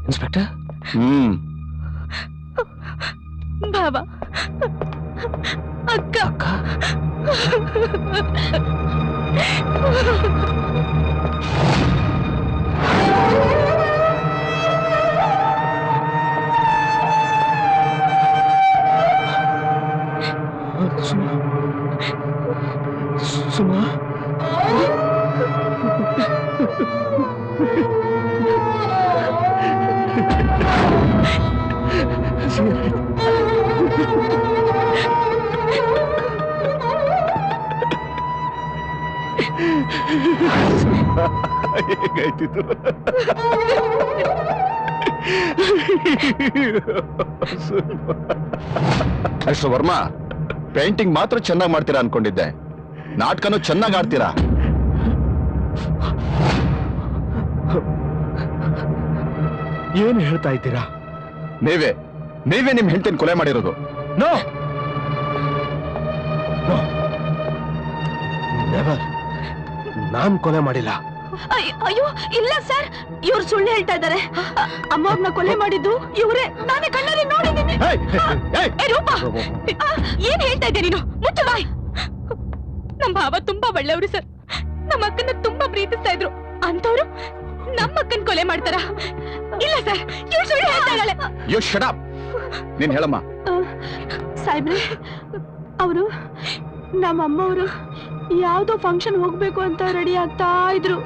Inspector ಹ್ಮ್ ಬಾಬಾ ಅಕ್ಕ ಅಕ್ಕ ಸುಮಾ ಸುಮಾ ಹೇಗಾಯ್ತಿತ್ತು ಮಿಸ್ಟರ್ ವರ್ಮಾ ಪೇಂಟಿಂಗ್ ಮಾತ್ರ ಚೆನ್ನಾಗಿ ಮಾಡ್ತೀರಾ ಅನ್ಕೊಂಡಿದ್ದೆ ನಾಟಕನೂ ಚೆನ್ನಾಗಿ ಆಡ್ತೀರಾ ಏನು ಹೇಳ್ತಾ ಇದ್ದೀರಾ ನೀವೇ ನೀವೇ ನಿಮ್ ಹೆಂಡತಿನ ಕೊಲೆ ಮಾಡಿರೋದು ನೋ ನೆವರ್ ನಾನ್ ಕೊಲೆ ಮಾಡಿಲ್ಲ ಅಯ್ಯ್- ಅಯ್ಯೋ ಇಲ್ಲ ಸರ್ ಇವ್ರು ಸುಳ್ಳು ಹೇಳ್ತಾ ಇದ್ದಾರೆ ಅಮ್ಮವ್ರನ್ನ ಕೊಲೆ ಮಾಡಿದ್ದು ಇವರೇ ನಾನೇ ಕಣ್ಣಲ್ಲಿ ನೋಡಿದ್ದೀನಿ ಏಯ್, ಏಯ್, ಏ ರೂಪ ಆ, ಏನ್ ಹೇಳ್ತಾ ಇದ್ದೆ ನೀನು ಮುಚ್ಚು ಬಾಯ್ ನಮ್ ಭಾವ ತುಂಬಾ ಒಳ್ಳೆಯವರು ಸರ್ ನಮ್ಮ ಅಕ್ಕನ ತುಂಬಾ ಪ್ರೀತಿಸ್ತಾ ಇದ್ರು ಅಂತವ್ರು ನಮ್ಮ ಅಕ್ಕನ್ ಕೊಲೆ ಮಾಡ್ತಾರ ಇಲ್ಲ ಸರ್ ಇವ್ರು ಸುಳ್ಳು ಹೇಳ್ತಾ ಇದ್ದಾಳೆ ಯು ಶಟ್ ಅಪ್ ನೀನ್ ಹೇಳಮ್ಮ ಸಾಹೇಬ್ರೆ ಅವರು ನಮ್ಮ ಅಮ್ಮವರು ಯಾವ್ದೋ ಫಂಕ್ಷನ್ ಹೋಗ್ಬೇಕು ಅಂತ ರೆಡಿ ಆಗ್ತಾ ಇದ್ರು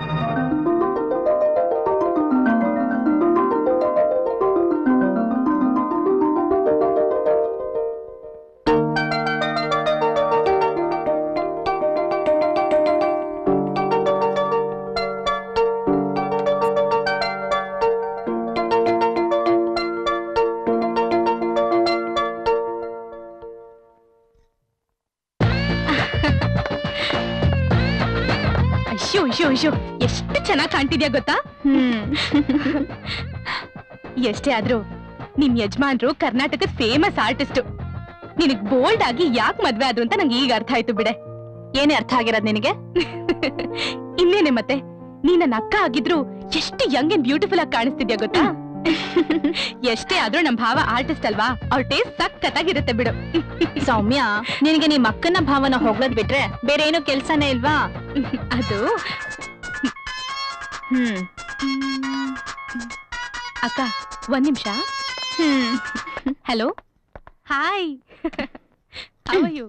ಅಯ್ಯೋ ಅಯ್ಯೋ ಅಯ್ಯೋ ಎಷ್ಟು ಚೆನ್ನಾಗಿ ಕಾಣ್ತಿದ್ಯಾ ಗೊತ್ತಾ ಎಷ್ಟೇ ಆದ್ರೂ ನಿಮ್ ಯಜಮಾನ್ರು ಕರ್ನಾಟಕದ ಫೇಮಸ್ ಆರ್ಟಿಸ್ಟ್ ನಿನಗ್ ಬೋಲ್ಡ್ ಆಗಿ ಯಾಕೆ ಮದ್ವೆ ಆದ್ರು ಅಂತ ನಂಗೆ ಈಗ ಅರ್ಥ ಆಯ್ತು ಬಿಡೆ ಏನೇ ಅರ್ಥ ಆಗಿರೋದ್ ನಿನಗೆ ಇನ್ನೇನೆ ಮತ್ತೆ ನೀ ನನ್ನ ಅಕ್ಕ ಆಗಿದ್ರು ಎಷ್ಟು ಯಂಗ್ ಅಂಡ್ ಬ್ಯೂಟಿಫುಲ್ ಆಗಿ ಕಾಣಿಸ್ತಿದ್ಯಾ ಗೊತ್ತಾ ಎಷ್ಟೇ ಆದ್ರೂ ನಮ್ ಭಾವ ಆರ್ಟಿಸ್ಟ್ ಅಲ್ವಾ ಅವ್ರ ಟೇಸ್ಟ್ ಸಖತ್ತಾಗಿರುತ್ತೆ ಬಿಡು ಸೌಮ್ಯ ನಿನಗೆ ನಿಮ್ಮ ಅಕ್ಕನ ಭಾವನ ಹೊಗಳದ್ ಬಿಟ್ರೆ ಬೇರೆ ಏನೋ ಕೆಲ್ಸನೇ ಇಲ್ವಾ ಅದು ಹ್ಮ್ ಅಕ್ಕ ಒಂದ್ ನಿಮಿಷ ಹ್ಮ್ ಹಲೋ ಹಾಯ್ ಹೌ ಯು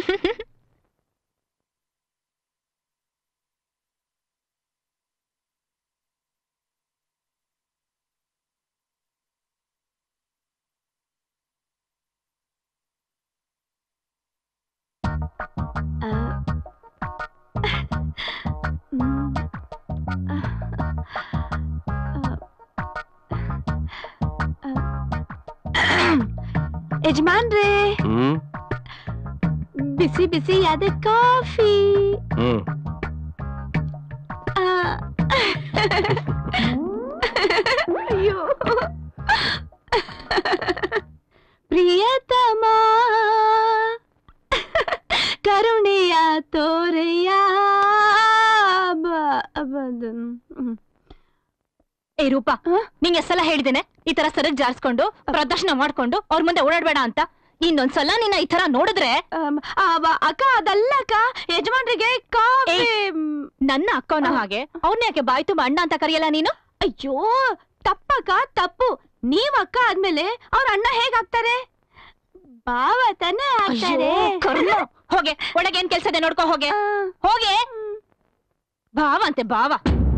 ಯಜಮಾನ್ರೇ ಹ್ಮ್ ಬಿಸಿ ಬಿಸಿ ಯಾದ ಕಾಫಿ ಹ್ಮ್ ಆ. ಅಯ್ಯೋ ಪ್ರಿಯತಮ ಕರುಣೆಯ ತೋರೆಯ ಬ- ಬದ- ಹ್ಮ್. ಏ ರೂಪಾ ನಿಂಗೆ ಸಲ ಹೇಳಿದ್ದೇನೆ ಈ ತರ ಸರಗ್ ಜಾರ್ಸ್ಕೊಂಡು ಪ್ರದರ್ಶನ ಮಾಡ್ಕೊಂಡು ಅವ್ರ ಮುಂದೆ ಓಡಾಡ್ಬೇಡ ಅಂತ ಇನ್ನೊಂದ್ಸಲ ನಿನ್ನ ಈ ತರ ನೋಡಿದ್ರೆ ಆಮ್, ಆ, ವ- ಅಕ್ಕ ಅದಲ್ಲ ಅಕ್ಕ ಯಜಮಾನ್ರಿಗೆ ಕಾಫಿ ನನ್ನ ಅಕ್ಕವನ ಹಾಗೆ ಅವ್ರನ್ನ ಯಾಕೆ ಬಾಯ್ ತುಂಬ ಅಣ್ಣ ಅಂತ ಕರೆಯಲ್ಲ ನೀನು ಅಯ್ಯೋ ತಪ್ಪಕ್ಕ ತಪ್ಪು ನೀವ್ ಅಕ್ಕ ಆದ್ಮೇಲೆ ಅವ್ರ ಅಣ್ಣ ಹೇಗಾಗ್ತಾರೆ ಬಾವ ತಾನೇ ಆಗ್ತಾರೆ ಅಯ್ಯೋ, ಕರ್ಮ. ಹೋಗೆ ಒಳಗೆ ಏನ್ ಕೆಲ್ಸ ಇದೆ ನೋಡ್ಕೋ ಹೋಗೆ ಆ, ಹೋಗೆ ಭಾವ ಅಂತೆ ಭಾವ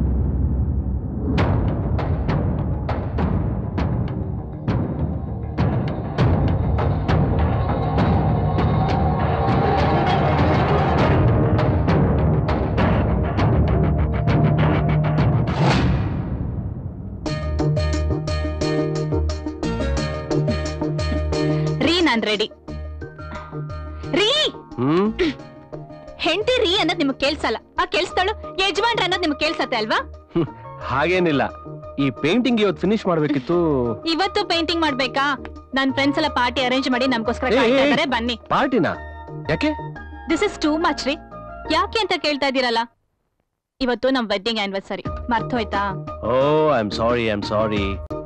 ರೀ ನಾನ್ ರೆಡಿ ರೀ ಹ್ಮ್ ಹೆಂಡತಿ ರೀ ಅನ್ನೋದ್ ನಿಮ್ಗೆ ಕೇಳ್ಸಲ್ಲ ಆ ಕೇಳಿಸ್ತಾಳು ಯಜಮಾನ್ರ ಅನ್ನೋದ್ ನಿಮ್ಗೆ ಕೇಳ್ಸತ್ತೆ ಅಲ್ವಾ ಹಾಗೇನಿಲ್ಲ ಈ ಪೇಂಟಿಂಗ್ ಇವತ್ತು ಫಿನಿಶ್ ಮಾಡ್ಬೇಕಿತ್ತು ಇವತ್ತು ಪೇಂಟಿಂಗ್ ಮಾಡ್ಬೇಕಾ ನನ್ ಫ್ರೆಂಡ್ಸ್ ಎಲ್ಲ ಪಾರ್ಟಿ ಅರೇಂಜ್ ಮಾಡಿ ನಮ್ಗೋಸ್ಕರ ಏ, ಕಾಯ್ತಾ ಏ, ಇದಾರೆ ಬನ್ನಿ ಪಾರ್ಟಿನಾ ಯಾಕೆ ದಿಸ್ ಇಸ್ ಟೂ ಮಚ್ ರೀ ಯಾಕೆ ಅಂತ ಕೇಳ್ತಾ ಇದೀರಲ್ಲ ಇವತ್ತು ನಮ್ ವೆಡ್ಡಿಂಗ್ ಆನಿವರ್ಸರಿ ಮರ್ತೋಯ್ತಾ oh I am sorry I am sorry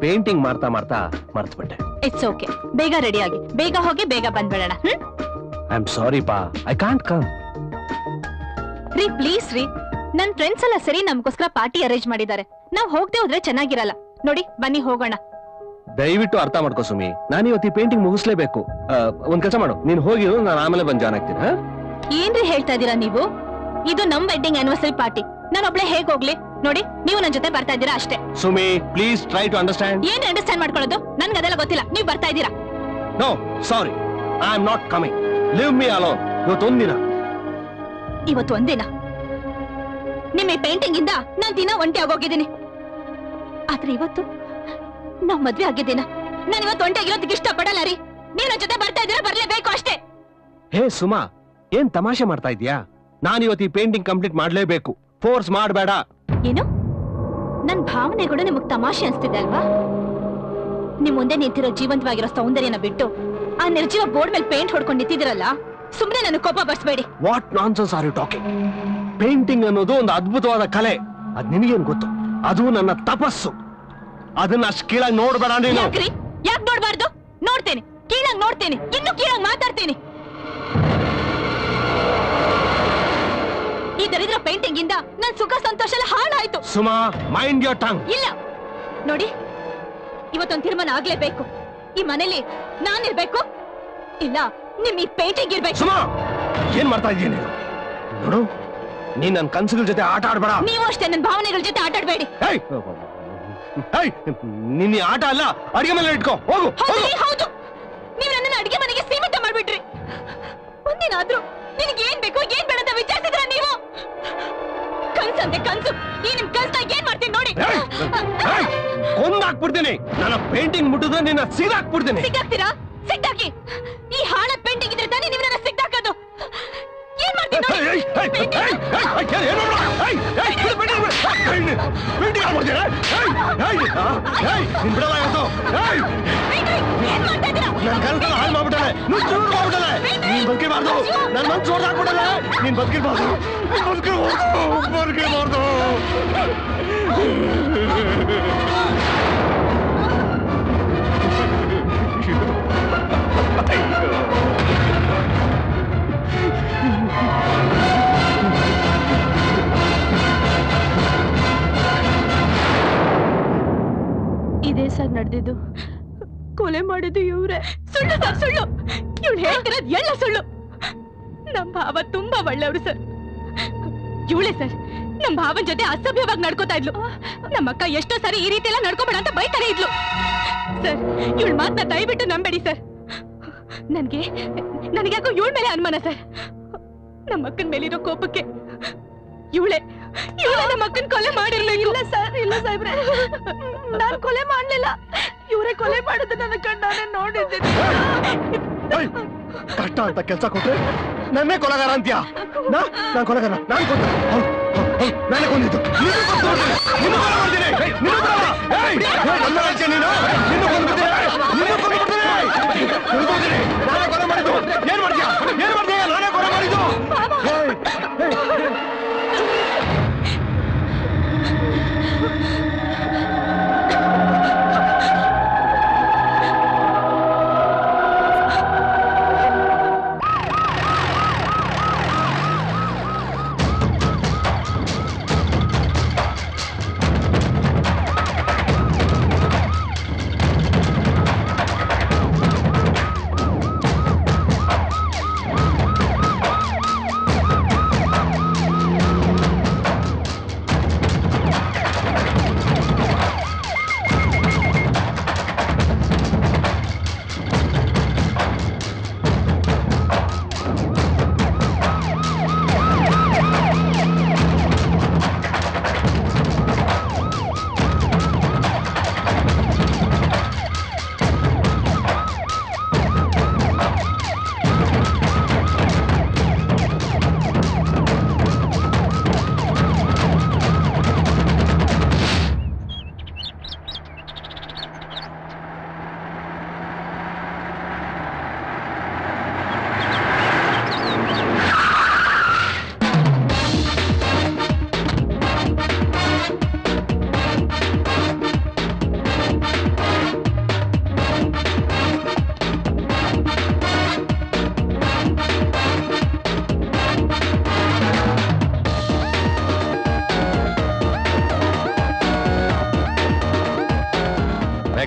painting ಮಾಡ್ತಾ ಮಾಡ್ತಾ ಮರ್ತ್ಬಿಟ್ಟೆ ಇಟ್ಸ್ ಓಕೆ ಬೇಗ ರೆಡಿ ಆಗಿ ಬೇಗ ಹೋಗಿ ಬೇಗ ಬಂದ್ಬಿಡೋಣ ಹ್ಮ್ ಐ ಆಮ್ ಸಾರಿ ಪಾ ಐ ಕಾಂಟ್ ಕಮ್ ರೀ ಪ್ಲೀಸ್ ರೀ ನನ್ ಫ್ರೆಂಡ್ಸ್ ಎಲ್ಲ ಸರಿ ನಮ್ಗೋಸ್ಕರ ಪಾರ್ಟಿ ಅರೇಂಜ್ ಮಾಡಿದ್ದಾರೆ ನಾವ್ ಹೋಗದೆ ಹೋದ್ರೆ ಚೆನ್ನಾಗಿರಲ್ಲ ನೋಡಿ ಬನ್ನಿ ಹೋಗೋಣ ದಯವಿಟ್ಟು ಅರ್ಥ ಮಾಡ್ಕೋ ಸುಮಿ ನಾನು ಇವತ್ತು ಈ ಪೇಂಟಿಂಗ್ ಮುಗಿಸ್ಲೇಬೇಕು ಆ, ಒಂದ್ ಕೆಲಸ ಮಾಡು ನೀನ್ ಹೋಗಿ ನಾನು ಆಮೇಲೆ ಬಂದ್ ಜಾಯ್ನ್ ಆಗ್ತೀನಿ ಹಾ? ಏನ್ರಿ ಹೇಳ್ತಾ ಇದೀರಾ ನೀವು ಇದು ನಮ್ ವೆಡ್ಡಿಂಗ್ ಆನಿವರ್ಸರಿ ಪಾರ್ಟಿ ನಾನು ಒಬ್ಳೆ ಹೇಗ್ ಹೋಗ್ಲಿ ನೋಡಿ ನೀವು ನನ್ ಜೊತೆ ಬರ್ತಾ ಇದ್ದೀರಾ ಅಷ್ಟೇ Sumi please try to understand ಏನ್ ಅಂಡರ್ಸ್ಟ್ಯಾಂಡ್ ಮಾಡ್ಕೊಳ್ಳೋದು ನನ್ಗೆ ಅದೆಲ್ಲ ಗೊತ್ತಿಲ್ಲ ನೀವ್ ಬರ್ತಾ ಇದ್ದೀರಾ no sorry I am not coming leave me alone ಇವತ್ತೊಂದಿನ ಇವತ್ತು ಒಂದಿನ ನಿಮ್ಮ ಈ ಪೇಂಟಿಂಗ್ ಇಂದ ನಾನ್ ದಿನ ಒಂಟಿ ಆಗೋಗಿದ್ದೀನಿ ಆದ್ರೆ ಇವತ್ತು ನಾವ್ ಮದ್ವೆ ಆಗಿದ್ದೀನ ನಾನ್ ಇವತ್ತು ಒಂಟಿ ಆಗಿರೋದಕ್ಕೆ ಇಷ್ಟಪಡಲ್ಲ ರೀ ನೀವ್ ನನ್ ಜೊತೆ ಬರ್ತಾ ಇದ್ದೀರಾ ಬರ್ಲೇಬೇಕು ಅಷ್ಟೇ ಹೇ ಸುಮಾ ಏನ್ ತಮಾಷೆ ಮಾಡ್ತಾ ಇದೀಯಾ ನಾನು ಇವತ್ತು ಈ ಪೇಂಟಿಂಗ್ ಕಂಪ್ಲೀಟ್ ಮಾಡ್ಲೇಬೇಕು ಫೋರ್ಸ್ ಮಾಡಬೇಡ ಏನು ನನ್ ಭಾವನೆಗಳು ನಿಮಗ್ ತಮಾಷೆ ಅನ್ಸ್ತಿದೆ ಅಲ್ವಾ ನಿಮ್ ಮುಂದೆ ನಿಂತಿರೋ ಜೀವಂತವಾಗಿರೋ ಸೌಂದರ್ಯನ ಬಿಟ್ಟು ಆ ನಿರ್ಜೀವ ಬೋರ್ಡ್ ಮೇಲೆ ಪೇಂಟ್ ಹೊಡ್ಕೊಂಡು ನಿಂತಿದ್ದೀರಲ್ಲ ಸುಮ್ನೆ ನನ್ನ ಕೋಪ ಬರ್ಸ್ಬೇಡಿ what nonsense are you talking painting ಅನ್ನೋದು ಒಂದು ಅದ್ಭುತವಾದ ಕಲೆ ಅದ್ ನಿನಗೇನ್ ಗೊತ್ತು ಅದು ನನ್ನ ತಪಸ್ಸು ಅದನ್ನ ಅಷ್ಟು ಕೀಳಾಗಿ ನೋಡ್ಬೇಡ ನೀನು ಯಾಕ್ರಿ ಯಾಕ್ ನೋಡ್ಬಾರ್ದು ನೋಡ್ತೇನೆ ಕೀಳಾಗ್ ನೋಡ್ತೇನೆ ಇನ್ನು ಕೀಳಾಗ್ ಮಾತಾಡ್ತೇನೆ ಈ ದರಿದ್ರ ಪೇಂಟಿಂಗ್ ಇಂದ ನನ್ ಸುಖ ಸಂತೋಷ ಎಲ್ಲ ಹಾಳಾಯ್ತು ಸುಮಾ ಮೈಂಡ್ ಯೋರ್ ಟಂಗ್ ಇಲ್ಲ ನೋಡಿ ಇವತ್ತೊಂದ್ ತೀರ್ಮಾನ ಆಗ್ಲೇಬೇಕು ಈ ಮನೇಲಿ ನಾನಿರ್ಬೇಕು ಇಲ್ಲ ನಿಮ್ ಈ ಪೇಂಟಿಂಗ್ ಇರ್ಬೇಕು ಸುಮಾ ಏನ್ ಮಾಡ್ತಾ ಇದೀಯ ನೀನು ನೋಡು ನೀನ್ ನನ್ನ ಕನ್ಸುಗಳ ಜೊತೆ ಆಟ ಆಡ್ಬೇಡ ನೀವು ಅಷ್ಟೇ ನನ್ನ ಭಾವನೆಗಳ ಜೊತೆ ಆಟಾಡ್ಬೇಡಿ ಏಯ್! ಏಯ್! ನಿನ್ನ ಈ ಆಟ ಅಲ್ಲ ಅಡಿಗೆ ಮೇಲೆ ಇಟ್ಕೋ ಹೋಗು ಹೋಗು ಹೌದ್ರಿ ಹೌದು ನೀವು ನನ್ನನ್ನ ಅಡಿಗೆ ಮನೆಗೆ ಸೀಮಿತ ಮಾಡ್ಬಿಟ್ರಿ ಒಂದಿನಾದ್ರೂ ನಿನಗೆ ಏನ್ ಬೇಕು ಏನ್ ಬೇಡ ಅಂತ ವಿಚಾರಿಸಿದ್ರ ನೀವು ಕನ್ಸಂತೆ ಕನ್ಸು ಈ ನಿಮ್ ಕನ್ಸ್ನಾಗ ಏನ್ ಮಾಡ್ತೀನಿ ನೋಡಿ ಏಯ್! ಏಯ್! ಕೊಂದಾಕ್ಬಿಡ್ತೀನಿ ನನ್ನ ಪೇಂಟಿಂಗ್ ಮುಟ್ಟಿದ್ರೆ ನಿನ್ನ ಸೀದಾಕ್ಬಿಡ್ತೀನಿ ಸಿಕ್ಕಾಕ್ತೀರಾ ಸಿಕ್ಕಾಕಿ ಈ ಹಾಳ ಪೇಂಟಿಂಗ್ ಇದ್ರೆ ತಾನೇ ನೀವು ನನ್ನ ಸಿಕ್ಕಾಕೋದು ಏನ್ ಮಾಡ್ತೀನಿ ನೋಡಿ ಏಯ್! ಏಯ್! ಏಯ್! ಏಯ್! ಏಯ್! ಏಯ್! ಏಯ್! ಏನು ಮಾಡ? ಏಯ್! ಏಯ್! ಬಿಡು, ಬಿಡು, ಬಿಡು. ಏಯ್! ಪೇಂಟಿಂಗ್ ಹಾಳ್ಬಿಡ್ತೀಯ? ಏಯ್! ಏಯ್! ಆ? ಏಯ್! ನಿನ್ ಬಿಡಲ್ಲ ಇವತ್ತು ಏಯ್! ಬಿಡ್ರಿ, ಏನ್ ಮಾಡ್ತಾ ಇದ್ದೀರಾ ನನ್ ಕಲ್ಸಲ್ಲ ಹಾಳು ಮಾಡ್ಬಿಟ್ಟಾನೆ ನೀನ್ ಚೂರು ಮಾಡ್ಬಿಟ್ಟಾನೆ ನೀನ್ ಬದುಕಿಬಾರ್ದು ನನ್ ಮನ್ಸು ಹೊಡೆದಾಕ್ಬಿಟ್ಟಲ್ಲ ನೀನ್ ಬದುಕಿರ್ಬಾರ್ದು ನೀನ್ ಬದುಕಿರ್ಬಾರ್ದು ಬದುಕಿರ್ಬಾರ್ದು ಇದೇ ಸರ್ ನಡೆದಿದ್ದು ಕೊಲೆ ಮಾಡಿದ್ದು ಇವ್ರೆ ಸುಳ್ಳು ಸರ್ ಸುಳ್ಳು ಇವ್ಳು ಹೇಳ್ತಿರೋದು ಎಲ್ಲ ಸುಳ್ಳು ನಮ್ ಭಾವ ತುಂಬಾ ಒಳ್ಳೆಯವರು ಸರ್ ಇವಳೆ ಸರ್ ನಮ್ ಭಾವನ್ ಜೊತೆ ಅಸಭ್ಯವಾಗಿ ನಡ್ಕೋತಾ ಇದ್ಲು ನಮ್ಮ ಅಕ್ಕ ಎಷ್ಟೋ ಸಾರಿ ಈ ರೀತಿ ಎಲ್ಲ ನಡ್ಕೋಬೇಡ ಅಂತ ಬೈತಾನೆ ಇದ್ಲು ಸರ್ ಇವಳ ಮಾತನ್ನ ದಯವಿಟ್ಟು ನಂಬೇಡಿ ಸರ್ ನನ್ಗೆ ನನಗೆ ಯಾಕೋ ಇವಳ ಮೇಲೆ ಅನುಮಾನ ಸರ್ ನಮ್ಮ ಅಕ್ಕನ ಮೇಲಿರೋ ಕೋಪಕ್ಕೆ ಇವಳೆ ಇವಳೆ ನಮ್ಮ ಅಕ್ಕನ ಕೊಲೆ ಮಾಡಿರ್ಲಿಲ್ಲ ಇಲ್ಲ ಸರ್ ಇಲ್ಲ ಸಾಹೇಬ್ರೆ ನಾನ್ ಕೊಲೆ ಮಾಡ್ಲಿಲ್ಲ ಇವರೇ ಕೊಲೆ ಮಾಡೋದು ನನ್ನ ಕಣ್ಣಾನೆ ನೋಡಿದ್ದೀನಿ ಏಯ್! ಕಷ್ಟ ಅಂತ ಕೆಲ್ಸ ಕೊಟ್ರೆ ನನ್ನೇ ಕೊಲಗಾರ ಅಂತ್ಯಾ ನಾ ನಾನ್ ಕೊಲಗಾರ ನಾನ್ ಕೊಂದ ಹೌದ್, ಹೌದ್, ಹೌದ್, ನಾನೇ ಕೊಂದಿದ್ದು ನಿನ್ನೂ ಕೊಂದು ನೋಡ್ತೀನಿ. ನಿನ್ನೂ ಕೊಲೆ ಮಾಡ್ತೀನಿ. ಏಯ್, ನಿನ್ನೂ ಕೊಲೆ ಮಾಡ. ಏಯ್, ಏಯ್, ನನ್ನ ರಾಜ್ಯ ನೀನು ನಿನ್ನೂ ಕೊಂದ್ಬಿಡ್ತೀನಿ. ನಿನ್ನೂ ಕೊಂದ್ಬಿಡ್ತೀನಿ. ಕೊಂದ್ಬಿಡ್ತೀನಿ. ನಾನೇ ಕೊಲೆ ಮಾಡಿದ್ದು ಏನ್ ಮಾಡ್ತೀಯ ಏನ್ ಮಾಡ್ತೀಯ ನಾನೇ ಕೊಲೆ ಮಾಡಿದ್ದು ಏಯ್, ಏಯ್,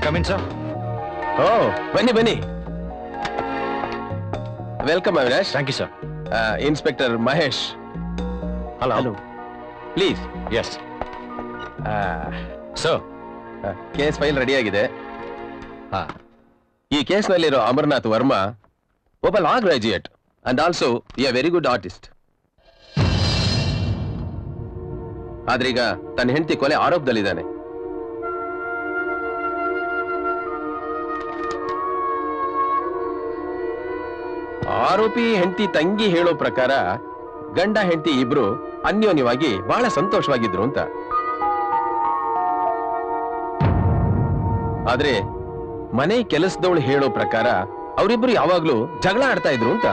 ಕಮಿನ್ ಸರ್ ಓ ಬನ್ನಿ ಬನ್ನಿ welcome Avinash thank you sir inspector Mahesh hello please yes sir case file ready ಆಗಿದೆ ಹಾ ಈ ಕೇಸ್ನಲ್ಲಿರೋ ಅಮರ್ನಾಥ್ ವರ್ಮಾ ಒಬ್ಬ law graduate and also a very good artist ಆದ್ರೀಗ ತನ್ನ ಹೆಂಡತಿ ಕೊಲೆ ಆರೋಪದಲ್ಲಿದ್ದಾನೆ ಆರೋಪಿ ಹೆಂಡತಿ ತಂಗಿ ಹೇಳೋ ಪ್ರಕಾರ ಗಂಡ ಹೆಂಡತಿ ಇಬ್ರು ಅನ್ಯೋನ್ಯವಾಗಿ ಬಹಳ ಸಂತೋಷವಾಗಿದ್ರು ಅಂತ ಆದ್ರೆ ಮನೆ ಕೆಲಸದವಳು ಹೇಳೋ ಪ್ರಕಾರ ಅವರಿಬ್ರು ಯಾವಾಗ್ಲೂ ಜಗಳ ಆಡ್ತಾ ಇದ್ರು ಅಂತ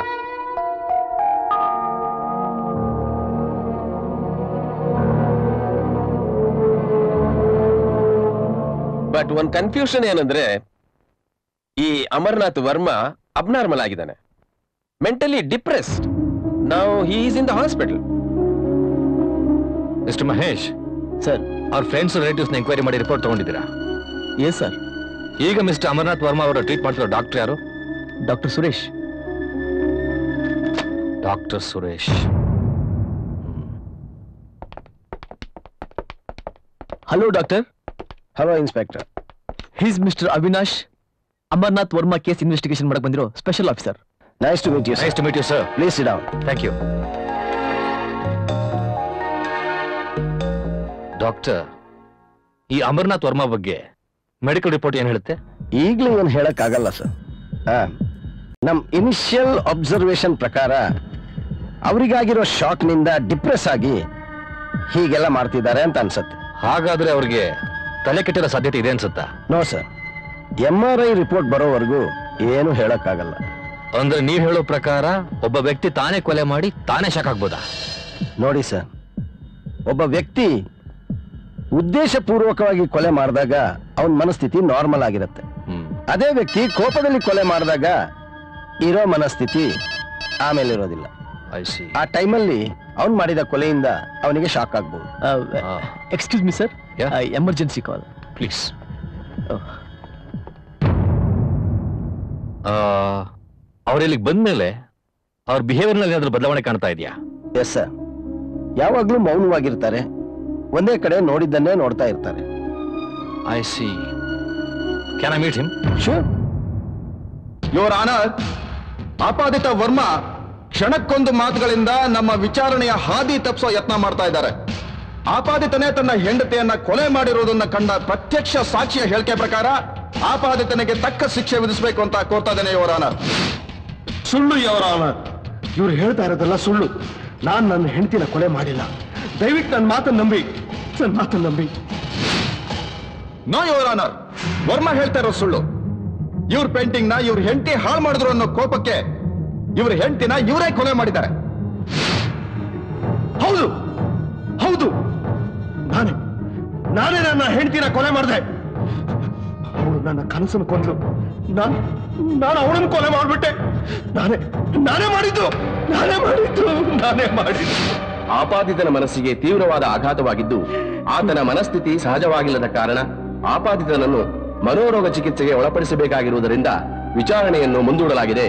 ಬಟ್ ಒಂದ್ ಕನ್ಫ್ಯೂಷನ್ ಏನಂದ್ರೆ ಈ ಅಮರ್ನಾಥ್ ವರ್ಮಾ ಅಬ್ನಾರ್ಮಲ್ ಆಗಿದ್ದಾನೆ ಮೆಂಟಲಿ ಡಿಪ್ರೆಸ್ಡ್ ನಾವು he is in the hospital mister Mahesh sir ಅವ್ರ ಫ್ರೆಂಡ್ಸ್ ರಿಲೇಟಿವ್ಸ್ನ ಎಂಕ್ವೈರಿ ಮಾಡಿ ರಿಪೋರ್ಟ್ ತಗೊಂಡಿದ್ದೀರಾ ಎಸ್ ಸರ್ ಈಗ ಮಿಸ್ಟರ್ ಅಮರ್ನಾಥ್ ವರ್ಮಾ ಅವರು ಟ್ರೀಟ್ ಮಾಡ್ತಿರೋ ಡಾಕ್ಟರ್ ಯಾರು doctor Suresh doctor Suresh hello doctor hello inspector he's mister Avinash Amarnath Varma case investigation ಮಾಡಕ್ ಬಂದಿರೋ special officer nice to meet you nice to meet you sir please down thank you doctor ಈ ಅಮರ್ನಾಥ್ ವರ್ಮಾ ಬಗ್ಗೆ medical report ಏನ್ ಹೇಳುತ್ತೆ ಈಗಲೇ ಏನು ಹೇಳಕ್ಕಾಗಲ್ಲ ಸರ್ ನಮ್ ಇನಿಷಿಯಲ್ ಅಬ್ಸರ್ವೇಷನ್ ಪ್ರಕಾರ ಅವರಿಗಾಗಿರೋ ಶಾಕ್ನಿಂದ ಡಿಪ್ರೆಸ್ ಆಗಿ ಹೀಗೆಲ್ಲ ಮಾಡ್ತಿದ್ದಾರೆ ಅಂತ ಅನ್ಸುತ್ತೆ ಹಾಗಾದ್ರೆ ಅವ್ರಿಗೆ ತಲೆ ಕೆಟ್ಟಿರೋ ಸಾಧ್ಯತೆ ಇದೆ ಅನ್ಸುತ್ತಾ no sir M R I report ಬರೋವರೆಗೂ ಏನು ಹೇಳಕ್ಕಾಗಲ್ಲ ಅಂದ್ರೆ ನೀವ್ ಹೇಳೋ ಪ್ರಕಾರ ಒಬ್ಬ ವ್ಯಕ್ತಿ ತಾನೇ ಕೊಲೆ ಮಾಡಿ ತಾನೇ ಶಾಕ್ ಆಗ್ಬೋದಾ ನೋಡಿ ಸರ್ ಒಬ್ಬ ವ್ಯಕ್ತಿ ಉದ್ದೇಶಪೂರ್ವಕವಾಗಿ ಕೊಲೆ ಮಾಡಿದಾಗ ಅವನ ಮನಸ್ಥಿತಿ ನಾರ್ಮಲ್ ಆಗಿರುತ್ತೆ ಹ್ಮ್ ಅದೇ ವ್ಯಕ್ತಿ ಕೋಪದಲ್ಲಿ ಕೊಲೆ ಮಾಡಿದಾಗ ಇರೋ ಮನಸ್ಥಿತಿ ಆಮೇಲೆ ಇರೋದಿಲ್ಲ ಐ ಸಿ ಆ ಟೈಮಲ್ಲಿ ಅವನ್ ಮಾಡಿದ ಕೊಲೆಯಿಂದ ಅವನಿಗೆ ಶಾಕ್ ಆಗ್ಬೋದು excuse me sir Yeah? Emergency call please ಅವ್ರ ಇಲ್ಲಿಗೆ ಬಂದ್ಮೇಲೆ ಅವ್ರ ಬಿಹೇವಿಯರ್ ನಲ್ಲಿ ಏನಾದ್ರೂ ಬದಲಾವಣೆ ಕಾಣ್ತಾ ಇದೆಯಾ ಎಸ್ ಸರ್ ಯಾವಾಗ್ಲೂ ಮೌನವಾಗಿರ್ತಾರೆ ಒಂದೇ ಕಡೆ ನೋಡಿದ್ದನ್ನೇ ನೋಡ್ತಾ ಇರ್ತಾರೆ I see can I meet him sure your honour ಆಪಾದಿತ ವರ್ಮಾ ಕ್ಷಣಕ್ಕೊಂದು ಮಾತುಗಳಿಂದ ನಮ್ಮ ವಿಚಾರಣೆಯ ಹಾದಿ ತಪ್ಪಿಸೋ ಯತ್ನ ಮಾಡ್ತಾ ಇದ್ದಾರೆ ಆಪಾದಿತನೇ ತನ್ನ ಹೆಂಡತಿಯನ್ನ ಕೊಲೆ ಮಾಡಿರುವುದನ್ನ ಕಂಡ ಪ್ರತ್ಯಕ್ಷ ಸಾಕ್ಷಿಯ ಹೇಳಿಕೆ ಪ್ರಕಾರ ಆಪಾದಿತನಿಗೆ ತಕ್ಕ ಶಿಕ್ಷೆ ವಿಧಿಸಬೇಕು ಅಂತ ಕೋರ್ತಾ ಇದ್ದೇನೆ ಯೋರ್ ಆನರ್ ಸುಳ್ಳು ಇವರ ಇವ್ರು ಹೇಳ್ತಾ ಇರೋದೆಲ್ಲ ಸುಳ್ಳು ನಾನ್ ನನ್ನ ಹೆಂಡತಿನ ಕೊಲೆ ಮಾಡಿಲ್ಲ ದಯವಿಟ್ಟು ನನ್ನ ಮಾತನ್ನ ನಂಬಿ ನನ್ನ ಮಾತನ್ನ ನಂಬಿ ನೋ ಯೋರ್ ಆನರ್ ವರ್ಮಾ ಹೇಳ್ತಾ ಇರೋ ಸುಳ್ಳು ಇವ್ರ ಪೇಂಟಿಂಗ್ ನ ಇವ್ರ ಹೆಂಡತಿ ಹಾಳು ಮಾಡಿದ್ರು ಅನ್ನೋ ಕೋಪಕ್ಕೆ ಇವ್ರ ಹೆಂಡತಿನ ಇವರೇ ಕೊಲೆ ಮಾಡಿದ್ದಾರೆ ಹೌದು ಹೌದು ನಾನೇ ನಾನೇ ನನ್ನ ಹೆಂಡತಿನ ಕೊಲೆ ಮಾಡಿದೆ ಅವಳು ನನ್ನ ಕನಸನ್ನು ಕೊಂದ್ಲು ನಾನ್ ನಾನು ಅವಳನ್ನು ಕೊಲೆ ಮಾಡ್ಬಿಟ್ಟೆ ನಾನೇ ನಾನೇ ಮಾಡಿದ್ದು ನಾನೇ ಮಾಡಿದ್ದು ನಾನೇ ಮಾಡಿದ್ದು ಆಪಾದಿತನ ಮನಸ್ಸಿಗೆ ತೀವ್ರವಾದ ಆಘಾತವಾಗಿದ್ದು ಆತನ ಮನಸ್ಥಿತಿ ಸಹಜವಾಗಿಲ್ಲದ ಕಾರಣ ಆಪಾದಿತನನ್ನು ಮನೋರೋಗ ಚಿಕಿತ್ಸೆಗೆ ಒಳಪಡಿಸಬೇಕಾಗಿರುವುದರಿಂದ ವಿಚಾರಣೆಯನ್ನು ಮುಂದೂಡಲಾಗಿದೆ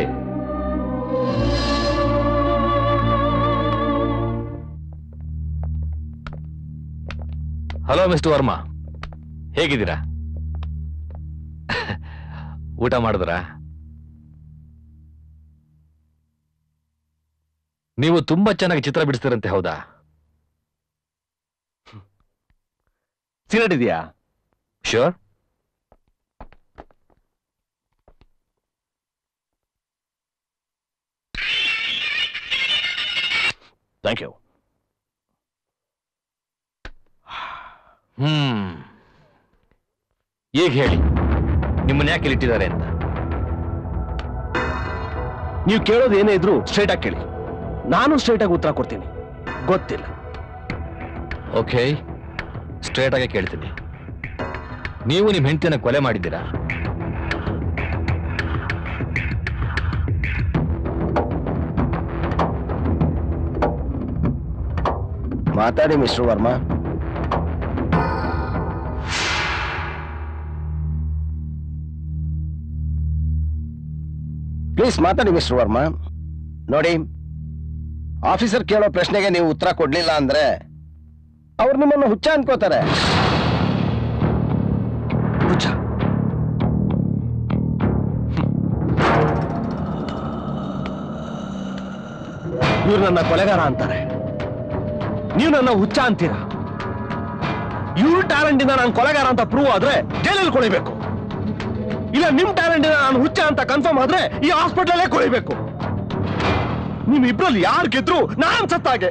ಹಲೋ ಮಿಸ್ಟರ್ ವರ್ಮಾ ಹೇಗಿದ್ದೀರಾ ಊಟ ಮಾಡಿದ್ರಾ ನೀವು ತುಂಬಾ ಚೆನ್ನಾಗಿ ಚಿತ್ರ ಬಿಡಿಸ್ತೀರಂತೆ ಹೌದಾ ಸಿಗರೇಟ್ ಇದೆಯಾ ಶ್ಯೂರ್ ಥ್ಯಾಂಕ್ ಯು ಹ್ಮ್ ಈಗ ಹೇಳಿ ನಿಮ್ಮನ್ನ ಯಾಕೆ ಇಲ್ಲಿ ಇಟ್ಟಿದ್ದಾರೆ ಅಂತ ನೀವು ಕೇಳೋದು ಏನೇ ಇದ್ರು ಸ್ಟ್ರೈಟ್ ಆಗಿ ಕೇಳಿ ನಾನು ಸ್ಟ್ರೈಟ್ ಆಗಿ ಉತ್ತರ ಕೊಡ್ತೀನಿ ಗೊತ್ತಿಲ್ಲ ಓಕೆ ಸ್ಟ್ರೇಟ್ ಆಗಿ ಕೇಳ್ತೀನಿ ನೀವು ನಿಮ್ಮ ಹೆಂಡತಿಯನ್ನು ಕೊಲೆ ಮಾಡಿದ್ದೀರಾ ಮಾತಾಡಿ ಮಿಸ್ಟರ್ ವರ್ಮಾ ಪ್ಲೀಸ್ ಮಾತಾಡಿ ಮಿಸ್ಟರ್ ವರ್ಮಾ ನೋಡಿ ಆಫೀಸರ್ ಕೇಳೋ ಪ್ರಶ್ನೆಗೆ ನೀವು ಉತ್ತರ ಕೊಡ್ಲಿಲ್ಲ ಅಂದ್ರೆ ಅವ್ರು ನಿಮ್ಮನ್ನು ಹುಚ್ಚ ಅನ್ಕೋತಾರೆ ಹುಚ್ಚ ಇವ್ರು ನನ್ನ ಕೊಲೆಗಾರ ಅಂತಾರೆ ನೀವು ನನ್ನ ಹುಚ್ಚ ಅಂತೀರಾ ಇವ್ರ ಟ್ಯಾಲೆಂಟ್ ಇಂದ ನಾನು ಕೊಲೆಗಾರ ಅಂತ ಪ್ರೂವ್ ಆದ್ರೆ ಜೈಲಲ್ಲಿ ಕೊಳಿಬೇಕು ಇಲ್ಲ ನಿಮ್ ಟ್ಯಾಲೆಂಟ್ ಇಂದ ನಾನು ಹುಚ್ಚ ಅಂತ ಕನ್ಫರ್ಮ್ ಆದ್ರೆ ಈ ಹಾಸ್ಪಿಟಲಲ್ಲೇ ಕೊಳಿಬೇಕು ನಿಮ್ ಇಬ್ರಲ್ಲಿ ಯಾರು ಗೆದ್ರು ನಾನ್ ಸತ್ತಾಗೆ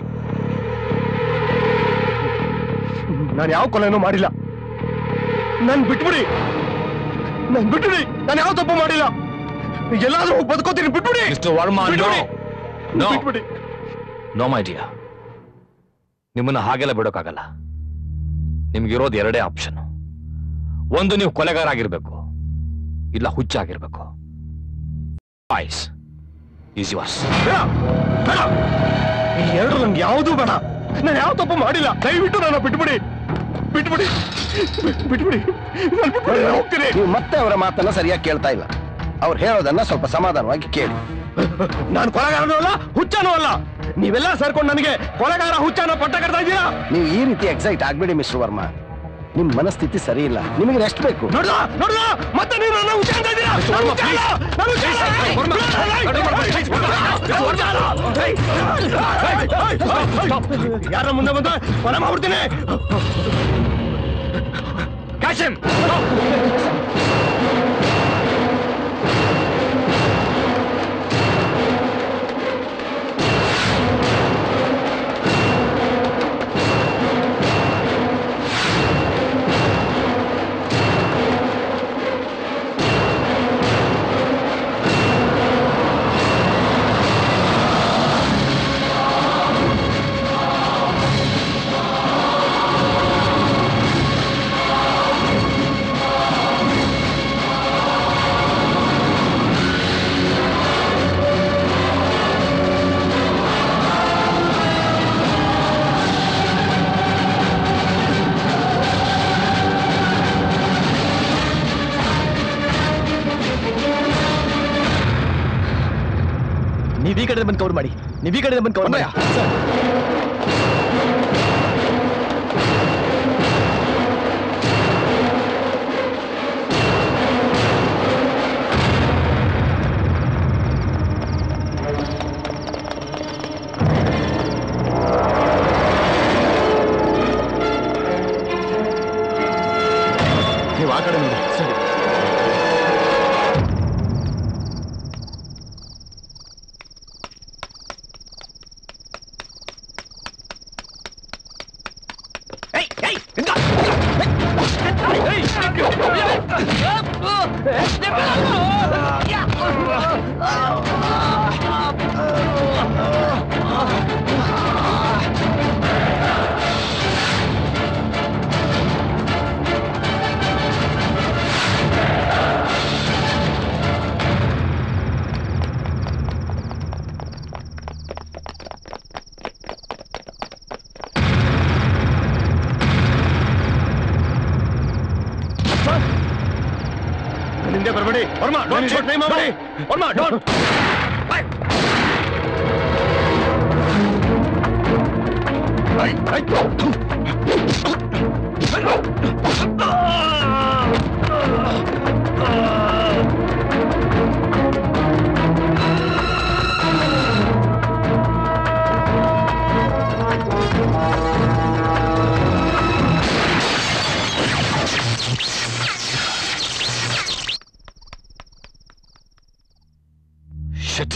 ನಾನು ಯಾವ ಕೊಲೆನೂ ಮಾಡಿಲ್ಲ ನನ್ ಬಿಟ್ಬಿಡಿ ನನ್ ಬಿಟ್ಬಿಡಿ ನಾನು ಯಾವ ತಪ್ಪು ಮಾಡಿಲ್ಲ ಎಲ್ಲಾದ್ರೂ ಹೋಗಿ ಬದುಕೋತೀನಿ ಬಿಟ್ಬಿಡಿ ಮಿಸ್ಟರ್ ವರ್ಮಾ ನೋ ಬಿಟ್ಬಿಡಿ. ನೋ ಬಿಟ್ಬಿಡಿ ನೋ ಮೈ ಡಿಯರ್ ನಿಮ್ಮನ್ನ ಹಾಗೆಲ್ಲ ಬಿಡೋಕ್ಕಾಗಲ್ಲ ನಿಮ್ಗಿರೋದು ಎರಡೇ ಆಪ್ಷನ್ ಒಂದು ನೀವು ಕೊಲೆಗಾರ ಆಗಿರ್ಬೇಕು ಇಲ್ಲ ಹುಚ್ಚ ಆಗಿರ್ಬೇಕು ವಾಯ್ಸ್ ಈಸ್ ಯುವರ್ಸ್ ಬೇಡ ಬೇಡ ಈ ಎರಡು ನನ್ಗೆ ಯಾವುದೂ ಬೇಡ ನಾನು ಯಾವ ತಪ್ಪು ಮಾಡಿಲ್ಲ ದಯವಿಟ್ಟು ನನ್ನ ಬಿಟ್ಬಿಡಿ ಬಿಟ್ಬಿಡಿ ಬಿಟ್ಬಿಡಿ ನಾನು ಬಿಟ್ಬಿಡಿ ನಾನು ಹೋಗ್ತೀನಿ ನೀವು ಮತ್ತೆ ಅವರ ಮಾತನ್ನ ಸರಿಯಾಗಿ ಕೇಳ್ತಾ ಇಲ್ಲ ಅವ್ರು ಹೇಳೋದನ್ನ ಸ್ವಲ್ಪ ಸಮಾಧಾನವಾಗಿ ಕೇಳಿ ನಾನು ಕೊಲೆಗಾರನೂ ಅಲ್ಲ ಹುಚ್ಚನೂ ಅಲ್ಲ ನೀವೆಲ್ಲ ಸೇರ್ಕೊಂಡು ನನಗೆ ಕೊಲೆಗಾರ ಹುಚ್ಚನ ಪಟ್ಟ ಕಟ್ತಾ ಇದ್ದೀರಾ ನೀವು ಈ ರೀತಿ ಎಕ್ಸೈಟ್ ಆಗ್ಬೇಡಿ ಮಿಸ್ಟರ್ ವರ್ಮಾ ನಿಮ್ ಮನಸ್ಥಿತಿ ಸರಿ ಇಲ್ಲ ನಿಮಗೆ ರೆಸ್ಟ್ ಬೇಕು ನೋಡ್ದ ನೋಡ್ದ ಮತ್ತೆ ನೀವು ನನ್ನ ಹುಚ್ಚ ಅಂತ ಇದ್ದೀರಾ ನಾನು ಹುಚ್ಚ ಅಲ್ಲ, ನಾನು ಹುಚ್ಚ ಅಲ್ಲ. ಏಯ್, ವರ್ಮಾ, ನಾನು ಹುಚ್ಚ ಅಲ್ಲ. ಏಯ್, ಏಯ್, ಏಯ್, ಯಾರ ಮುಂದೆ ಬಂದ ಕೊಲೆ ಮಾಡ್ಬಿಡ್ತೀನಿ ಕ್ಯಾಶನ್ ನೀವ್ ಈ ಕಡೆ ಬಂದು ಕವರ್ ಮಾಡಿ ನೀವ್ ಈ ಕಡೆ ಬಂದು ಕವರ್ ಮಾಡಿ ನೀವು ಆ ಕಡೆ ನೋಡಿ ಸರಿ ಹಿಂದೆ ಬರಬೇಡಿ ವರ್ಮಾ ಡೋಂಟ್ ಶೂಟ್ ಟೈಮ್ ಮಾಡಿ Varma don't Shit.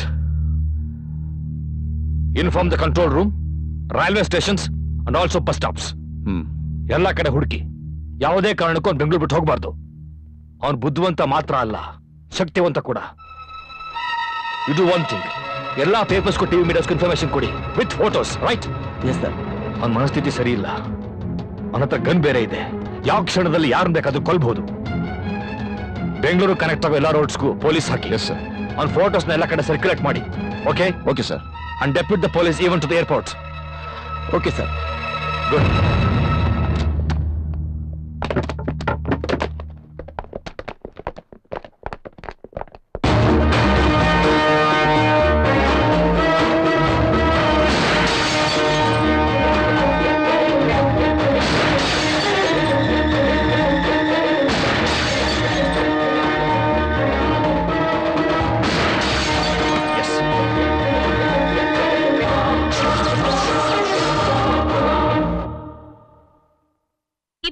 Inform the control room, railway stations, and also bus stops. ಹ್ಮ್ ಎಲ್ಲ ಕಡೆ ಹುಡುಕಿ ಯಾವುದೇ ಕಾರಣಕ್ಕೂ ಅವ್ನು ಬೆಂಗಳೂರು ಬಿಟ್ಟು ಹೋಗಬಾರ್ದು ಅವನು ಬುದ್ಧಿವಂತ ಮಾತ್ರ ಅಲ್ಲ ಶಕ್ತಿವಂತ ಕೂಡ ಇದು ಒನ್ ಥಿಂಗ್ ಎಲ್ಲಾ ಪೇಪರ್ಸ್ಗೂ ಟಿವಿ ಮೀಡಿಯಾಸ್ಗೂ ಇನ್ಫಾರ್ಮೇಶನ್ ಕೊಡಿ with photos right yes sir ಅವನ ಮನಸ್ಥಿತಿ ಸರಿ ಇಲ್ಲ ಅವನ ಹತ್ರ ಗನ್ ಬೇರೆ ಇದೆ ಯಾವ ಕ್ಷಣದಲ್ಲಿ ಯಾರನ್ನ ಬೇಕಾದ್ರೂ ಕೊಲ್ಬಹುದು ಬೆಂಗಳೂರು ಕನೆಕ್ಟ್ ಆಗೋ ಎಲ್ಲ ರೋಡ್ಸ್ಗೂ ಪೊಲೀಸ್ ಹಾಕಿ ಎಸ್ ಸರ್ ಅವ್ನ ಫೋಟೋಸ್ನ ಎಲ್ಲ ಕಡೆ ಸರ್ಕ್ಯುಲೇಟ್ ಮಾಡಿ okay okay sir and depute the police even to the airport okay sir good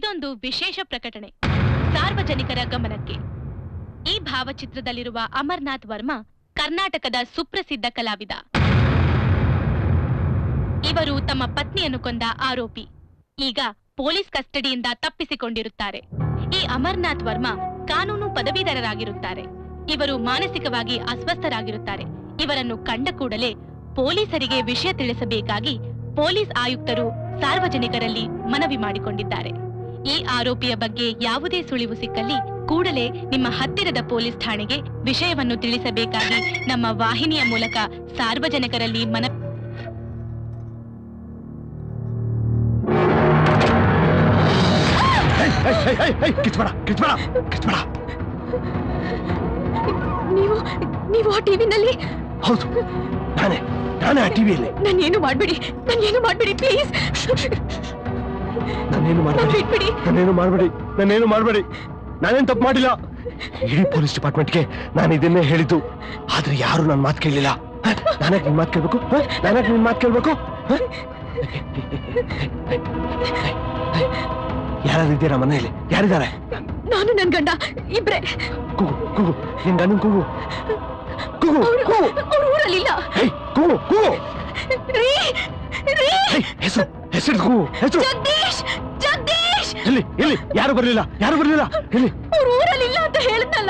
ಇದೊಂದು ವಿಶೇಷ ಪ್ರಕಟಣೆ ಸಾರ್ವಜನಿಕರ ಗಮನಕ್ಕೆ ಈ ಭಾವಚಿತ್ರದಲ್ಲಿರುವ ಅಮರ್ನಾಥ್ ವರ್ಮಾ ಕರ್ನಾಟಕದ ಸುಪ್ರಸಿದ್ಧ ಕಲಾವಿದ ಇವರು ತಮ್ಮ ಪತ್ನಿಯನ್ನು ಕೊಂದ ಆರೋಪಿ ಈಗ ಪೊಲೀಸ್ ಕಸ್ಟಡಿಯಿಂದ ತಪ್ಪಿಸಿಕೊಂಡಿರುತ್ತಾರೆ ಈ ಅಮರ್ನಾಥ್ ವರ್ಮಾ ಕಾನೂನು ಪದವೀಧರರಾಗಿರುತ್ತಾರೆ ಇವರು ಮಾನಸಿಕವಾಗಿ ಅಸ್ವಸ್ಥರಾಗಿರುತ್ತಾರೆ ಇವರನ್ನು ಕಂಡ ಕೂಡಲೇ ಪೊಲೀಸರಿಗೆ ವಿಷಯ ತಿಳಿಸಬೇಕಾಗಿ ಪೊಲೀಸ್ ಆಯುಕ್ತರು ಸಾರ್ವಜನಿಕರಲ್ಲಿ ಮನವಿ ಮಾಡಿಕೊಂಡಿದ್ದಾರೆ ಈ ಆರೋಪಿಯ ಬಗ್ಗೆ ಯಾವುದೇ ಸುಳಿವು ಸಿಕ್ಕಲ್ಲಿ ಕೂಡಲೇ ನಿಮ್ಮ ಹತ್ತಿರದ ಪೊಲೀಸ್ ಠಾಣೆಗೆ ವಿಷಯವನ್ನು ತಿಳಿಸಬೇಕಾಗಿ ನಮ್ಮ ವಾಹಿನಿಯ ಮೂಲಕ ಸಾರ್ವಜನಿಕರಲ್ಲಿ ಮನ ಕಿಚ್ಬೇಡ ಕಿಚ್ಬೇಡ ಕಿಚ್ಬೇಡ ನೀವು ನೀವು ಆ ಟಿವಿನಲ್ಲಿ ಹೌದು ನಾನೇ ನಾನೇ ಆ ಟಿವಿಯಲ್ಲಿ ನಾನೇನು ಮಾಡ್ಬೇಡಿ ನಾನೇನು ಮಾಡ್ಬೇಡಿ ಪ್ಲೀಸ್ ನಾನೇನು ಮಾಡಬೇಡಿ ಬಿಟ್ಬಿಡಿ ನಾನೇನು ಮಾಡಬೇಡಿ ನಾನೇನು ಮಾಡಬೇಡಿ ನಾನೇನು ತಪ್ಪು ಮಾಡಿಲ್ಲ ಇಡೀ ಪೊಲೀಸ್ ಡಿಪಾರ್ಟ್ಮೆಂಟ್ಗೆ ನಾನು ಇದನ್ನೇ ಹೇಳಿದ್ದು ಆದ್ರೆ ಯಾರು ನನ್ನ ಮಾತು ಕೇಳಲಿಲ್ಲ ನಾನೇ ನಿನ್ ಮಾತು ಕೇಳ್ಬೇಕು ಹ? ನಾನೇ ನಿನ್ ಮಾತು ಕೇಳ್ಬೇಕು ಹ? ಯಾರಾದ್ರೂ ಇದ್ದೀರಾ ಮನೆಯಲ್ಲಿ ಯಾರಿದ್ದಾರೆ ನಾನು ನನ್ ಗಂಡ ಇಬ್ರೆ ಕೂಗು ಕೂಗು ನಿನ್ ಗಂಡನ್ ಕೂಗು ಕೂಗು ಕೂಗು ಅವ್ರ ಊರಲ್ಲಿಲ್ಲ ಹೇಯ್ ಕೂಗು ಕೂಗು ರೀ ರೀ ಹೇಯ್ ಹೆಸರು ಹೆಸರು ಕೂಗು ಹೆಸರು ಜಗದೀಶ್ ಜಗದೀಶ್ ಎಲ್ಲಿ ಎಲ್ಲಿ ಯಾರು ಬರ್ಲಿಲ್ಲ ಯಾರು ಬರ್ಲಿಲ್ಲ ಎಲ್ಲಿ ಅವ್ರ ಊರಲ್ಲಿಲ್ಲ ಅಂತ ಹೇಳಿದ್ನಲ್ಲ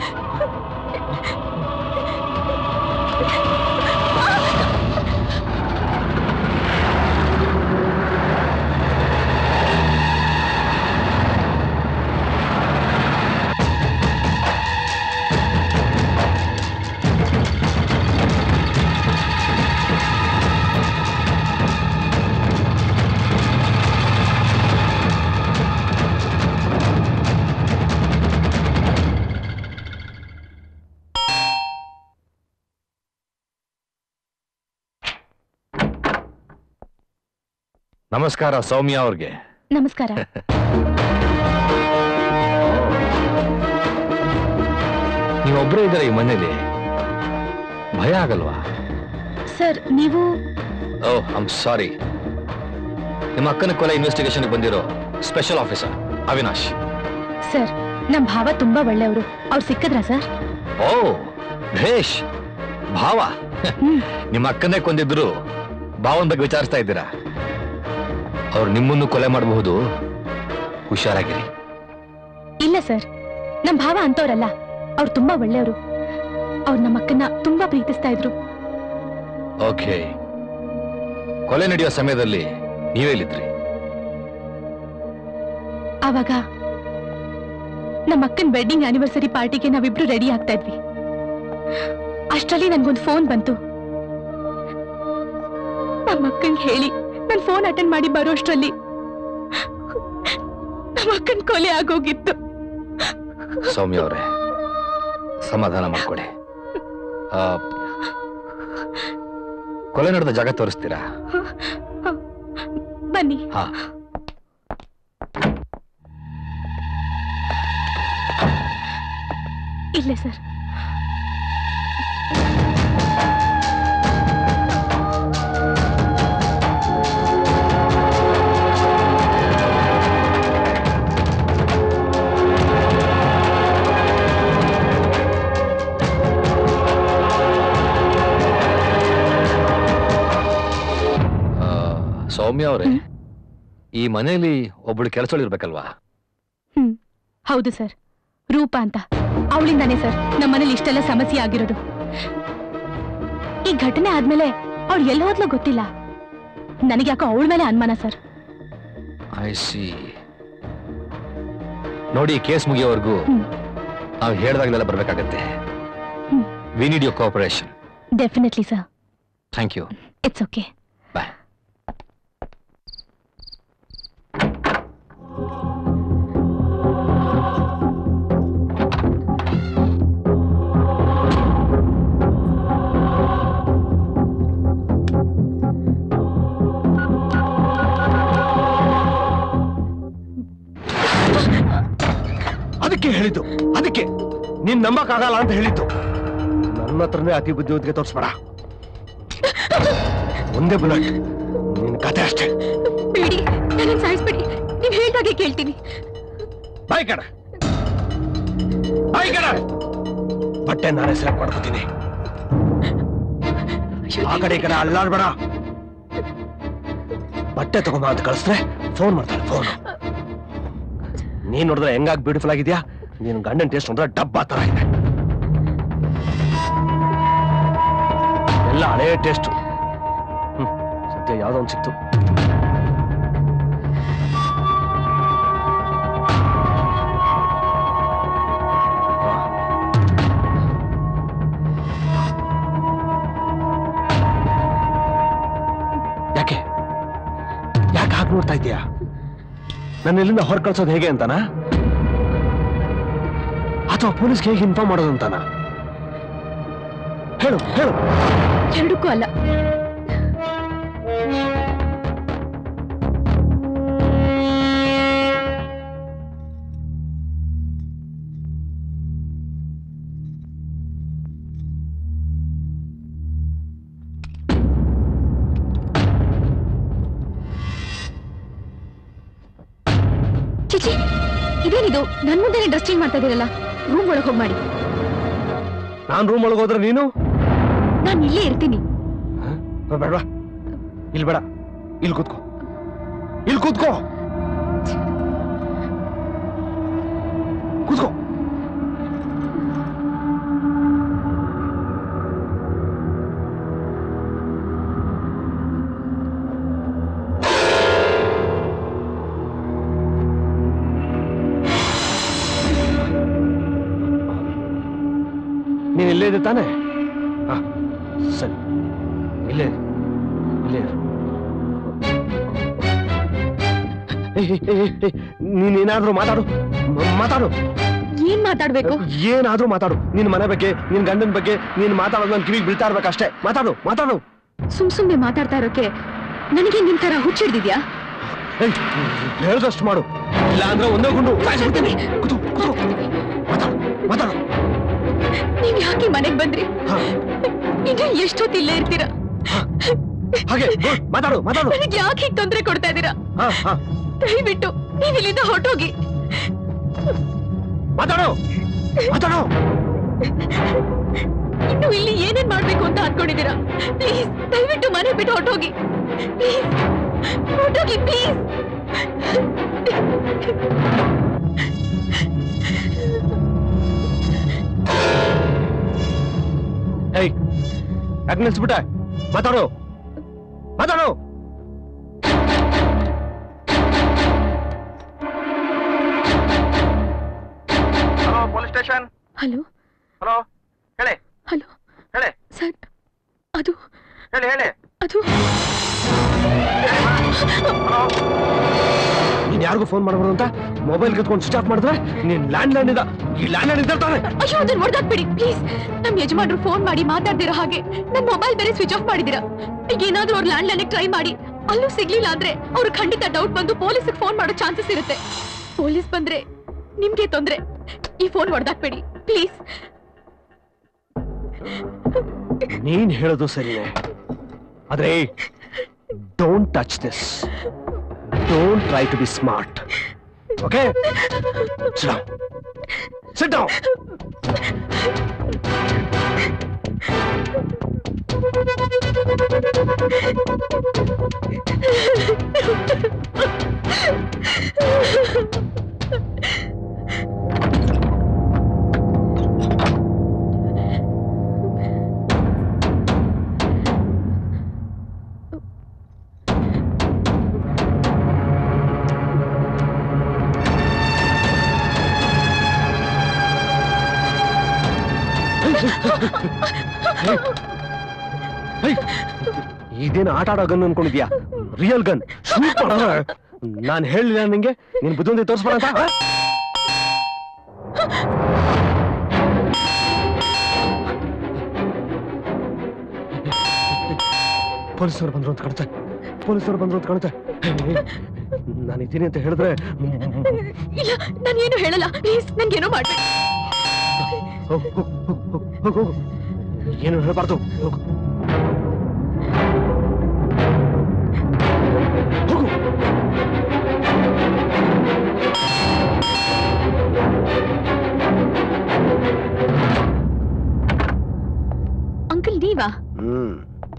ನಮಸ್ಕಾರ ಸೌಮ್ಯ ಅವ್ರಿಗೆ ನಮಸ್ಕಾರ ನೀವೊಬ್ಬರೇ ಇದ್ದಾರೆ ಈ ಮನೇಲಿ ಭಯ ಆಗಲ್ವಾ ಸರ್ ನೀವು ಓಹ್ ಐಮ್ ಸಾರಿ ನಿಮ್ಮ ಅಕ್ಕನ ಕೊಲೆ ಇನ್ವೆಸ್ಟಿಗೇಷನ್ ಬಂದಿರೋ ಸ್ಪೆಷಲ್ ಆಫೀಸರ್ ಅವಿನಾಶ್ ಸರ್ ನಮ್ ಭಾವ ತುಂಬಾ ಒಳ್ಳೆಯವರು ಅವ್ರು ಸಿಕ್ಕಿದ್ರಾ ಸರ್ ಓ ಭೇಷ್ ಭಾವ ಹ್ಮ್. ನಿಮ್ಮ ಅಕ್ಕನೇ ಕೊಂದಿದ್ರು ಭಾವನ್ ಬಗ್ಗೆ ವಿಚಾರಿಸ್ತಾ ಇದ್ದೀರಾ ಅವ್ರು ನಿಮ್ಮನ್ನು ಕೊಲೆ ಮಾಡಬಹುದು ಹುಷಾರಾಗಿರಿ ಇಲ್ಲ ಸರ್ ನಮ್ ಭಾವ ಅಂತವ್ರಲ್ಲ ಅವ್ರು ತುಂಬಾ ಒಳ್ಳೆಯವರು ಅವ್ರು ನಮ್ಮ ಅಕ್ಕನ್ನ ತುಂಬಾ ಪ್ರೀತಿಸ್ತಾ ಇದ್ರು ಓಕೆ ಕೊಲೆ ನಡೆಯೋ ಸಮಯದಲ್ಲಿ ನೀವೇಲಿದ್ರಿ ಆವಾಗ ನಮ್ಮ ಅಕ್ಕನ ವೆಡ್ಡಿಂಗ್ ಆನಿವರ್ಸರಿ ಪಾರ್ಟಿಗೆ ನಾವಿಬ್ರು ರೆಡಿ ಆಗ್ತಾ ಇದ್ವಿ ಅಷ್ಟರಲ್ಲಿ ನನ್ಗೊಂದು ಫೋನ್ ಬಂತು ನಮ್ಮ ಅಕ್ಕಂಗೆ ಹೇಳಿ ನನ್ ಫೋನ್ ಅಟೆಂಡ್ ಮಾಡಿ ಬರೋಷ್ಟರಲ್ಲಿ ನಮ್ಮ ಅಕ್ಕನ ಕೊಲೆ ಆಗೋಗಿತ್ತು ಸೌಮ್ಯ ಅವರೇ ಸಮಾಧಾನ ಮಾಡ್ಕೊಳ್ಳಿ ಆ, ಕೊಲೆ ನಡೆದ ಜಾಗ ತೋರಿಸ್ತೀರಾ ಬನ್ನಿ ಹಾ ಇಲ್ಲೇ ಸರ್ ಆ, ಸೌಮ್ಯ ಅವರೇ ಈ ಮನೆಯಲ್ಲಿ ಒಬ್ಬಳು ಕೆಲಸಗಳಿರ್ಬೇಕಲ್ವಾ ಹ್ಮ್ ಹೌದು ಸರ್ ರೂಪ ಅಂತ ಅವಳಿಂದಾನೇ ಸರ್ ನಮ್ಮ ಮನೇಲಿ ಇಷ್ಟೆಲ್ಲ ಸಮಸ್ಯೆ ಆಗಿರೋದು ಈ ಘಟನೆ ಆದ್ಮೇಲೆ ಅವಳು ಎಲ್ಲಿ ಹೋದ್ಲೋ ಗೊತ್ತಿಲ್ಲ ನನಗೆ ಯಾಕೋ ಅವಳ ಮೇಲೆ ಅನುಮಾನ ಸರ್ ಐ ಸಿ ನೋಡಿ ಕೇಸ್ ಮುಗಿಯೋವರೆಗೂ ಹ್ಮ್. ನಾವು ಹೇಳ್ದಾಗಲೆಲ್ಲ ಬರ್ಬೇಕಾಗತ್ತೆ ಹ್ಮ್. We need your cooperation definitely sir thank you it's okay bye ಅದಕ್ಕೆ ಹೇಳಿದ್ದು ಅದಕ್ಕೆ ನೀನ್ ನಂಬಕ್ಕಾಗಲ್ಲ ಅಂತ ಹೇಳಿದ್ದು ನನ್ನ ಹತ್ರನೇ ಅತಿ ಬುದ್ಧಿವಂತಿಗೆ ತೋರಿಸ್ಬೇಡ ಒಂದೇ ಬುಲೆಟ್ ನಿನ್ ಕತೆ ಅಷ್ಟೇ ಬೇಡಿ ನನ್ನ ಸಾಯಿಸ್ಬೇಡಿ ನೀವ್ ಹೇಳ್ದಾಗ ಹಾಗೆ ಕೇಳ್ತೀನಿ ಬಾಯ್ ಕಣ ಬಾಯ್ ಕಣ ಬಟ್ಟೆ ನಾನೇ ಸೆಲೆಕ್ಟ್ ಮಾಡ್ಕೋತೀನಿ ಆ ಕಡೆ ಈ ಕಡೆ ಅಲ್ಲಾಡ್ಬೇಡ ಬಟ್ಟೆ ತಗೊಂಬ ಅಂತ ಕಳಿಸ್ರೆ ಫೋನ್ ಮಾಡ್ತಾಳೆ ಫೋನ್ ನೀನ್ ನೋಡಿದ್ರೆ ಹೆಂಗಾಗಿ ಬ್ಯೂಟಿಫುಲ್ ಆಗಿದ್ಯಾ ನೀನ್ ಗಂಡನ್ ಟೇಸ್ಟ್ ನೋಡಿದ್ರೆ ಡಬ್ಬಾ ತರ ಇದೆ ಎಲ್ಲ ಹಳೇ ಟೇಸ್ಟ್ ಹ್ಮ್ ಸದ್ಯ ಯಾವ್ದೋ ಒಂದು ಸಿಕ್ತು ಯಾಕೆ ಯಾಕೆ ಹಾಗೆ ನೋಡ್ತಾ ಇದೀಯಾ ನನ್ನ ಇಲ್ಲಿಂದ ಹೊರ ಕಳ್ಸೋದು ಹೇಗೆ ಅಂತಾನ ಅಥವಾ ಪೊಲೀಸ್ಗೆ ಹೇಗೆ ಇನ್ಫಾರ್ಮ್ ಮಾಡೋದು ಅಂತಾನ ಹೇಳು ಹೇಳು ಎರಡಕ್ಕೂ ಅಲ್ಲ ಚಿಚಿ ಇದೇನಿದು ನನ್ ಮುಂದೆನೆ ಡ್ರೆಸ್ ಚೇಂಜ್ ಮಾಡ್ತಾ ಇದೀರಲ್ಲ ರೂಮ್ ಒಳಗೆ ಹೋಗಿ ಮಾಡಿ ನಾನ್ ರೂಮ್ ಒಳಗೆ ಹೋದ್ರೆ ನೀನು ನಾನು ಇಲ್ಲೇ ಇರ್ತೀನಿ ಹ? ಬೇಡ ಇಲ್ಲಿ ಬೇಡ ಇಲ್ಲಿ ಕೂತ್ಕೋ ಇಲ್ಲಿ ಕೂತ್ಕೋ ಕೂತ್ಕೋ ನೀನ್ ಇಲ್ಲೇ ಇದೆ ತಾನೆ ಹಾ ಸರಿ ಇಲ್ಲೇ ಇರು. ಇಲ್ಲೇ ಇರು. ಏಯ್, ಏಯ್, ಏಯ್, ಏಯ್, ನೀನೇನಾದ್ರೂ ಮಾತಾಡು ಮ- ಮಾತಾಡು ಏನ್ ಮಾತಾಡ್ಬೇಕು ಏನಾದ್ರೂ ಮಾತಾಡು ನಿನ್ ಮನೆ ಬಗ್ಗೆ ನಿನ್ ಗಂಡನ ಬಗ್ಗೆ ನೀನ್ ಮಾತಾಡೋದು ನನ್ ಕಿವಿಗೆ ಬೀಳ್ತಾ ಇರ್ಬೇಕಷ್ಟೇ ಮಾತಾಡು ಮಾತಾಡು ಸುಮ್ ಸುಮ್ನೆ ಮಾತಾಡ್ತಾ ಇರೋಕೆ ನನಗೆ ನಿಮ್ ತರ ಹುಚ್ಚಿಡ್ದಿದ್ಯಾ ಏಯ್, ಹೇಳ್ದಷ್ಟು ಮಾಡು ಇಲ್ಲ ಅಂದ್ರೆ ಒಂದೇ ಗುಂಡು ಸಾಯಿಸ್ಬಿಡ್ತೀನಿ ಕೂತು ಕೂತು ಮಾತಾಡು ಮಾತಾಡು ನೀವ್ ಯಾಕೆ ಮನೆಗ್ ಬಂದ್ರಿ ಹಾ, ಇನ್ನು ಎಷ್ಟೊತ್ತು ಇಲ್ಲೇ ಇರ್ತೀರಾ ಹಾಗೆ good, ಮಾತಾಡು ಮಾತಾಡು ನನಗೆ ಯಾಕೆ ಹೀಗ್ ತೊಂದ್ರೆ ಕೊಡ್ತಾ ಇದೀರಾ ಹಾ ಹಾ ದಯವಿಟ್ಟು ನೀವ್ ಇಲ್ಲಿಂದ ಹೊರಟೋಗಿ ಮಾತಾಡು ಮಾತಾಡು ಇನ್ನು ಇಲ್ಲಿ ಏನೇನ್ ಮಾಡ್ಬೇಕು ಅಂತ ಅನ್ಕೊಂಡಿದೀರಾ ಪ್ಲೀಸ್ ದಯವಿಟ್ಟು ಮನೆ ಬಿಟ್ಟು ಹೊರಟೋಗಿ ಪ್ಲೀಸ್ ಹೊರಟೋಗಿ ಪ್ಲೀಸ್ ಏಯ್ ಯಾಕೆ ನಿಲ್ಸ್ಬಿಟ್ಟೆ ಮಾತಾಡು ಮಾತಾಡು hello police station hello hello ಹೇಳಿ ಹಲೋ ಹೇಳಿ ಸರ್ ಅದು ಹೇಳಿ ಹೇಳಿ ಅದು ನೀನ್ ಯಾರಿಗೂ ಫೋನ್ ಮಾಡಬಾರ್ದು ಅಂತ ಮೊಬೈಲ್ ಕಿತ್ಕೊಂಡು ಸ್ವಿಚ್ ಆಫ್ ಮಾಡಿದ್ರೆ ನೀನ್ ಲ್ಯಾಂಡ್ ಲೈನ್ ಇದ ಈ ಲ್ಯಾಂಡ್ ಲೈನ್ ಇದ್ದಾನೆ ಅಯ್ಯೋ ಅದನ್ನ ಹೊಡೆದಾಕ್ಬಿಡಿ ಪ್ಲೀಸ್ ನಮ್ ಯಜಮಾನ್ರು ಫೋನ್ ಮಾಡಿ ಮಾತಾಡ್ದಿರೋ ಹಾಗೆ ನನ್ ಮೊಬೈಲ್ ಬೇರೆ ಸ್ವಿಚ್ ಆಫ್ ಮಾಡಿದಿರಾ ಈಗ ಏನಾದ್ರೂ ಅವ್ರ ಲ್ಯಾಂಡ್ ಲೈನ್ ಟ್ರೈ ಮಾಡಿ ಅಲ್ಲೂ ಸಿಗ್ಲಿಲ್ಲ ಅಂದ್ರೆ ಅವ್ರು ಖಂಡಿತ ಡೌಟ್ ಬಂದು ಪೊಲೀಸಿಗೆ ಫೋನ್ ಮಾಡೋ ಚಾನ್ಸಸ್ ಇರುತ್ತೆ ಪೊಲೀಸ್ ಬಂದ್ರೆ ನಿಮ್ಗೆ ತೊಂದ್ರೆ ಈ ಫೋನ್ ಹೊಡೆದಾಕ್ಬೇಡಿ ಪ್ಲೀಸ್ ನೀನ್ ಹೇಳೋದು ಸರಿನೇ ಆದ್ರೆ don't touch this don't try to be smart okay sit down ಇದೇನು ಆಟ ಆಡೋ ಗನ್ ಅನ್ಕೊಂಡಿದ್ಯಾ ರಿಯಲ್ ಗನ್ ಶೂಟ್ ಮಾಡೋಣ ನಾನು ಹೇಳಿಲ್ಲ ನಿಂಗೆ ನೀನ್ ಬುದ್ಧಿವಂತಿ ತೋರಿಸ್ಬೇಡ ಅಂತ ಆ? ಪೊಲೀಸರು ಬಂದ್ರು ಅಂತ ಕಾಣುತ್ತೆ ಪೊಲೀಸರು ಬಂದ್ರು ಅಂತ ಕಾಣುತ್ತೆ ನಾನು ಇದ್ದೀನಿ ಅಂತ ಹೇಳಿದ್ರೆ ಇಲ್ಲ ನಾನು ಏನು ಹೇಳಲ್ಲ ಪ್ಲೀಸ್ ನನ್ಗೇನೋ ಮಾಡ್ಬೇಡಿ ಹೋಗು ಹೋಗು ಹೋಗು ಹೋಗು ಹೋಗು ಏನು ಹೇಳಬಾರ್ದು ಹೋಗು ಹೋಗು ಹ್ಮ್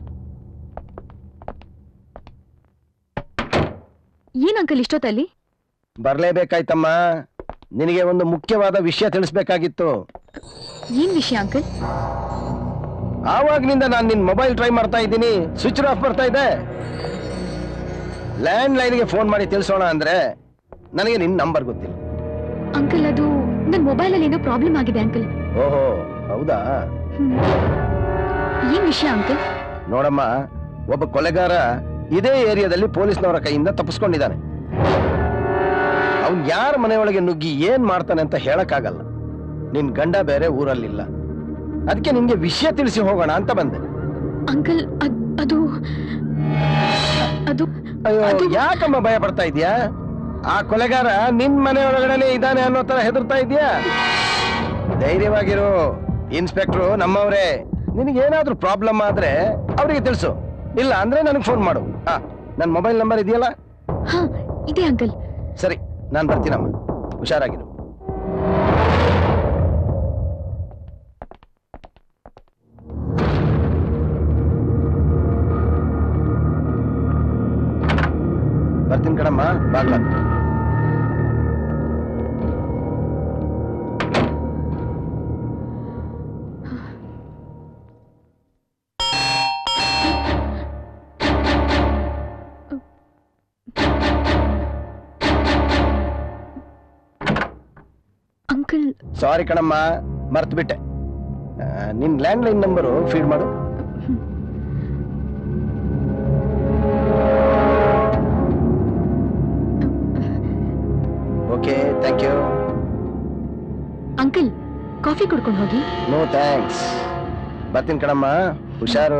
ಏನ್ ಅಂಕಲ್ ಇಷ್ಟೊತ್ತಲ್ಲಿ ಬರ್ಲೇಬೇಕಾಯ್ತಮ್ಮ ನಿನಗೆ ಒಂದು ಮುಖ್ಯವಾದ ವಿಷಯ ತಿಳಿಸ್ಬೇಕಾಗಿತ್ತು ಏನ್ ವಿಷಯ ಅಂಕಲ್ ಆವಾಗ್ನಿಂದ ನಾನು ನಿನ್ ಮೊಬೈಲ್ ಟ್ರೈ ಮಾಡ್ತಾ ಇದ್ದೀನಿ ಸ್ವಿಚ್ ಆಫ್ ಬರ್ತಾ ಇದೆ ಲ್ಯಾಂಡ್ ಲೈನ್ಗೆ ಫೋನ್ ಮಾಡಿ ತಿಳಿಸೋಣ ಅಂದ್ರೆ ನನಗೆ ನಿನ್ ನಂಬರ್ ಗೊತ್ತಿಲ್ಲ ಅಂಕಲ್ ಅದು ನನ್ ಮೊಬೈಲ್ ಅಲ್ಲಿ ಏನೋ ಪ್ರಾಬ್ಲಮ್ ಆಗಿದೆ ಅಂಕಲ್ ಓಹೋ ಹೌದಾ ಏನ್ ವಿಷಯ ಅಂಕಲ್ ನೋಡಮ್ಮ ಒಬ್ಬ ಕೊಲೆಗಾರ ಇದೇ ಏರಿಯಾದಲ್ಲಿ ಪೊಲೀಸ್ನವರ ಕೈಯಿಂದ ತಪ್ಪಿಸ್ಕೊಂಡಿದ್ದಾನೆ ಅವನ್ ಯಾರ ಮನೆಯೊಳಗೆ ನುಗ್ಗಿ ಏನ್ ಮಾಡ್ತಾನೆ ಅಂತ ಹೇಳಕ್ಕಾಗಲ್ಲ ನಿನ್ ಗಂಡ ಬೇರೆ ಊರಲ್ಲಿಲ್ಲ ಅದಕ್ಕೆ ನಿನ್ಗೆ ವಿಷಯ ತಿಳಿಸಿ ಹೋಗೋಣ ಅಂತ ಬಂದೆ ಅಂಕಲ್ ಅದ್- ಅದು ಅದು ಅಯ್ಯೋ ಅದು- ಯಾಕಮ್ಮ ಭಯ ಪಡ್ತಾ ಇದೀಯಾ ಆ ಕೊಲೆಗಾರ ನಿನ್ ಮನೆ ಒಳಗಡೆನೆ ಇದ್ದಾನೆ ಅನ್ನೋ ತರ ಹೆದರ್ತಾ ಇದೀಯಾ ಧೈರ್ಯವಾಗಿರು ಇನ್ಸ್ಪೆಕ್ಟ್ರು ನಮ್ಮವ್ರೆ ನಿನಗೇನಾದ್ರೂ ಪ್ರಾಬ್ಲಮ್ ಆದ್ರೆ ಅವರಿಗೆ ತಿಳಿಸು ಇಲ್ಲ ಅಂದ್ರೆ ನನಗೆ ಫೋನ್ ಮಾಡು ಹಾ ನನ್ನ ಮೊಬೈಲ್ ನಂಬರ್ ಇದೆಯಲ್ಲ ಹಾ ಇದೆ ಅಂಕಲ್ ಸರಿ ನಾನು ಬರ್ತೀನಮ್ಮ ಹುಷಾರಾಗಿರು ಬರ್ತೀನಿ ಕಣಮ್ಮ ಬಾಗ್ಲ ಅಂಕಲ್ ಸಾರಿ ಕಣಮ್ಮ ಮರ್ತು ಬಿಟ್ಟೆ ನಿನ್ ಲ್ಯಾಂಡ್ ಲೈನ್ ನಂಬರು ಫೀಡ್ ಮಾಡು okay thank you uncle coffee ಕುಡ್ಕೊಂಡು ಹೋಗಿ ನೋ ಥ್ಯಾಂಕ್ಸ್ ಬರ್ತೀನಿ ಕಣಮ್ಮ ಹುಷಾರು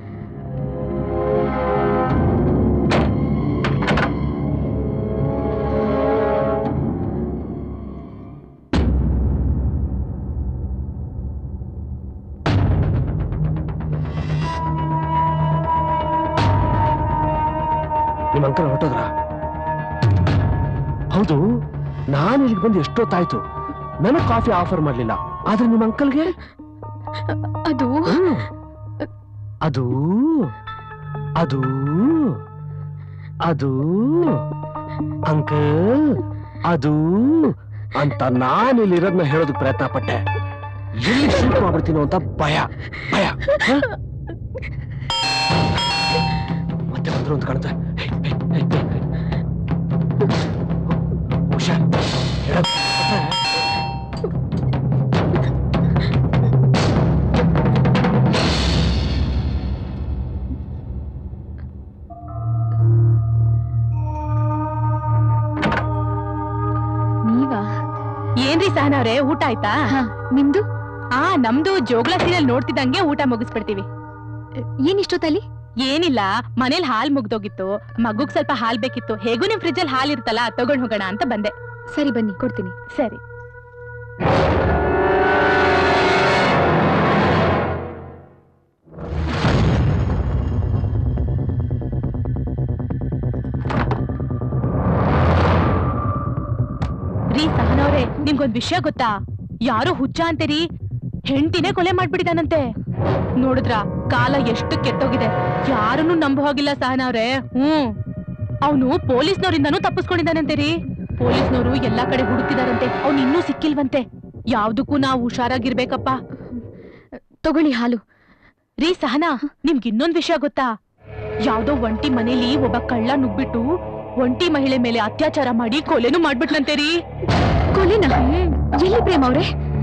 ನಿಮ್ಮ ಅಂಕಲ್ ಹೊರಟೋದ್ರ ಹೌದು ನಾನು ಇಲ್ಲಿಗೆ ಬಂದು ಎಷ್ಟೊತ್ತಾಯ್ತು ನನಗ್ ಕಾಫಿ ಆಫರ್ ಮಾಡ್ಲಿಲ್ಲ ಆದ್ರೆ ನಿಮ್ಮ ಅಂಕಲ್ಗೆ ಅದು ಹ್ಮ್. ಅದು ಅದು ಅದು ಅಂಕಲ್ ಅದು ಅಂತ ನಾನು ಇಲ್ಲಿ ಇರೋದನ್ನ ಹೇಳೋದಕ್ಕೆ ಪ್ರಯತ್ನ ಪಟ್ಟೆ ಎಲ್ಲಿ ಶೂಟ್ ಮಾಡ್ಬಿಡ್ತೀನೋ ಅಂತ ಭಯ ಭಯ ಹ? ಮತ್ತೆ ಬಂದ್ರು ಅಂತ ಕಾಣುತ್ತೆ ಹೇ, ಹೇ, ಹೇ, ಹೇ, ಹೇ. ಹುಷಾರ್ ಹೇಳೋದ್ ಮತ್ತೆ ನೀವಾ ಏನ್ರಿ ಸಹನವ್ರೆ ಊಟ ಆಯ್ತಾ ಹಾ ನಿಮ್ದು ಆ ನಮ್ದು ಜೋಗ್ಲ ಸೀರಿಯಲ್ ನೋಡ್ತಿದ್ದಂಗೆ ಊಟ ಮುಗಿಸ್ಬಿಡ್ತೀವಿ ಏನ್ ಇಷ್ಟೊತ್ತಲ್ಲಿ ಏನಿಲ್ಲ ಮನೇಲಿ ಹಾಲ್ ಮುಗ್ದೋಗಿತ್ತು ಮಗುಗ್ ಸ್ವಲ್ಪ ಹಾಲ್ ಬೇಕಿತ್ತು ಹೇಗೂ ನಿಮ್ ಫ್ರಿಜ್ ಅಲ್ಲಿ ಹಾಲ್ ಇರ್ತಲ್ಲ ತಗೊಂಡ್ ಹೋಗೋಣ ಅಂತ ಬಂದೆ ಸರಿ ಬನ್ನಿ ಕೊಡ್ತೀನಿ ಸರಿ ರೀ ಸಹನವ್ರೆ ನಿಮ್ಗೊಂದ್ ವಿಷಯ ಗೊತ್ತಾ ಯಾರೋ ಹುಚ್ಚ ಅಂತೀರಿ ಹೆಂಡತಿನೇ ಕೊಲೆ ಮಾಡ್ಬಿಟ್ಟಿದಾನಂತೆ ನೋಡಿದ್ರ ಕಾಲ ಎಷ್ಟು ಕೆಟ್ಟೋಗಿದೆ ಯಾರನ್ನು ನಂಬ ಹೋಗಿಲ್ಲ ಸಹನವ್ರೆ ಹ್ಮ್ ಅವನು ಪೊಲೀಸ್ನವರಿಂದನೂ ತಪ್ಪಿಸ್ಕೊಂಡಿದ್ದಾನಂತೆ ರೀ ಪೊಲೀಸ್ನವರು ಎಲ್ಲಾ ಕಡೆ ಹುಡುಕ್ತಿದಾರಂತೆ ಅವ್ನು ಇನ್ನೂ ಸಿಕ್ಕಿಲ್ವಂತೆ ಯಾವ್ದಕ್ಕೂ ನಾವು ಹುಷಾರಾಗಿರ್ಬೇಕಪ್ಪ ತಗೊಳ್ಳಿ ಹಾಲು ರೀ ಸಹನಾ ನಿಮ್ಗ್ ಇನ್ನೊಂದ್ ವಿಷಯ ಗೊತ್ತಾ ಯಾವ್ದೋ ಒಂಟಿ ಮನೇಲಿ ಒಬ್ಬ ಕಳ್ಳ ನುಗ್ಬಿಟ್ಟು ಒಂಟಿ ಮಹಿಳೆ ಮೇಲೆ ಅತ್ಯಾಚಾರ ಮಾಡಿ ಕೊಲೆನೂ ಮಾಡ್ಬಿಟ್ನಂತೆ ರೀ ಕೊಲೆನಾ ಎಲ್ಲಿ ಪ್ರೇಮ್ ಅವ್ರೆ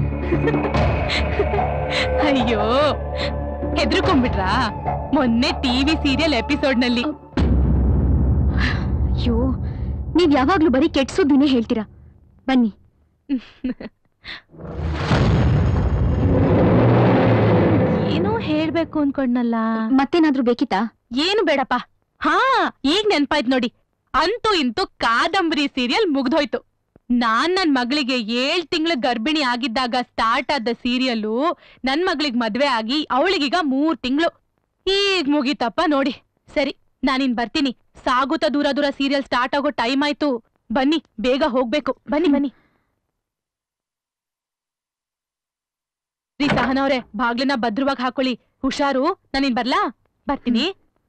ಅಯ್ಯೋ ಹೆದರ್ಕೊಂಡ್ಬಿಟ್ರಾ ಮೊನ್ನೆ ಟಿವಿ ಸೀರಿಯಲ್ ಎಪಿಸೋಡ್ ನಲ್ಲಿ ಅಯ್ಯೋ ನೀವ್ ಯಾವಾಗ್ಲೂ ಬರೀ ಕೆಟ್ಟ ಸುದ್ದಿನೇ ಹೇಳ್ತೀರಾ ಬನ್ನಿ ಏನೋ ಹೇಳ್ಬೇಕು ಅನ್ಕೊಂಡ್ನಲ್ಲ ಮತ್ತೇನಾದ್ರೂ ಬೇಕಿತ್ತಾ ಏನು ಬೇಡಪ್ಪ ಹಾ ಈಗ ನೆನ್ಪಾಯ್ತು ನೋಡಿ ಅಂತೂ ಇಂತೂ ಕಾದಂಬರಿ ಸೀರಿಯಲ್ ಮುಗ್ದೋಯ್ತು ನಾನ್ ನನ್ ಮಗಳಿಗೆ ಏಳ್ ತಿಂಗಳ ಗರ್ಭಿಣಿ ಆಗಿದ್ದಾಗ ಸ್ಟಾರ್ಟ್ ಆದ ಸೀರಿಯಲ್ಲು ನನ್ ಮಗಳಿಗೆ ಮದ್ವೆ ಆಗಿ ಅವಳಿಗೀಗ ಮೂರ್ ತಿಂಗಳು ಈಗ ಮುಗೀತಪ್ಪ ನೋಡಿ ಸರಿ ನಾನಿನ್ ಬರ್ತೀನಿ ಸಾಗುತ್ತಾ ದೂರ ದೂರ ಸೀರಿಯಲ್ ಸ್ಟಾರ್ಟ್ ಆಗೋ ಟೈಮ್ ಆಯ್ತು ಬನ್ನಿ ಬೇಗ ಹೋಗ್ಬೇಕು ಬನ್ನಿ ಬನ್ನಿ ರೀ ಸಹನವ್ರೆ ಬಾಗ್ಲನ್ನ ಭದ್ರವಾಗಿ ಹಾಕೊಳ್ಳಿ ಹುಷಾರು ನಾನಿನ್ ಬರ್ಲಾ ಬರ್ತೀನಿ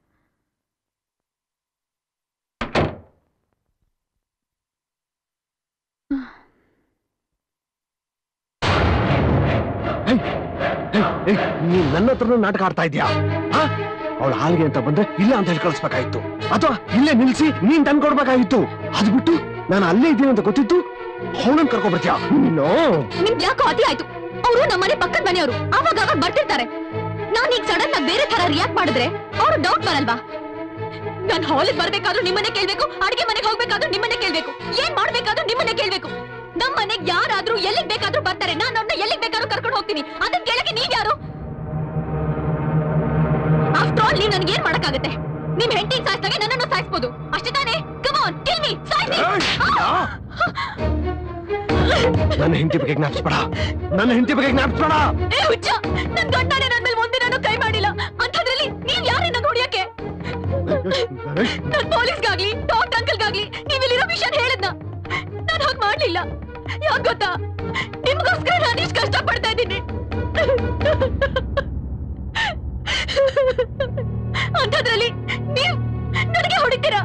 ನೀನ್ ನನ್ನ ಹತ್ರನೂ ನಾಟಕ ಆಡ್ತಾ ಇದ್ಯಾ ಅವಳ ಹಾಲ್ಗೆ ಅಂತ ಬಂದ್ರೆ ಇಲ್ಲ ಅಂತ ಹೇಳಿ ಕಳಿಸ್ಬೇಕಾಗಿತ್ತು ಅಥವಾ ಇಲ್ಲೇ ನಿಲ್ಸಿ ನೀನ್ ತಂದು ಕೊಡ್ಬೇಕಾಗಿತ್ತು ಅದ್ ಬಿಟ್ಟು ನಾನು ಅಲ್ಲೇ ಇದ್ದೀನಿ ಅಂತ ಗೊತ್ತಿತ್ತು ಅವಳನ್ನ ಕರ್ಕೊಂಡ್ಬರ್ತೀಯ ನೀನು ನಿಮ್ಗೆ ಯಾಕೋ ಅತಿ ಆಯ್ತು ಅವರು ನಮ್ಮನೆ ಪಕ್ಕದ ಮನೆಯವರು ಅವಾಗ ಅವಾಗ ಬರ್ತಿರ್ತಾರೆ ನಾನ್ ಈಗ ಸಡನ್ ಆಗಿ ಬೇರೆ ತರ ರಿಯಾಕ್ಟ್ ಮಾಡಿದ್ರೆ ಅವ್ರು ಡೌಟ್ ಬರಲ್ವಾ ನಾನ್ ಹಾಲಿಗೆ ಬರ್ಬೇಕಾದ್ರೂ ನಿಮ್ಮನೆ ಕೇಳ್ಬೇಕು ಅಡಿಗೆ ಮನೆಗೆ ಹೋಗ್ಬೇಕಾದ್ರೂ ನಿಮ್ಮನೆ ಕೇಳ್ಬೇಕು ಏನ್ ಮಾಡ್ಬೇಕಾದ್ರೂ ನಿಮ್ಮನೆ ಕೇಳ್ಬೇಕು ನಮ್ ಮನೆಗ್ ಯಾರಾದ್ರೂ ಎಲ್ಲಿಗ್ ಬೇಕಾದ್ರೂ ಬರ್ತಾರೆ ನಾನ್ ಅವ್ರನ್ನ ಎಲ್ಲಿಗ್ ಬೇಕಾದ್ರೂ ಕರ್ಕೊಂಡು ಹೋಗ್ತೀನಿ ಅದನ್ನ ಕೇಳಕ್ಕೆ ನೀವ್ ಯಾರು ಆಫ್ಟರ್ ಆಲ್ ನೀವ್ ನನ್ಗೆ ಏನ್ ಮಾಡಕ್ಕಾಗತ್ತೆ ನಿಮ್ ಹೆಂಡತಿ ಸಾಯಿಸ್ದಾಗೆ ನನ್ನನ್ನು ಸಾಯಿಸ್ಬೋದು ಅಷ್ಟೇ ತಾನೇ ಕಮ್ ಆನ್ ಕಿಲ್ ಮೀ ಸಾಯಿಸಿ ನನ್ನ ಹೆಂಡತಿ ಬಗ್ಗೆ ಜ್ಞಾಪಿಸ್ಬೇಡ ನನ್ನ ಹೆಂಡತಿ ಬಗ್ಗೆ ಜ್ಞಾಪಿಸ್ಬೇಡ ಏ ಹುಚ್ಚ ನನ್ ಗಂಡನೇ ನನ್ ಮೇಲೆ ಒಂದಿನಾನು ಕೈ ಮಾಡಿಲ್ಲ ಅಂಥದ್ರಲ್ಲಿ ನೀವ್ ಯಾರನ್ನ ಹೊಡಿಯಕ್ಕೆ ನನ್ ಪೊಲೀಸ್ಗಾಗ್ಲಿ ಡಾಕ್ಟರ್ ಅಂಕಲ್ಗಾಗ್ಲಿ ನೀವ್ ಇಲ್ಲಿರೋ ವಿಷಯ ಹೇಳದ್ನ ನಾನ್ ಹಾಗ್ ಮಾಡ್ಲಿಲ್ಲ ಯಾಕ್ ಗೊತ್ತಾ ನಿಮ್ಗೋಸ್ಕರ ನಾನು ಇಷ್ಟು ಕಷ್ಟ ಪಡ್ತಾ ಇದ್ದೀನಿ ಅಂಥದ್ರಲ್ಲಿ ನೀವ್ ನನಗೆ ಹೊಡಿತೀರಾ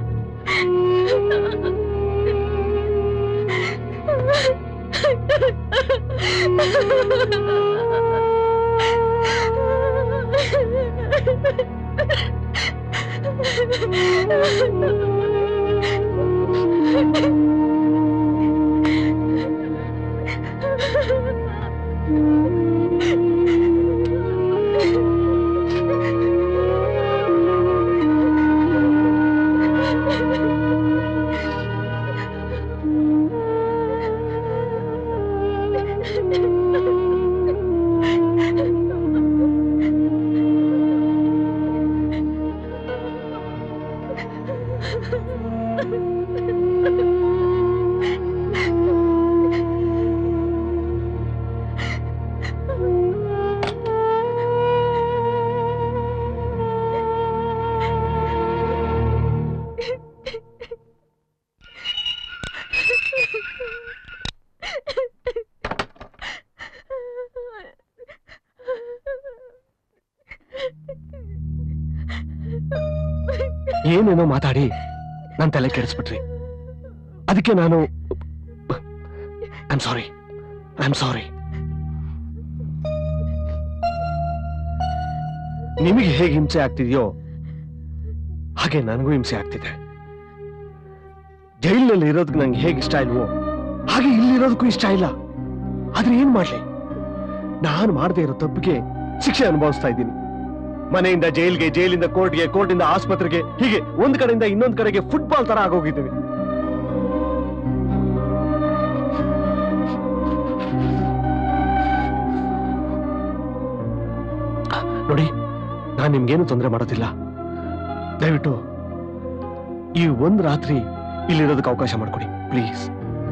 ಏನೇನೋ ಮಾತಾಡಿ ನನ್ ತಲೆ ಕೆಡಿಸ್ಬಿಟ್ರಿ ಅದಕ್ಕೆ ನಾನು I am sorry I am sorry ನಿಮಗೆ ಹೇಗೆ ಹಿಂಸೆ ಆಗ್ತಿದೆಯೋ ಹಾಗೆ ನನಗೂ ಹಿಂಸೆ ಆಗ್ತಿದೆ ಜೈಲಿನಲ್ಲಿ ಇರೋದಕ್ಕೆ ನಂಗೆ ಹೇಗೆ ಇಷ್ಟ ಇಲ್ವೋ ಹಾಗೆ ಇಲ್ಲಿರೋದಕ್ಕೂ ಇಷ್ಟ ಇಲ್ಲ ಆದ್ರೆ ಏನ್ ಮಾಡ್ಲಿ ನಾನು ಮಾಡದೇ ಇರೋ ತಪ್ಪಿಗೆ ಶಿಕ್ಷೆ ಅನುಭವಿಸ್ತಾ ಇದ್ದೀನಿ ಮನೆಯಿಂದ ಜೈಲ್ಗೆ ಜೈಲಿಂದ ಕೋರ್ಟ್ಗೆ ಕೋರ್ಟಿಂದ ಆಸ್ಪತ್ರೆಗೆ ಹೀಗೆ ಒಂದ್ ಕಡೆಯಿಂದ ಇನ್ನೊಂದ್ ಕಡೆಗೆ ಫುಟ್ಬಾಲ್ ತರ ಆಗೋಗಿದ್ದೀನಿ ನೋಡಿ ನಾನ್ ನಿಮ್ಗೇನು ತೊಂದರೆ ಮಾಡೋದಿಲ್ಲ ದಯವಿಟ್ಟು ಈ ಒಂದ್ ರಾತ್ರಿ ಇಲ್ಲಿರೋದಕ್ಕೆ ಅವಕಾಶ ಮಾಡ್ಕೊಡಿ ಪ್ಲೀಸ್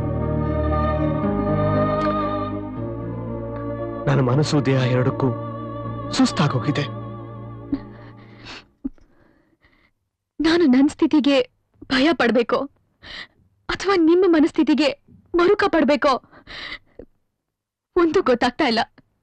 ನನ್ನ ಮನಸ್ಸು ದೇಹ ಎರಡಕ್ಕೂ ಸುಸ್ತಾಗೋಗಿದೆ ನಾನು ನನ್ನ ಸ್ಥಿತಿಗೆ ಭಯ ಪಡ್ಬೇಕೋ ಅಥವಾ ನಿಮ್ಮ ಮನಸ್ಥಿತಿಗೆ ಮರುಕ ಪಡ್ಬೇಕೋ ಒಂದು ಗೊತ್ತಾಗ್ತಾ ಇಲ್ಲ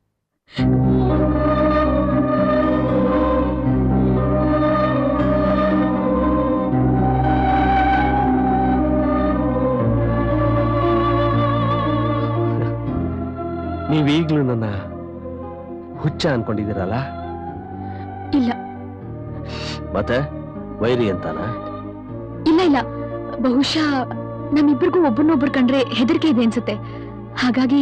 ನೀವೀಗ್ಲೂ ನನ್ನ ಹುಚ್ಚ ಅನ್ಕೊಂಡಿದ್ದೀರಲ್ಲ ಇಲ್ಲ ಮತ್ತೆ ವೈರಿ ಅಂತಾನ ಇಲ್ಲ ಇಲ್ಲ ಬಹುಶಃ ನಮ್ಮಿಬ್ಬರಿಗೂ ಒಬ್ಬರನ್ನೊಬ್ರು ಕಂಡ್ರೆ ಹೆದರಿಕೆ ಇದೆ ಅನ್ಸುತ್ತೆ ಹಾಗಾಗಿ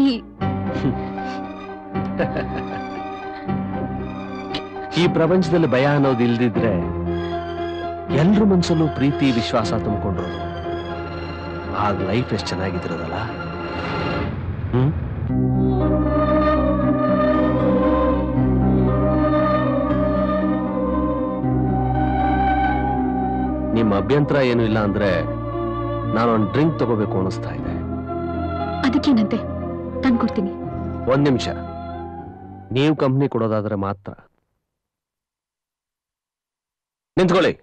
ಈ ಪ್ರಪಂಚದಲ್ಲಿ ಭಯ ಅನ್ನೋದು ಇಲ್ದಿದ್ರೆ ಎಲ್ರ ಮನ್ಸಲ್ಲೂ ಪ್ರೀತಿ ವಿಶ್ವಾಸ ತುಂಬಿಕೊಂಡ್ರು ಆಗ ಲೈಫ್ ಎಷ್ಟು ಚೆನ್ನಾಗಿದ್ರದಲ್ಲ ಹ್ಮ್ ನಿಮ್ಮ ಅಭ್ಯಂತರ ಏನು ಇಲ್ಲ ಅಂದ್ರೆ ನಾನೊಂದು ಡ್ರಿಂಕ್ ತಗೋಬೇಕು ಅನಿಸ್ತಾ ಇದೆ ಅದಕ್ಕೇನಂತೆ ತಂದ್ಕೊಡ್ತೀನಿ ಒಂದ್ ನಿಮಿಷ ನೀವು ಕಂಪ್ನಿ ಕೊಡೋದಾದ್ರೆ ಮಾತ್ರ ನಿಂತ್ಕೊಳ್ಳಿ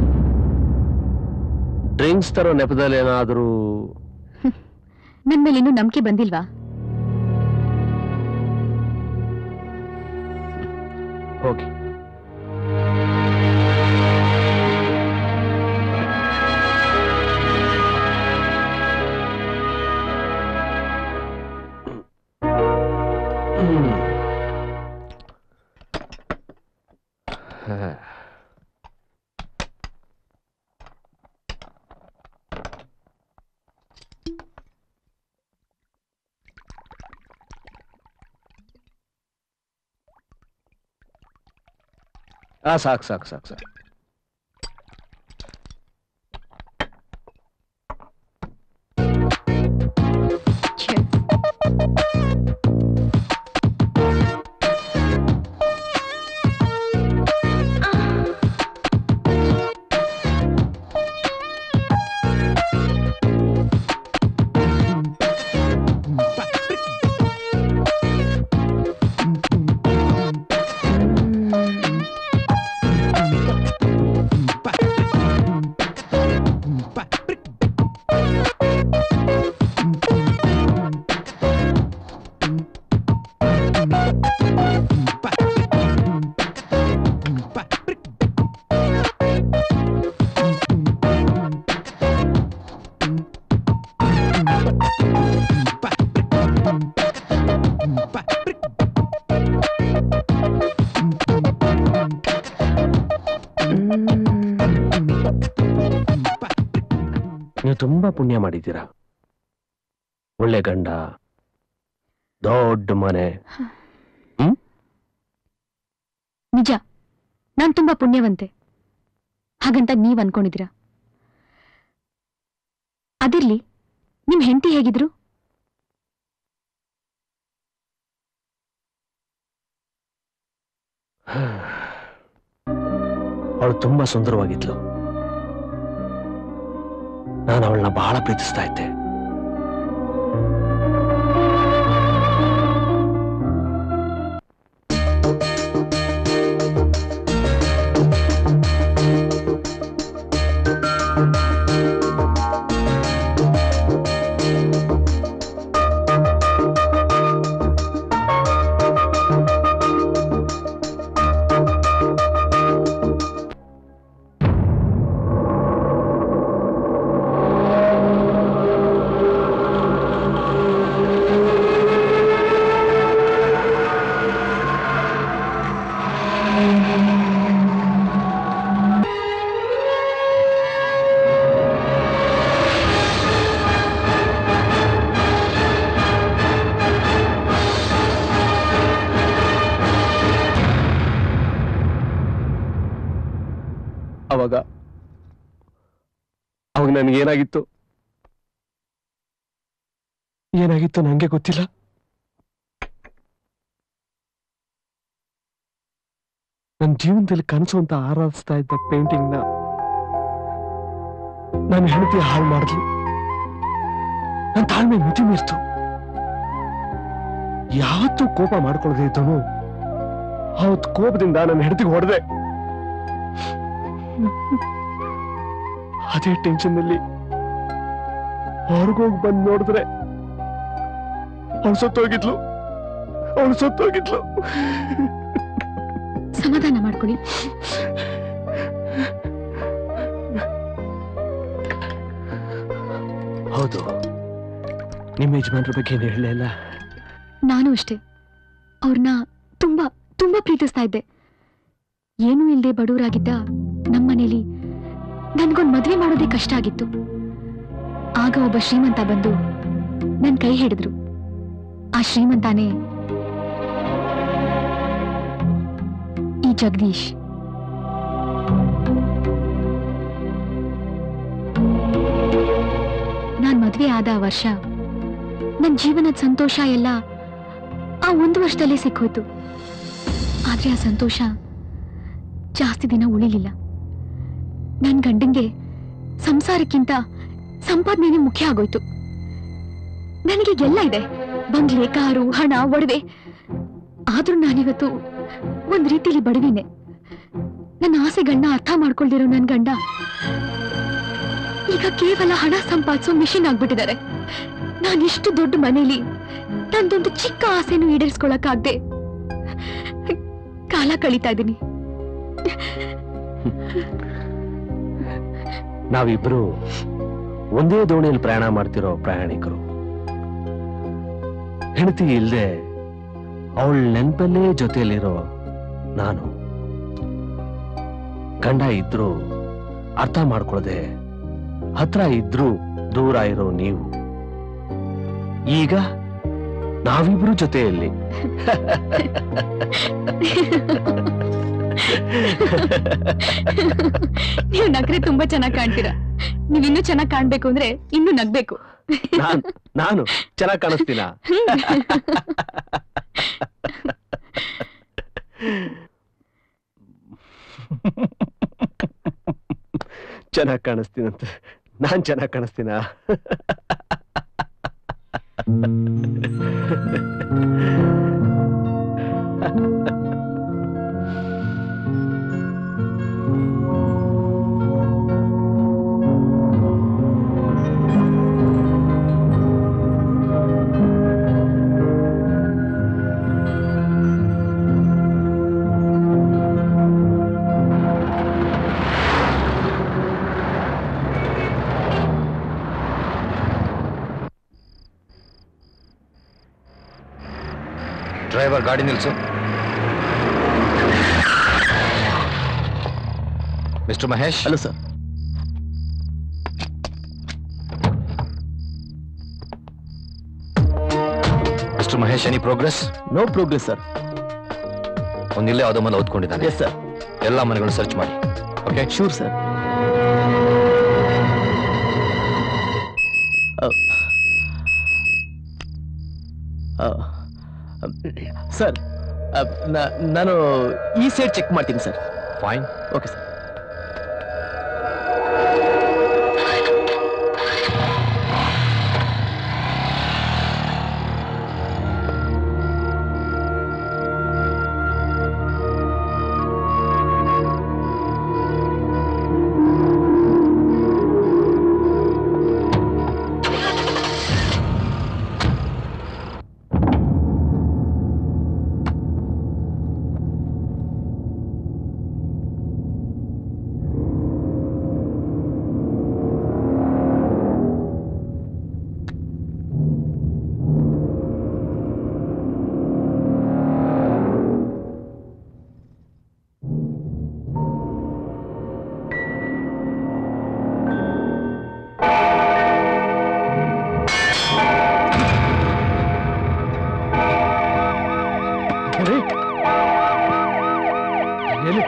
ಡ್ರಿಂಕ್ಸ್ ತರೋ ನೆಪದಲ್ಲಿ ಏನಾದರೂ ನನ್ ಮೇಲೆ ಇನ್ನೂ ನಂಬಿಕೆ ಬಂದಿಲ್ವಾ ಹೋಗಿ ಆ ಸಾಕು ಸಾಕು ಸಾಕು ಸಾಕು ನೀವು ತುಂಬಾ ಪುಣ್ಯ ಮಾಡಿದ್ದೀರಾ ಒಳ್ಳೆ ಗಂಡ ದೊಡ್ಡ ಮನೆ ನಿಜ ನಾನ್ ತುಂಬಾ ಪುಣ್ಯವಂತೆ ಹಾಗಂತ ನೀವ್ ಅನ್ಕೊಂಡಿದ್ದೀರಾ ಅದಿರ್ಲಿ ನಿಮ್ ಹೆಂಡತಿ ಹೇಗಿದ್ರು ಅವಳು ತುಂಬಾ ಸುಂದರವಾಗಿದ್ಲು ನಾನು ಅವಳನ್ನ ಬಹಳ ಪ್ರೀತಿಸ್ತಾ ಇದ್ದೆ ಅವಾಗ ಅವಾಗ ನನಗೇನಾಗಿತ್ತು ಏನಾಗಿತ್ತು ನಂಗೆ ಗೊತ್ತಿಲ್ಲ ನನ್ನ ಜೀವನದಲ್ಲಿ ಕನಸು ಅಂತ ಆರಾಧಿಸ್ತಾ ಇದ್ದ ಪೇಂಟಿಂಗ್ ನ ನನ್ನ ಹೆಂಡತಿ ಹಾಳು ಮಾಡಿದ್ಲು ನನ್ನ ತಾಳ್ಮೆ ಮಿತಿ ಮೀರ್ತು ಯಾವತ್ತೂ ಕೋಪ ಮಾಡ್ಕೊಳ್ಳದೆ ಇದ್ದನು ಅವತ್ತು ಕೋಪದಿಂದ ನನ್ನ ಹೆಂಡತಿಗೆ ಹೊಡೆದೆ ಅದೇ ಟೆನ್ಷನ್ ನಲ್ಲಿ ಹೊರಗೋಗಿ ಬಂದು ನೋಡಿದ್ರೆ ಅವಳು ಸತ್ತೋಗಿದ್ಲು ಅವಳು ಸತ್ತೋಗಿದ್ಲು ಸಮಾಧಾನ ಮಾಡ್ಕೊಳ್ಳಿ ಹೌದು ನಿಮ್ಮ ಯಜಮಾನ್ರ ಬಗ್ಗೆ ಏನು ಹೇಳಲೇ ಇಲ್ಲ ನಾನು ಅಷ್ಟೇ ಅವ್ರನ್ನ ತುಂಬಾ ತುಂಬಾ ಪ್ರೀತಿಸ್ತಾ ಇದ್ದೆ ಏನೂ ಇಲ್ಲದೆ ಬಡವರಾಗಿದ್ದ ನಮ್ಮನೇಲಿ ನನ್ಗೊಂದ್ ಮದ್ವೆ ಮಾಡೋದೇ ಕಷ್ಟ ಆಗಿತ್ತು ಆಗ ಒಬ್ಬ ಶ್ರೀಮಂತ ಬಂದು ನನ್ ಕೈ ಹಿಡಿದ್ರು ಆ ಶ್ರೀಮಂತಾನೇ ಈ ಜಗದೀಶ್ ನಾನ್ ಮದ್ವೆ ಆದ ಆ ವರ್ಷ ನನ್ ಜೀವನದ ಸಂತೋಷ ಎಲ್ಲ ಆ ಒಂದು ವರ್ಷದಲ್ಲೇ ಸಿಕ್ಕೋಯ್ತು ಆದ್ರೆ ಆ ಸಂತೋಷ ಜಾಸ್ತಿ ದಿನ ಉಳಿಲಿಲ್ಲ ನನ್ ಗಂಡಂಗೆ ಸಂಸಾರಕ್ಕಿಂತ ಸಂಪಾದನೆ ಮುಖ್ಯ ಆಗೋಯ್ತು ನನಗೆ ಎಲ್ಲ ಇದೆ ಬಂಗ್ಲೆ ಕಾರು ಹಣ ಒಡವೆ ಆದ್ರೂ ನಾನಿವತ್ತು ಒಂದ್ ರೀತಿಲಿ ಬಡವಿನೇ ನನ್ನ ಆಸೆಗಳನ್ನ ಅರ್ಥ ಮಾಡ್ಕೊಳ್ದಿರೋ ನನ್ ಗಂಡ ಈಗ ಕೇವಲ ಹಣ ಸಂಪಾದಿಸೋ ಮಿಷಿನ್ ಆಗ್ಬಿಟ್ಟಿದ್ದಾರೆ ನಾನಿಷ್ಟು ದೊಡ್ಡ ಮನೇಲಿ ನಂದೊಂದು ಚಿಕ್ಕ ಆಸೆನೂ ಈಡೇರಿಸ್ಕೊಳಕ್ಕಾಗ್ದೆ ಕಾಲ ಕಳೀತಾ ಇದ್ದೀನಿ ನಾವಿಬ್ರು ಒಂದೇ ದೋಣಿಯಲ್ಲಿ ಪ್ರಯಾಣ ಮಾಡ್ತಿರೋ ಪ್ರಯಾಣಿಕರು ಹೆಂಡತಿ ಇಲ್ದೆ ಅವಳ ನೆನಪಲ್ಲೇ ಜೊತೆಯಲ್ಲಿರೋ ನಾನು ಗಂಡ ಇದ್ರು ಅರ್ಥ ಮಾಡ್ಕೊಳ್ಳದೆ ಹತ್ರ ಇದ್ರು ದೂರ ಇರೋ ನೀವು ಈಗ ನಾವಿಬ್ರು ಜೊತೆಯಲ್ಲಿ ನೀವು ನಗ್ರೆ ತುಂಬಾ ಚೆನ್ನಾಗ್ ಕಾಣ್ತೀರಾ ನೀವ್ ಇನ್ನೂ ಚೆನ್ನಾಗ್ ಕಾಣ್ಬೇಕು ಅಂದ್ರೆ ಇನ್ನೂ ನಗ್ಬೇಕು ನಾನ್ ನಾನು ಚೆನ್ನಾಗಿ ಕಾಣಿಸ್ತೀನ ಚೆನ್ನಾಗಿ ಕಾಣಿಸ್ತೀನಂತ ನಾನ್ ಚೆನ್ನಾಗಿ ಕಾಣಿಸ್ತೀನ ಡ್ರೈವರ್ ಗಾಡಿ ನಿಲ್ಸು mister Mahesh hello sir mister Mahesh any progress no progress sir ಒಂದಿಲ್ಲೇ ಯಾವುದೋ ಮನೆ ಓದ್ಕೊಂಡಿದ್ದಾನೆ ಎಸ್ ಸರ್ ಎಲ್ಲ ಮನೆಗಳನ್ನು ಸರ್ಚ್ ಮಾಡಿ ಓಕೆ ಶೂರ್ ಸರ್ ಸರ್ ನಾನು ಈ ಸೈಡ್ ಚೆಕ್ ಮಾಡ್ತೀನಿ ಸರ್ ಫೈನ್ ಓಕೆ ಸರ್ ಎಲ್ಲಿ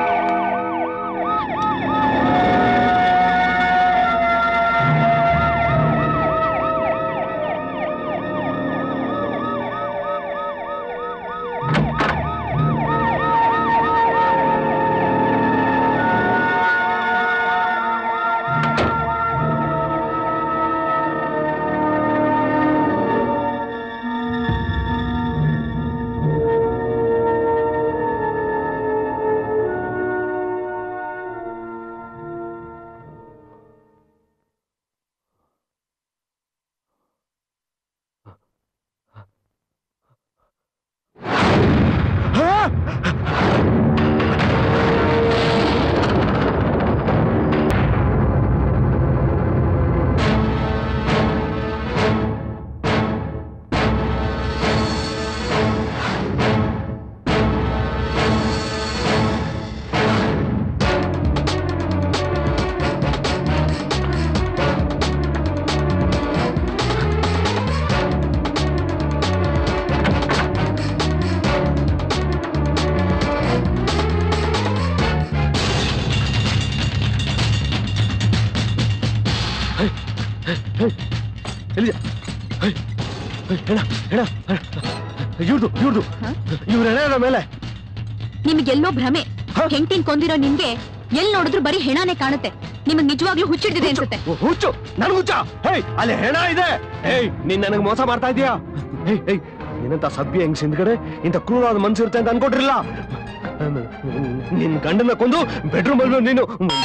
ಎಲ್ಲಿ ಹೇ, ಹೇ, ಹೆಣ ಹೆಣ ಇವ್ರದು ಇವ್ರದು ಇವ್ರ ಹೆಣ ಮೇಲೆ ನಿಮ್ಗೆಲ್ಲೋ ಭ್ರಮೆ ಹೆಂಡತಿನ್ ಕೊಂದಿರೋ ನಿಮ್ಗೆ ಎಲ್ ನೋಡಿದ್ರು ಬರೀ ಹೆಣಾನೇ ಕಾಣುತ್ತೆ ನಿಮಗ್ ನಿಜವಾಗ್ಲೂ ಹುಚ್ಚಿಡ್ದಿದೆ ಅನ್ಸುತ್ತೆ ಹುಚ್ಚು, ಹುಚ್ಚು ನನ್ ಹುಚ್ಚ ಹೇ ಅಲ್ಲಿ ಹೆಣ ಇದೆ ಹೇಯ್ ನೀನ್ ನನಗೆ ಮೋಸ ಮಾಡ್ತಾ ಇದೀಯಾ ಹೇಯ್ ಹೇಯ್ ನಿನ್ನಂತ ಸಭ್ಯ ಹೆಂಗ್ ಹಿಂದ್ಗಡೆ ಇಂಥ ಕ್ರೂರವಾದ ಮನ್ಸು ಇರುತ್ತೆ ಅಂತ ಅನ್ಕೊಟ್ರಿಲ್ಲ ನಿನ್ ಗಂಡನ ಕೊಂದು ಬೆಡ್ರೂಮ್ ಅಲ್ಲಿ ನೀನು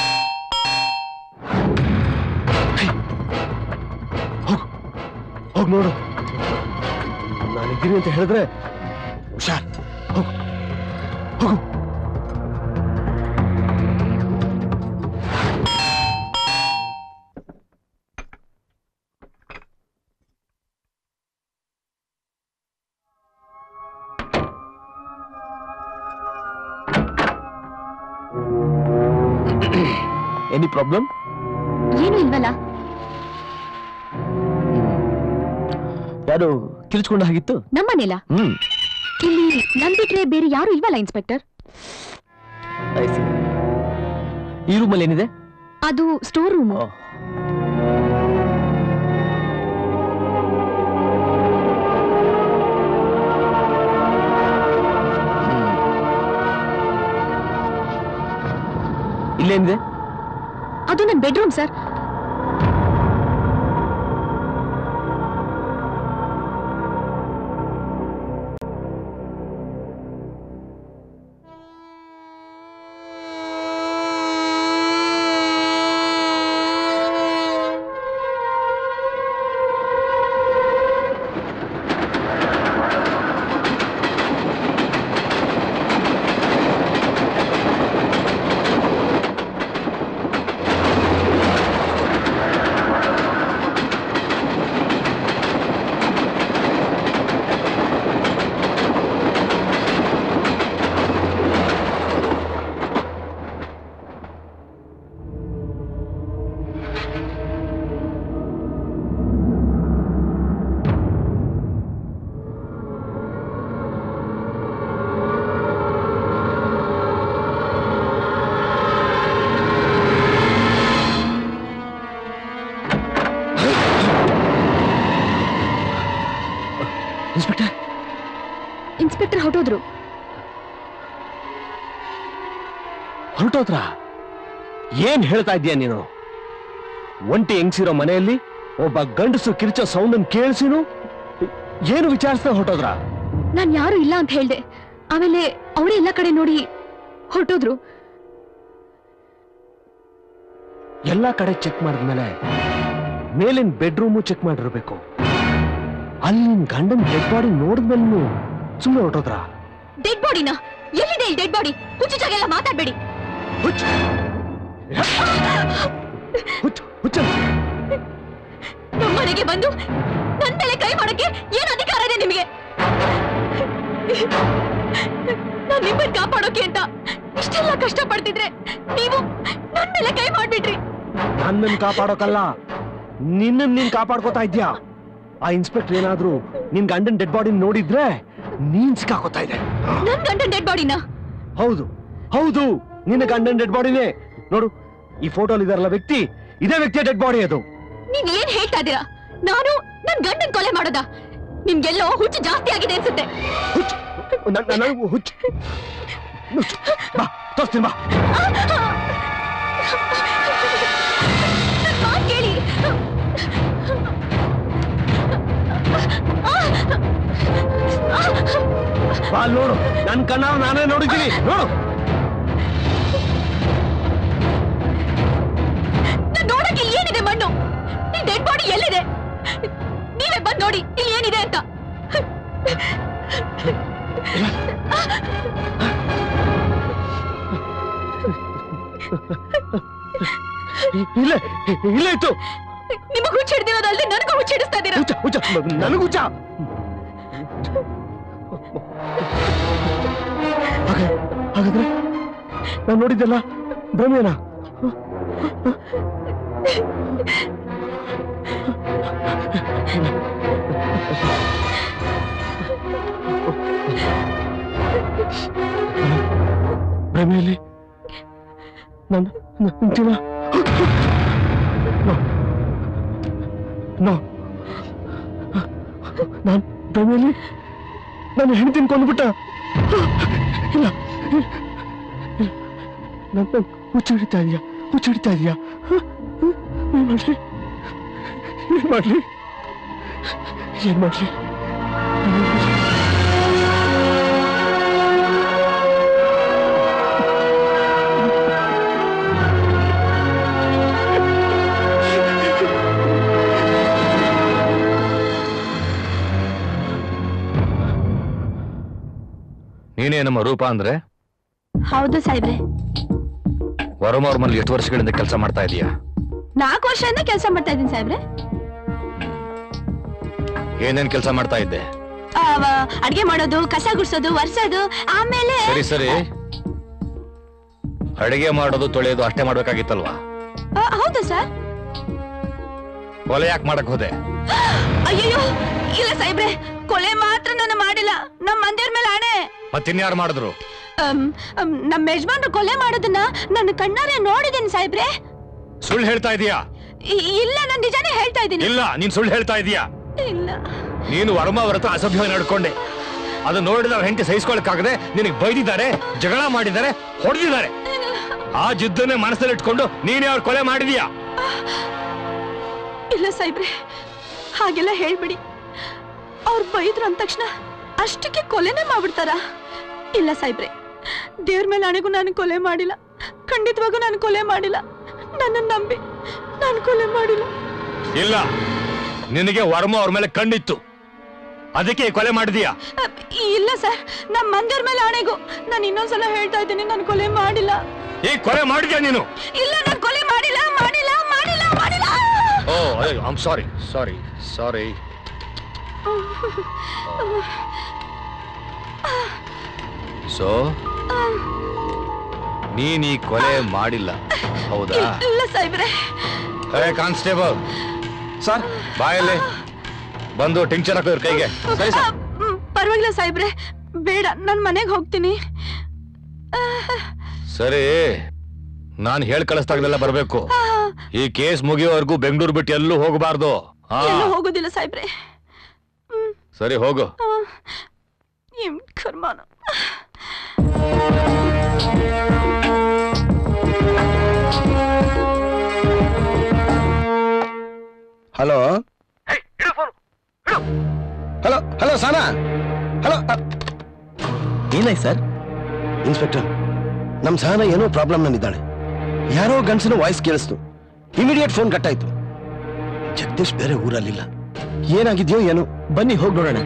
ಹೇಯ್, ಹೋಗು ಹೋಗ್ ನೋಡು ನಾನಿದ್ದೀನಿ ಅಂತ ಹೇಳಿದ್ರೆ ಹುಷಾರ್ ಹೋಗು ಹೋಗು ಎನಿ ಪ್ರಾಬ್ಲಮ್ ಏನು ಇಲ್ವಲ್ಲ ಯಾರು ಕಿರಿಚ್ಕೊಂಡ ಹಾಗಿತ್ತು ನಮ್ಮನೆಲ್ಲ ಹ್ಮ್ ಇಲ್ಲಿ ನನ್ ಬಿಟ್ರೆ ಬೇರೆ ಯಾರು ಇಲ್ವಲ್ಲ ಇನ್ಸ್ಪೆಕ್ಟರ್ ಈ ರೂಮಲ್ಲಿ ಏನಿದೆ ಅದು ಸ್ಟೋರ್ ರೂಮ್ ಇಲ್ಲೇನಿದೆ ಅದು ನನ್ನ ಬೆಡ್ರೂಮ್ ಸರ್ ಇನ್ಸ್ಪೆಕ್ಟರ್ ಇನ್ಸ್ಪೆಕ್ಟರ್ ಹೊರಟೋದ್ರು ಹೊರಟೋದ್ರ ಏನ್ ಹೇಳ್ತಾ ಇದ್ದೀಯ ನೀನು ಒಂಟಿ ಹೆಂಗ್ಸಿರೋ ಮನೆಯಲ್ಲಿ ಒಬ್ಬ ಗಂಡಸು ಕಿರ್ಚೋ ಸೌಂಡ್ ಕೇಳಿಸಿನು ಏನು ವಿಚಾರಿಸ್ತಾ ಹೊರಟೋದ್ರ ನಾನ್ ಯಾರು ಇಲ್ಲ ಅಂತ ಹೇಳ್ದೆ ಆಮೇಲೆ ಅವರೇ ಎಲ್ಲ ಕಡೆ ನೋಡಿ ಹೊರಟೋದ್ರು ಎಲ್ಲಾ ಕಡೆ ಚೆಕ್ ಮಾಡಿದ್ಮೇಲೆ ಮೇಲಿನ ಬೆಡ್ರೂಮು ಚೆಕ್ ಮಾಡಿರ್ಬೇಕು ಅಲ್ಲಿ ನಿನ್ ಗಂಡನ್ ಡೆಡ್ ಬಾಡಿ ನೋಡಿದ್ಮೇಲೆ ಸುಮ್ಮನೆ ಹೊರಟೋದ್ರ ಡೆಡ್ ಬಾಡಿನ ಎಲ್ಲಿದೆ ಈ ಡೆಡ್ ಬಾಡಿ ಹುಚ್ಚುಚ್ಚಾಗೆಲ್ಲ ಮಾತಾಡ್ಬೇಡಿ ಹುಚ್ಚ ಹುಚ್ಚ ಹುಚ್ಚ ನಮ್ಮನೆಗೆ ಬಂದು ನನ್ ಮೇಲೆ ಕೈ ಮಾಡಕ್ಕೆ ಏನ್ ಅಧಿಕಾರ ಇದೆ ನಿಮಗೆ ನಾನ್ ನಿಮ್ಮನ್ ಕಾಪಾಡೋಕೆ ಅಂತ ಇಷ್ಟೆಲ್ಲ ಕಷ್ಟ ಪಡ್ತಿದ್ರೆ ನೀವು ನನ್ ಮೇಲೆ ಕೈ ಮಾಡ್ಬಿಟ್ರಿ ನನ್ನನ್ನು ಕಾಪಾಡೋಕಲ್ಲ ನಿನ್ನ ನೀನ್ ಕಾಪಾಡ್ಕೋತಾ ಇದ್ಯಾ ಆ ಇನ್ಸ್ಪೆಕ್ಟರ್ ಏನಾದ್ರೂ ನಿನ್ ಗಂಡನ್ ಡೆಡ್ ಬಾಡಿ ನೋಡಿದ್ರೆ ನೀನ್ ಸಿಕ್ಕಾಕೋತಾ ಇದೆ ನನ್ ಗಂಡನ್ ಡೆಡ್ ಬಾಡಿನ ಹೌದು ಹೌದು ನಿನ್ನ ಗಂಡನ್ ಡೆಡ್ ಬಾಡಿನೇ ನೋಡು ಈ ಫೋಟೋಲ್ ಇದಾರಲ್ಲ ವ್ಯಕ್ತಿ ಇದೇ ವ್ಯಕ್ತಿಯ ಡೆಡ್ ಬಾಡಿ ಅದು ನೀವ್ ಏನ್ ಹೇಳ್ತಾ ಇದೀರಾ ನಾನು ನನ್ ಗಂಡನ್ ಕೊಲೆ ಮಾಡೋದ ನಿಮ್ಗೆಲ್ಲೋ ಹುಚ್ಚು ಜಾಸ್ತಿ ಆಗಿದೆ ಅನ್ಸುತ್ತೆ ಹುಚ್ಚು ನನ್- ನನ್- ನನಗೂ ಹುಚ್ಚು ಹುಚ್ಚು. ಬಾ ತೋರಿಸ್ತೀನಿ ಬಾ ನನ್ ಮಾತ್ ಕೇಳಿ ಬಾ ಅಲ್ಲಿ ನೋಡು ನನ್ ಕಣ್ಣ ನಾನೇ ನೋಡಿದ್ದೀನಿ ನೋಡು ನಾನ್ ನೋಡಕ್ಕೆ ಇಲ್ಲಿ ಏನಿದೆ ಮಣ್ಣು ಈ ಡೆಡ್ ಬಾಡಿ ಎಲ್ಲಿದೆ ನೀವೇ ಬಂದ್ ನೋಡಿ ಇಲ್ಲಿ ಏನಿದೆ ಅಂತ ಇಲ್ಲೇ ಇಲ್ಲೇ ಇತ್ತು ನಿಮಗ್ ಹುಚ್ಚ ಹಿಡ್ದಿರೋದಲ್ದೆ ನನಗೂ ಹುಚ್ಚ ಹಿಡಿಸ್ತಾ ಇದ್ದೀರಾ ಹುಚ್ಚ ಹುಚ್ಚ ನನಗೂ ಹುಚ್ಚ ಹಾಗೆ ಹಾಗಾದ್ರೆ ನಾನು ನೋಡಿದ್ದೆಲ್ಲ ಭ್ರಮೇನ ಭ್ರಮೆಯಲ್ಲಿ ನನ್ನ ನನ್ನ ಜೀವ ನೋ ನೋ ನಾನು ಭ್ರಮೆಯಲ್ಲಿ ನನ್ನ ಹೆಂಡತಿನ ಕೊಂದ್ಬಿಟ್ಟ ಇಲ್ಲ ನನ್ನ ಹುಚ್ಚು ಹಿಡಿತಾ ಇದೀಯಾ ಹುಚ್ಚು ಹಿಡಿತಾ ಇದೀಯಾ ಏನ್ ಮಾಡ್ಲಿ ಏನ್ ಮಾಡ್ಲಿ ಏನ್ ಮಾಡ್ಲಿ ನೀನೇ ನಮ್ಮ ರೂಪ ಅಂದ್ರೆ ಹೌದು ಸಾಹೇಬ್ರೆ ವರಮವ್ರ ಮನೇಲಿ ಎಷ್ಟು ವರ್ಷಗಳಿಂದ ಕೆಲಸ ಮಾಡ್ತಾ ಇದೀಯಾ ನಾಲ್ಕು ವರ್ಷದಿಂದ ಕೆಲಸ ಮಾಡ್ತಾ ಇದ್ದೀನಿ ಸಾಹೇಬ್ರೆ ಏನೇನ್ ಕೆಲಸ ಮಾಡ್ತಾ ಇದ್ದೆ ಅಡ್ಗೆ ಮಾಡೋದು ಕಸ ಗುಡ್ಸೋದು ಒರ್ಸೋದು ಆಮೇಲೆ ಸರಿ ಸರಿ ಅಡಿಗೆ ಮಾಡೋದು ತೊಳೆಯೋದು ಅಷ್ಟೇ ಮಾಡ್ಬೇಕಾಗಿತ್ತಲ್ವಾ ಆ, ಹೌದು ಸರ್ ಕೊಲೆ ಯಾಕೆ ಮಾಡಕ್ ಹೋದೆ ಅಯ್ಯೋ ಇಲ್ಲ ಸಾಹೇಬ್ರೆ ಕೊಲೆ ಮಾತ್ರ ನಾನು ಮಾಡಿಲ್ಲ ನಮ್ಮ ಮಂದಿರ ಮೇಲೆ ಆಣೆ ಮತ್ತಿನ್ಯಾರು ಮಾಡಿದ್ರು ಅಮ್, ಅಮ್, ನಮ್ಮ ಯಜಮಾನ್ರು ಕೊಲೆ ಮಾಡೋದನ್ನ ನನ್ನ ಕಣ್ಣಾರೆ ನೋಡಿದ್ದೀನಿ ಸಾಹೇಬ್ರೆ ಸುಳ್ಳು ಹೇಳ್ತಾ ಇದೀಯಾ ಇ- ಇಲ್ಲ ನಾನು ನಿಜಾನೇ ಹೇಳ್ತಾ ಇದ್ದೀನಿ ಇಲ್ಲ ನೀನ್ ಸುಳ್ಳು ಹೇಳ್ತಾ ಇದೀಯಾ ಇಲ್ಲ ನೀನು ವರ್ಮ ಅವ್ರ ಹತ್ರ ಅಸಭ್ಯವಾಗಿ ನಡ್ಕೊಂಡೆ ಅದು ನೋಡಿದ ಅವ್ರ ಹೆಂಡತಿ ಸಹಿಸ್ಕೊಳಕ್ಕಾಗದೆ ನಿನಗೆ ಬೈದಿದ್ದಾರೆ ಜಗಳ ಮಾಡಿದ್ದಾರೆ ಹೊಡೆದಿದ್ದಾರೆ ಆ ಜಿದ್ದನ್ನೇ ಮನಸ್ಸಲ್ಲಿ ಇಟ್ಕೊಂಡು ನೀನೇ ಅವ್ರ ಕೊಲೆ ಮಾಡಿದೀಯಾ ಇಲ್ಲ ಸಾಹೇಬ್ರೆ ಹಾಗೆಲ್ಲ ಹೇಳ್ಬಿಡಿ ಅವ್ರು ಬೈದ್ರು ಅಂದ ತಕ್ಷಣ ಅಷ್ಟಕ್ಕೆ ಕೊಲೆನೇ ಮಾಡ್ಬಿಡ್ತಾರ ಇಲ್ಲ ಸಾಹೇಬ್ರೆ ದೇವ್ರ ಮೇಲೆ ಆಣೆಗೂ ನಾನು ಕೊಲೆ ಮಾಡಿಲ್ಲ ಖಂಡಿತವಾಗೂ ನಾನು ಕೊಲೆ ಮಾಡಿಲ್ಲ ನನ್ನನ್ನು ನಂಬಿ ನಾನು ಕೊಲೆ ಮಾಡಿಲ್ಲ ಇಲ್ಲ ನಿನಗೆ ವರ್ಮ ಅವ್ರ ಮೇಲೆ ಕಣ್ಣಿತ್ತು ಅದಕ್ಕೆ ಈ ಕೊಲೆ ಮಾಡಿದೀಯಾ ಅಹ್, ಇಲ್ಲ ಸರ್ ನಮ್ಮ ಮಂದಿರ ಮೇಲೆ ಆಣೆಗೂ ನಾನು ಇನ್ನೊಂದ್ಸಲ ಹೇಳ್ತಾ ಇದ್ದೀನಿ ನಾನು ಕೊಲೆ ಮಾಡಿಲ್ಲ ಈ ಕೊಲೆ ಮಾಡಿದ್ಯಾ ನೀನು ಇಲ್ಲ ನಾನು ಕೊಲೆ ಮಾಡಿಲ್ಲ ಮಾಡಿಲ್ಲ ಮಾಡಿಲ್ಲ ಮಾಡಿಲ್ಲ ಓ I'm sorry sorry sorry so ನೀನ್ ಈ ಕೊಲೆ ಮಾಡಿಲ್ಲ ಹೌದಾ ಇಲ್ಲ ಸಾಹೇಬ್ರೆ ಹೇ ಕಾನ್ಸ್ಟೇಬಲ್ ಸರ್ ಬಾಯಲ್ಲಿ ಬಂದು ಟಿಂಚರ್ ಹಾಕೋದ್ರ ಕೈಗೆ ಸರಿ ಸರ್ ಅಹ್, ಮ್, ಪರವಾಗಿಲ್ಲ ಸಾಹೇಬ್ರೆ ಬೇಡ ನಾನು ಮನೆಗೆ ಹೋಗ್ತೀನಿ ಸರಿ ನಾನ್ ಹೇಳ್ ಕಳಿಸ್ದಾಗಲೆಲ್ಲ ಬರ್ಬೇಕು ಈ ಕೇಸ್ ಮುಗಿಯೋವರೆಗೂ ಬೆಂಗಳೂರು ಬಿಟ್ಟು ಎಲ್ಲೂ ಹೋಗಬಾರ್ದು ಹಾ ಎಲ್ಲೂ ಹೋಗೋದಿಲ್ಲ ಸಾಹೇಬ್ರೆ ಸರಿ ಹೋಗು ಅಹ್, ಏನ್ ಕರ್ಮಾನ ಹಲೋ ಹಲೋ ಹಲೋ ಸಾನಾ ಹಲೋ ಏನಾಯ್ತು ಸರ್ ಇನ್ಸ್ಪೆಕ್ಟರ್ ನಮ್ ಸಹನ ಏನೋ ಪ್ರಾಬ್ಲಮ್ ನಲ್ಲಿದ್ದಾಳೆ ಯಾರೋ ಗಂಡಸಿನ ವಾಯ್ಸ್ ಕೇಳಿಸ್ತು ಇಮಿಡಿಯೇಟ್ ಫೋನ್ ಕಟ್ಟಾಯ್ತು ಜಗದೀಶ್ ಬೇರೆ ಊರಲ್ಲಿಲ್ಲ ಏನಾಗಿದ್ಯೋ ಏನೋ ಬನ್ನಿ ಹೋಗಿ ನೋಡೋಣ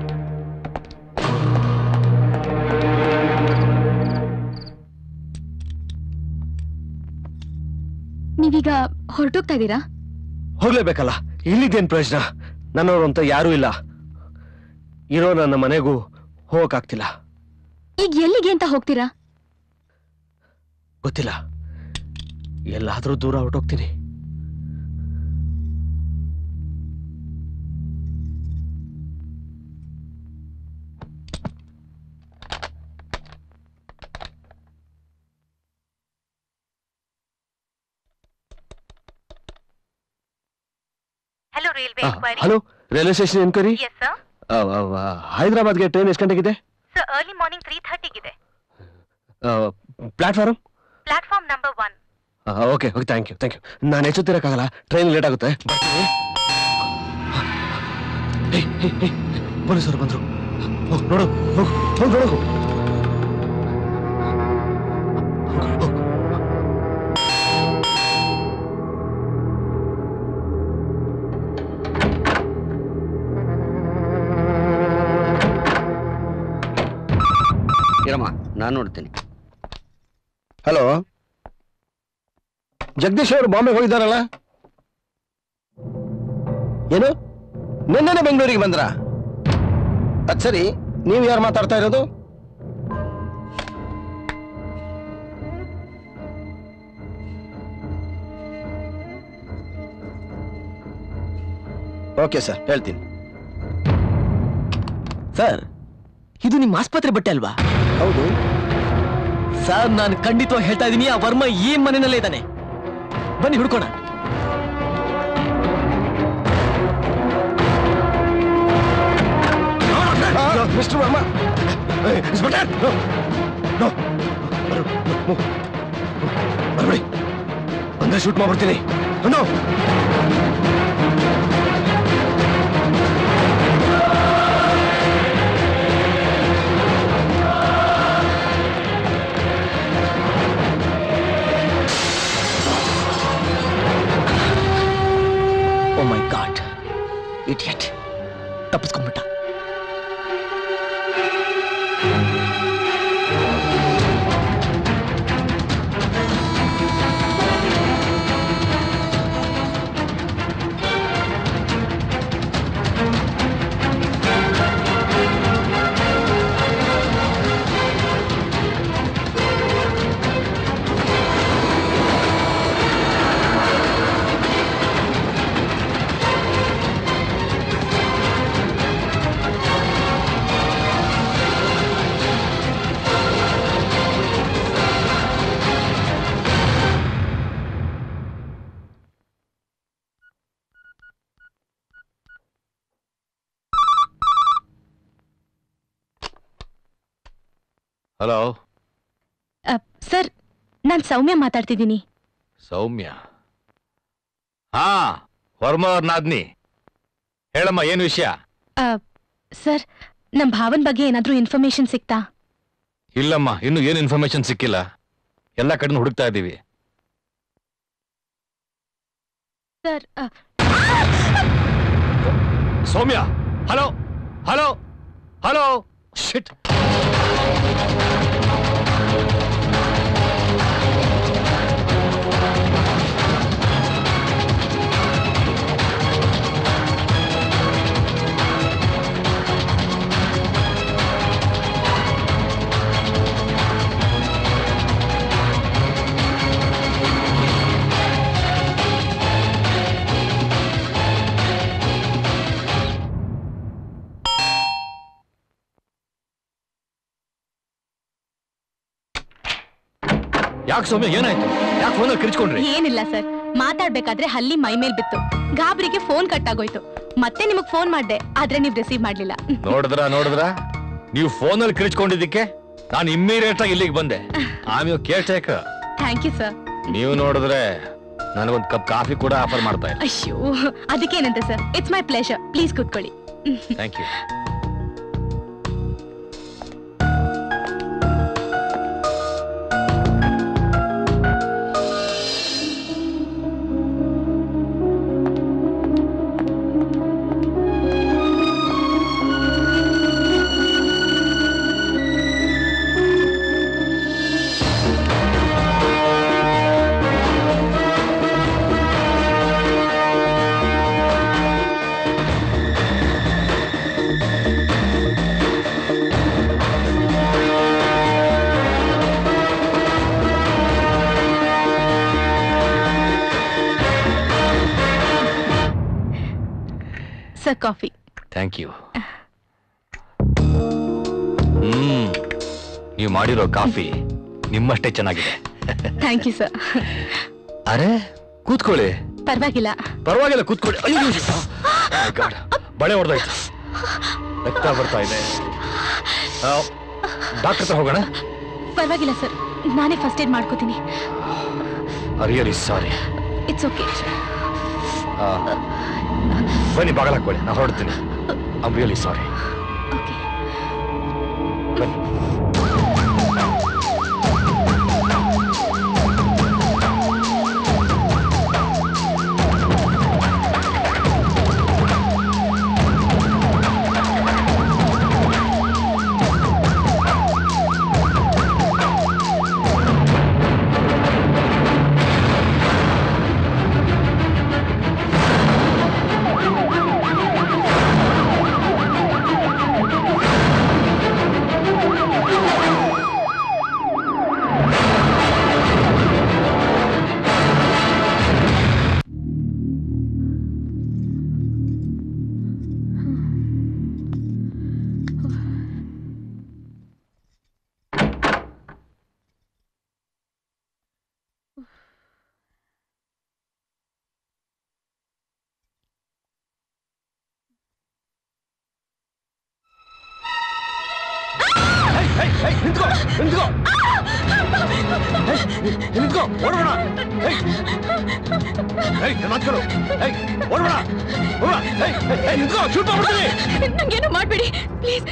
ನೀವೀಗ ಹೊರಟೋಗ್ತಾ ಇದ್ದೀರಾ ಹೋಗ್ಲೇಬೇಕಲ್ಲ ಇಲ್ಲಿದ್ದೇನ್ ಪ್ರಯೋಜನ ನನ್ನವರು ಅಂತ ಯಾರೂ ಇಲ್ಲ ಇರೋ ನನ್ನ ಮನೆಗೂ ಹೋಗಕ್ಕಾಗ್ತಿಲ್ಲ ಈಗ ಎಲ್ಲಿಗೆ ಅಂತ ಹೋಗ್ತೀರಾ ಗೊತ್ತಿಲ್ಲ ಎಲ್ಲಾದ್ರೂ ದೂರ ಹೊರಟೋಗ್ತೀನಿ hello railway enquiry hello railway station enquiry yes sir ಹೈದರಾಬಾದ್ಗೆ ಟ್ರೈನ್ ಎಷ್ಟು ಗಂಟೆಗಿದೆ ಸರ್ ಅರ್ಲಿ ಮಾರ್ನಿಂಗ್ ತ್ರೀ ಥರ್ಟಿಗಿದೆ platform platform number one okay okay thank you thank you ನಾನು ಹೆಚ್ಚುತ್ತಿರಕ್ಕಾಗಲ್ಲ ಟ್ರೈನ್ ಲೇಟ್ ಆಗುತ್ತೆ ಬರ್ತೀನಿ ಹೇ, ಹೇ, ಹೇ, ಪೊಲೀಸರು ಬಂದ್ರು ಹೋಗ್ ನೋಡು ಹೋಗು ಹೋಗ್ ನೋಡು ಹೋಗು, ಹೋಗು. ಇರಮ್ಮ ನಾನು ನೋಡ್ತೀನಿ ಹಲೋ ಜಗದೀಶ್ ಅವರು ಬಾಂಬೆಗೆ ಹೋಗಿದ್ದಾರಲ್ಲ ಏನು ನಿನ್ನೆನೆ ಬೆಂಗಳೂರಿಗೆ ಬಂದ್ರ ಅದ್ ಸರಿ ನೀವು ಯಾರು ಮಾತಾಡ್ತಾ ಇರೋದು ಓಕೆ ಸರ್ ಹೇಳ್ತೀನಿ ಸರ್ ಇದು ನಿಮ್ಮ ಆಸ್ಪತ್ರೆ ಬಟ್ಟೆ ಅಲ್ವಾ ಹೌದು ಸರ್ ನಾನು ಖಂಡಿತವಾಗಿ ಹೇಳ್ತಾ ಇದ್ದೀನಿ ಆ ವರ್ಮ ಈ ಮನೆಯಲ್ಲೇ ಇದ್ದಾನೆ ಬನ್ನಿ ಹುಡ್ಕೋಣ mister Varma inspector no no ಬರ್ಬೇಡಿ ಬಂದ್ರೆ ಶೂಟ್ ಮಾಡ್ಬಿಡ್ತೀನಿ no oh my god idiot ತಪ್ಪಿಸ್ಕೊಂಡ್ಬಿಟ್ಟ ಹಲೋ ಸರ್ ನಾನ್ ಸೌಮ್ಯ ಮಾತಾಡ್ತಿದ್ದೀನಿ ಸೌಮ್ಯ ಹಾ ವರ್ಮ ಅವ್ರ ನಾದ್ನಿ ಹೇಳಮ್ಮ ಏನು ವಿಷಯ ಆ, ಸರ್ ನಮ್ ಭಾವನ್ ಬಗ್ಗೆ ಏನಾದ್ರೂ ಇನ್ಫಾರ್ಮೇಶನ್ ಸಿಕ್ತಾ ಇಲ್ಲಮ್ಮ ಇನ್ನು ಏನು ಇನ್ಫಾರ್ಮೇಶನ್ ಸಿಕ್ಕಿಲ್ಲ ಎಲ್ಲ ಕಡೆ ಹುಡುಕ್ತಾ ಇದ್ದೀವಿ ಸರ್ ಆ, Soumya hello hello hello shit ಯಾಕೆ ಸೌಮ್ಯ ಏನಾಯ್ತು ಯಾಕೆ ಫೋನಲ್ಲಿ ಕಿರ್ಚ್ಕೊಂಡ್ರಿ ಏನಿಲ್ಲ ಸರ್ ಮಾತಾಡ್ಬೇಕಾದ್ರೆ ಹಲ್ಲಿ ಮೈ ಮೇಲ್ ಬಿತ್ತು ಗಾಬರಿಗೆ ಫೋನ್ ಕಟ್ ಆಗೋಯ್ತು ಮತ್ತೆ ನಿಮಗ್ ಫೋನ್ ಮಾಡ್ದೆ ಆದ್ರೆ ನೀವ್ ರಿಸೀವ್ ಮಾಡ್ಲಿಲ್ಲ ನೋಡಿದ್ರ ನೋಡಿದ್ರ ನೀವು ಫೋನಲ್ಲಿ ಕಿರ್ಚ್ಕೊಂಡಿದ್ದಕ್ಕೆ ನಾನು ಇಮ್ಮಿಡಿಯೇಟ್ ಆಗಿ ಇಲ್ಲಿಗೆ ಬಂದೆ ಆಮೇಲೆ caretaker thank you sir ನೀವು ನೋಡಿದ್ರೆ ನನಗೊಂದು ಕಪ್ ಕಾಫಿ ಕೂಡ ಆಫರ್ ಮಾಡ್ತಾ ಇಲ್ಲ ಅಯ್ಯೋ ಅದಕ್ಕೇನಂತೆ sir it's my pleasure please ಕೂತ್ಕೊಳ್ಳಿ thank you sir coffee thank you ಹ್ಮ್ ನೀವು ಮಾಡಿರೋ ಕಾಫಿ ನಿಮ್ಮಷ್ಟೇ ಚೆನ್ನಾಗಿದೆ ಥ್ಯಾಂಕ್ ಯು ಸರ್ ಅರೆ ಕೂತ್ಕೊಳ್ಳಿ ಪರವಾಗಿಲ್ಲ ಪರವಾಗಿಲ್ಲ ಕೂತ್ಕೊಳ್ಳಿ ಅಯ್ಯೋ My God. ಬಳೆ ಹೊಡೆದಾಯ್ತು ರಕ್ತ ಬರ್ತಾ ಇದೆ ಡಾಕ್ಟರ್ ಹತ್ರ ಹೋಗೋಣ ಪರವಾಗಿಲ್ಲ ಸರ್ ನಾನೇ ಫಸ್ಟ್ ಏಡ್ ಮಾಡ್ಕೋತೀನಿ ರಿಯಲಿ ಸಾರಿ ಇಟ್ಸ್ ಓಕೆ ಬನ್ನಿ ಬಾಗಲ ಹಾಕೊಳ್ಳಿ ನಾನು ಹೊರಡ್ತೀನಿ ಐಮ್ ರಿಯಲಿ ಸಾರಿ ಓಕೆ ಬನ್ನಿ ನಿಂತ್ಕೋ ನಿಂತ್ಕೋ ನಿಂತ್ಕೋ ಓಡೋಣ ಮಾತ್ಕೊಡು ಓಡೋಣ ನಿಂತ್ಕೋ ಶೂಟ್ ಮಾಡ್ಬಿಡ್ತೀನಿ ನಂಗೇನು ಮಾಡ್ಬೇಡಿ ಪ್ಲೀಸ್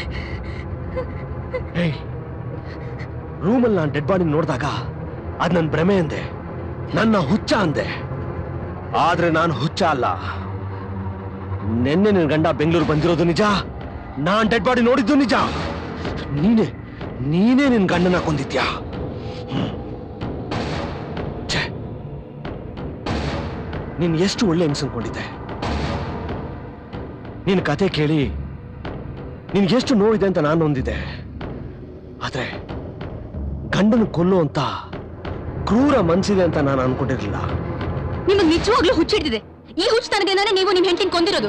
ರೂಮಲ್ಲಿ ನಾನು ಡೆಡ್ ಬಾಡಿ ನೋಡಿದಾಗ ಅದ್ ನನ್ನ ಭ್ರಮೆ ಅಂದೆ ನನ್ನ ಹುಚ್ಚ ಅಂದೆ ಆದ್ರೆ ನಾನು ಹುಚ್ಚ ಅಲ್ಲ ನಿನ್ನೆ ನಿನ್ ಗಂಡ ಬೆಂಗಳೂರು ಬಂದಿರೋದು ನಿಜ ನಾನ್ ಡೆಡ್ ಬಾಡಿ ನೋಡಿದ್ದು ನಿಜ ನೀನೇ ನೀನೇ ನಿನ್ ಗಂಡನ ಕೊಂದಿದ್ಯಾ ಹ್ಮ್. ಛೆ. ನೀನ್ ಎಷ್ಟು ಒಳ್ಳೆ ಹೆಂಗ್ಸ್ ಅನ್ಕೊಂಡಿದ್ದೆ ನಿನ್ ಕತೆ ಕೇಳಿ ನಿನ್ಗೆ ಎಷ್ಟು ನೋವಿದೆ ಅಂತ ನಾನು ಹೊಂದಿದೆ ಆದ್ರೆ ಗಂಡನ ಕೊಲ್ಲು ಅಂತ ಕ್ರೂರ ಮನ್ಸಿದೆ ಅಂತ ನಾನು ಅನ್ಕೊಂಡಿರ್ಲಿಲ್ಲ ನಿಮಗ್ ನಿಜವಾಗ್ಲೂ ಹುಚ್ಚಿಡ್ತಿದೆ ಈ ಹುಚ್ಚುತನದಿಂದಾನೇ ನೀವು ನಿಮ್ ಹೆಂಡತಿನ ಕೊಂದಿರೋದು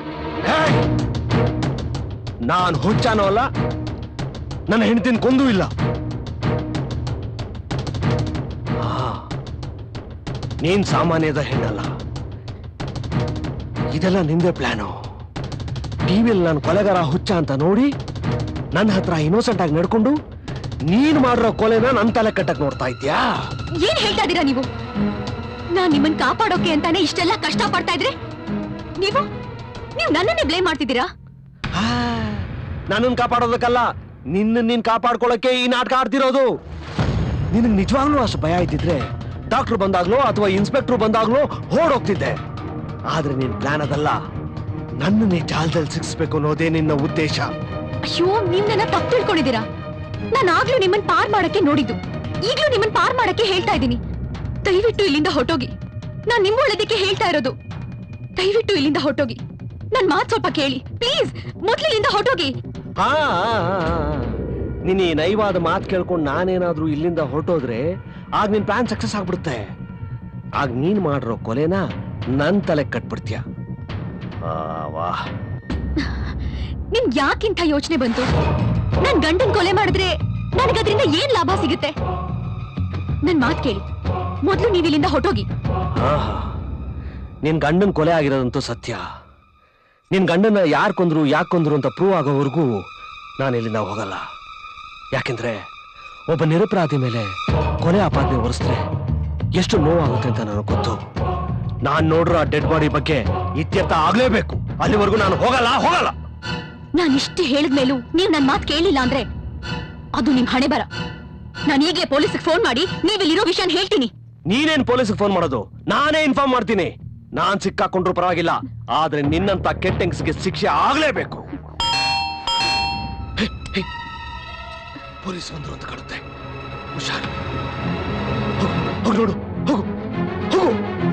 ನಾನು ಹುಚ್ಚಾನೋ ಅಲ್ಲ ನನ್ನ ಹೆಂಡತಿನ ಕೊಂದೂ ಇಲ್ಲ ಆ, ನೀನ್ ಸಾಮಾನ್ಯದ ಹೆಣ್ಣಲ್ಲ ಇದೆಲ್ಲ ನಿಂದೆ ಪ್ಲಾನು ಟಿವಿಯಲ್ಲಿ ನಾನು ಕೊಲೆಗಾರ ಹುಚ್ಚ ಅಂತ ನೋಡಿ ನನ್ನ ಹತ್ರ ಇನ್ನೋಸೆಂಟ್ ಆಗಿ ನಡ್ಕೊಂಡು ನೀನ್ ಮಾಡಿರೋ ಕೊಲೆನ ನನ್ ತಲೆ ಕಟ್ಟಕ್ ನೋಡ್ತಾ ಇದ್ಯಾ ಏನ್ ಹೇಳ್ತಾ ಇದೀರಾ ನೀವು ನಾನ್ ನಿಮ್ಮನ್ ಕಾಪಾಡೋಕೆ ಅಂತಾನೆ ಇಷ್ಟೆಲ್ಲ ಕಷ್ಟ ಪಡ್ತಾ ಇದ್ರೆ ನೀವು ನೀವು ನನ್ನನ್ನೇ ಬ್ಲೇಮ್ ಮಾಡ್ತಿದ್ದೀರಾ ನನ್ನನ್ ಕಾಪಾಡೋದಕ್ಕಲ್ಲ ನಿನ್ನ ನೀನ್ ಕಾಪಾಡ್ಕೊಳಕ್ಕೆ ಈ ನಾಟಕ ಆಡ್ತಿರೋದು ನಿನಗ್ ನಿಜವಾಗ್ಲೂ ಅಷ್ಟು ಭಯ ಇದ್ದಿದ್ರೆ ಡಾಕ್ಟರ್ ಬಂದಾಗ್ಲೋ ಅಥವಾ ಇನ್ಸ್ಪೆಕ್ಟರ್ ಬಂದಾಗ್ಲೋ ಓಡೋಗ್ತಿದ್ದೆ ಆದ್ರೆ ನಿನ್ ಪ್ಲಾನ್ ಅದಲ್ಲ ನನ್ನನ್ನೇ ಜಾಲದಲ್ಲಿ ಸಿಕ್ಸ್ಬೇಕು ಅನ್ನೋದೇ ನಿನ್ನ ಉದ್ದೇಶ ಅಯ್ಯೋ ನೀವ್ ನನ್ನ ತಪ್ಪು ತಿಳ್ಕೊಂಡಿದ್ದೀರಾ ನಾನು ಆಗ್ಲೂ ನಿಮ್ಮನ್ ಪಾರ್ ಮಾಡಕ್ಕೆ ನೋಡಿದ್ದು ಈಗ್ಲೂ ನಿಮ್ಮನ್ ಪಾರ್ ಮಾಡಕ್ಕೆ ಹೇಳ್ತಾ ಇದ್ದೀನಿ ದಯವಿಟ್ಟು ಇಲ್ಲಿಂದ ಹೊಟ್ಟೋಗಿ ನಾನ್ ನಿಮ್ಮ ಒಳ್ಳೇದಕ್ಕೆ ಹೇಳ್ತಾ ಇರೋದು ದಯವಿಟ್ಟು ಇಲ್ಲಿಂದ ಹೊಟ್ಟೋಗಿ ನನ್ ಮಾತ್ ಸ್ವಲ್ಪ ಕೇಳಿ ಪ್ಲೀಸ್ ಮೊದ್ಲಿಲ್ಲಿಂದ ಹೊಟ್ಟೋಗಿ ಆ ನಿನ್ನ ಈ ನೈವಾದ ಮಾತು ಕೇಳ್ಕೊಂಡು ನಾನೇನಾದ್ರೂ ಇಲ್ಲಿಂದ ಹೊರಟೋದ್ರೆ ಆಗ ನಿನ್ ಪ್ಲಾನ್ ಸಕ್ಸಸ್ ಆಗ್ಬಿಡುತ್ತೆ ಆಗ ನೀನ್ ಮಾಡಿರೋ ಕೊಲೆನ ನನ್ ತಲೆ ಕಟ್ಬಿಡ್ತೀಯ ಆ, ವಾಹ್ ನಿಮ್ ಯಾಕಿಂತ ಯೋಚನೆ ಬಂತು ನನ್ ಗಂಡನ್ ಕೊಲೆ ಮಾಡಿದ್ರೆ ನನಗದ್ರಿಂದ ಏನ್ ಲಾಭ ಸಿಗುತ್ತೆ ನನ್ ಮಾತ್ ಕೇಳಿ ಮೊದ್ಲು ನೀವ್ ಇಲ್ಲಿಂದ ಹೊಟ್ಟೋಗಿ ಆಹಾ. ನಿನ್ ಗಂಡನ್ ಕೊಲೆ ಆಗಿರೋದಂತೂ ಸತ್ಯ ನಿನ್ ಗಂಡನ ಯಾರ್ ಕೊಂದ್ರು ಯಾಕೆ ಕೊಂದ್ರು ಅಂತ ಪ್ರೂವ್ ಆಗೋವರೆಗೂ ನಾನು ಇಲ್ಲಿಂದ ಹೋಗಲ್ಲ ಯಾಕೆಂದ್ರೆ ಒಬ್ಬ ನಿರಪರಾಧಿ ಮೇಲೆ ಕೊಲೆ ಆಪಾದನೆ ಹೊರಿಸಿದ್ರೆ ಎಷ್ಟು ನೋವಾಗುತ್ತೆ ಅಂತ ನನಗೆ ಗೊತ್ತು ನಾನ್ ನೋಡ್ರೋ ಆ ಡೆಡ್ ಬಾಡಿ ಬಗ್ಗೆ ಇತ್ಯರ್ಥ ಆಗ್ಲೇಬೇಕು ಅಲ್ಲಿವರೆಗೂ ನಾನು ಹೋಗಲ್ಲ ಹೋಗಲ್ಲ ನಾನ್ ಇಷ್ಟು ಹೇಳಿದ್ಮೇಲೂ ನೀವ್ ನನ್ ಮಾತ್ ಕೇಳಿಲ್ಲ ಅಂದ್ರೆ ಅದು ನಿಮ್ ಹಣೆ ಬರ ನಾನು ಈಗಲೇ ಪೊಲೀಸ್ಗೆ ಫೋನ್ ಮಾಡಿ ನೀವಿಲ್ಲಿರೋ ವಿಷಯನ ಹೇಳ್ತೀನಿ ನೀನೇನ್ ಪೊಲೀಸ್ಗೆ ಫೋನ್ ಮಾಡೋದು ನಾನೇ ಇನ್ಫಾರ್ಮ್ ಮಾಡ್ತೀನಿ ನಾನ್ ಸಿಕ್ಕಾಕೊಂಡ್ರು ಪರವಾಗಿಲ್ಲ ಆದ್ರೆ ನಿನ್ನಂತ ಕೆಟ್ಟಂಗ್ಸ್ಗೆ ಶಿಕ್ಷೆ ಆಗ್ಲೇಬೇಕು ಹೇ, ಹೇ. ಪೊಲೀಸ್ ಬಂದ್ರು ಅಂತ ಕಾಣುತ್ತೆ ಹುಷಾರ್ ಹೋಗು, ಹೋಗು ನೋಡು ಹೋಗು ಹೋಗು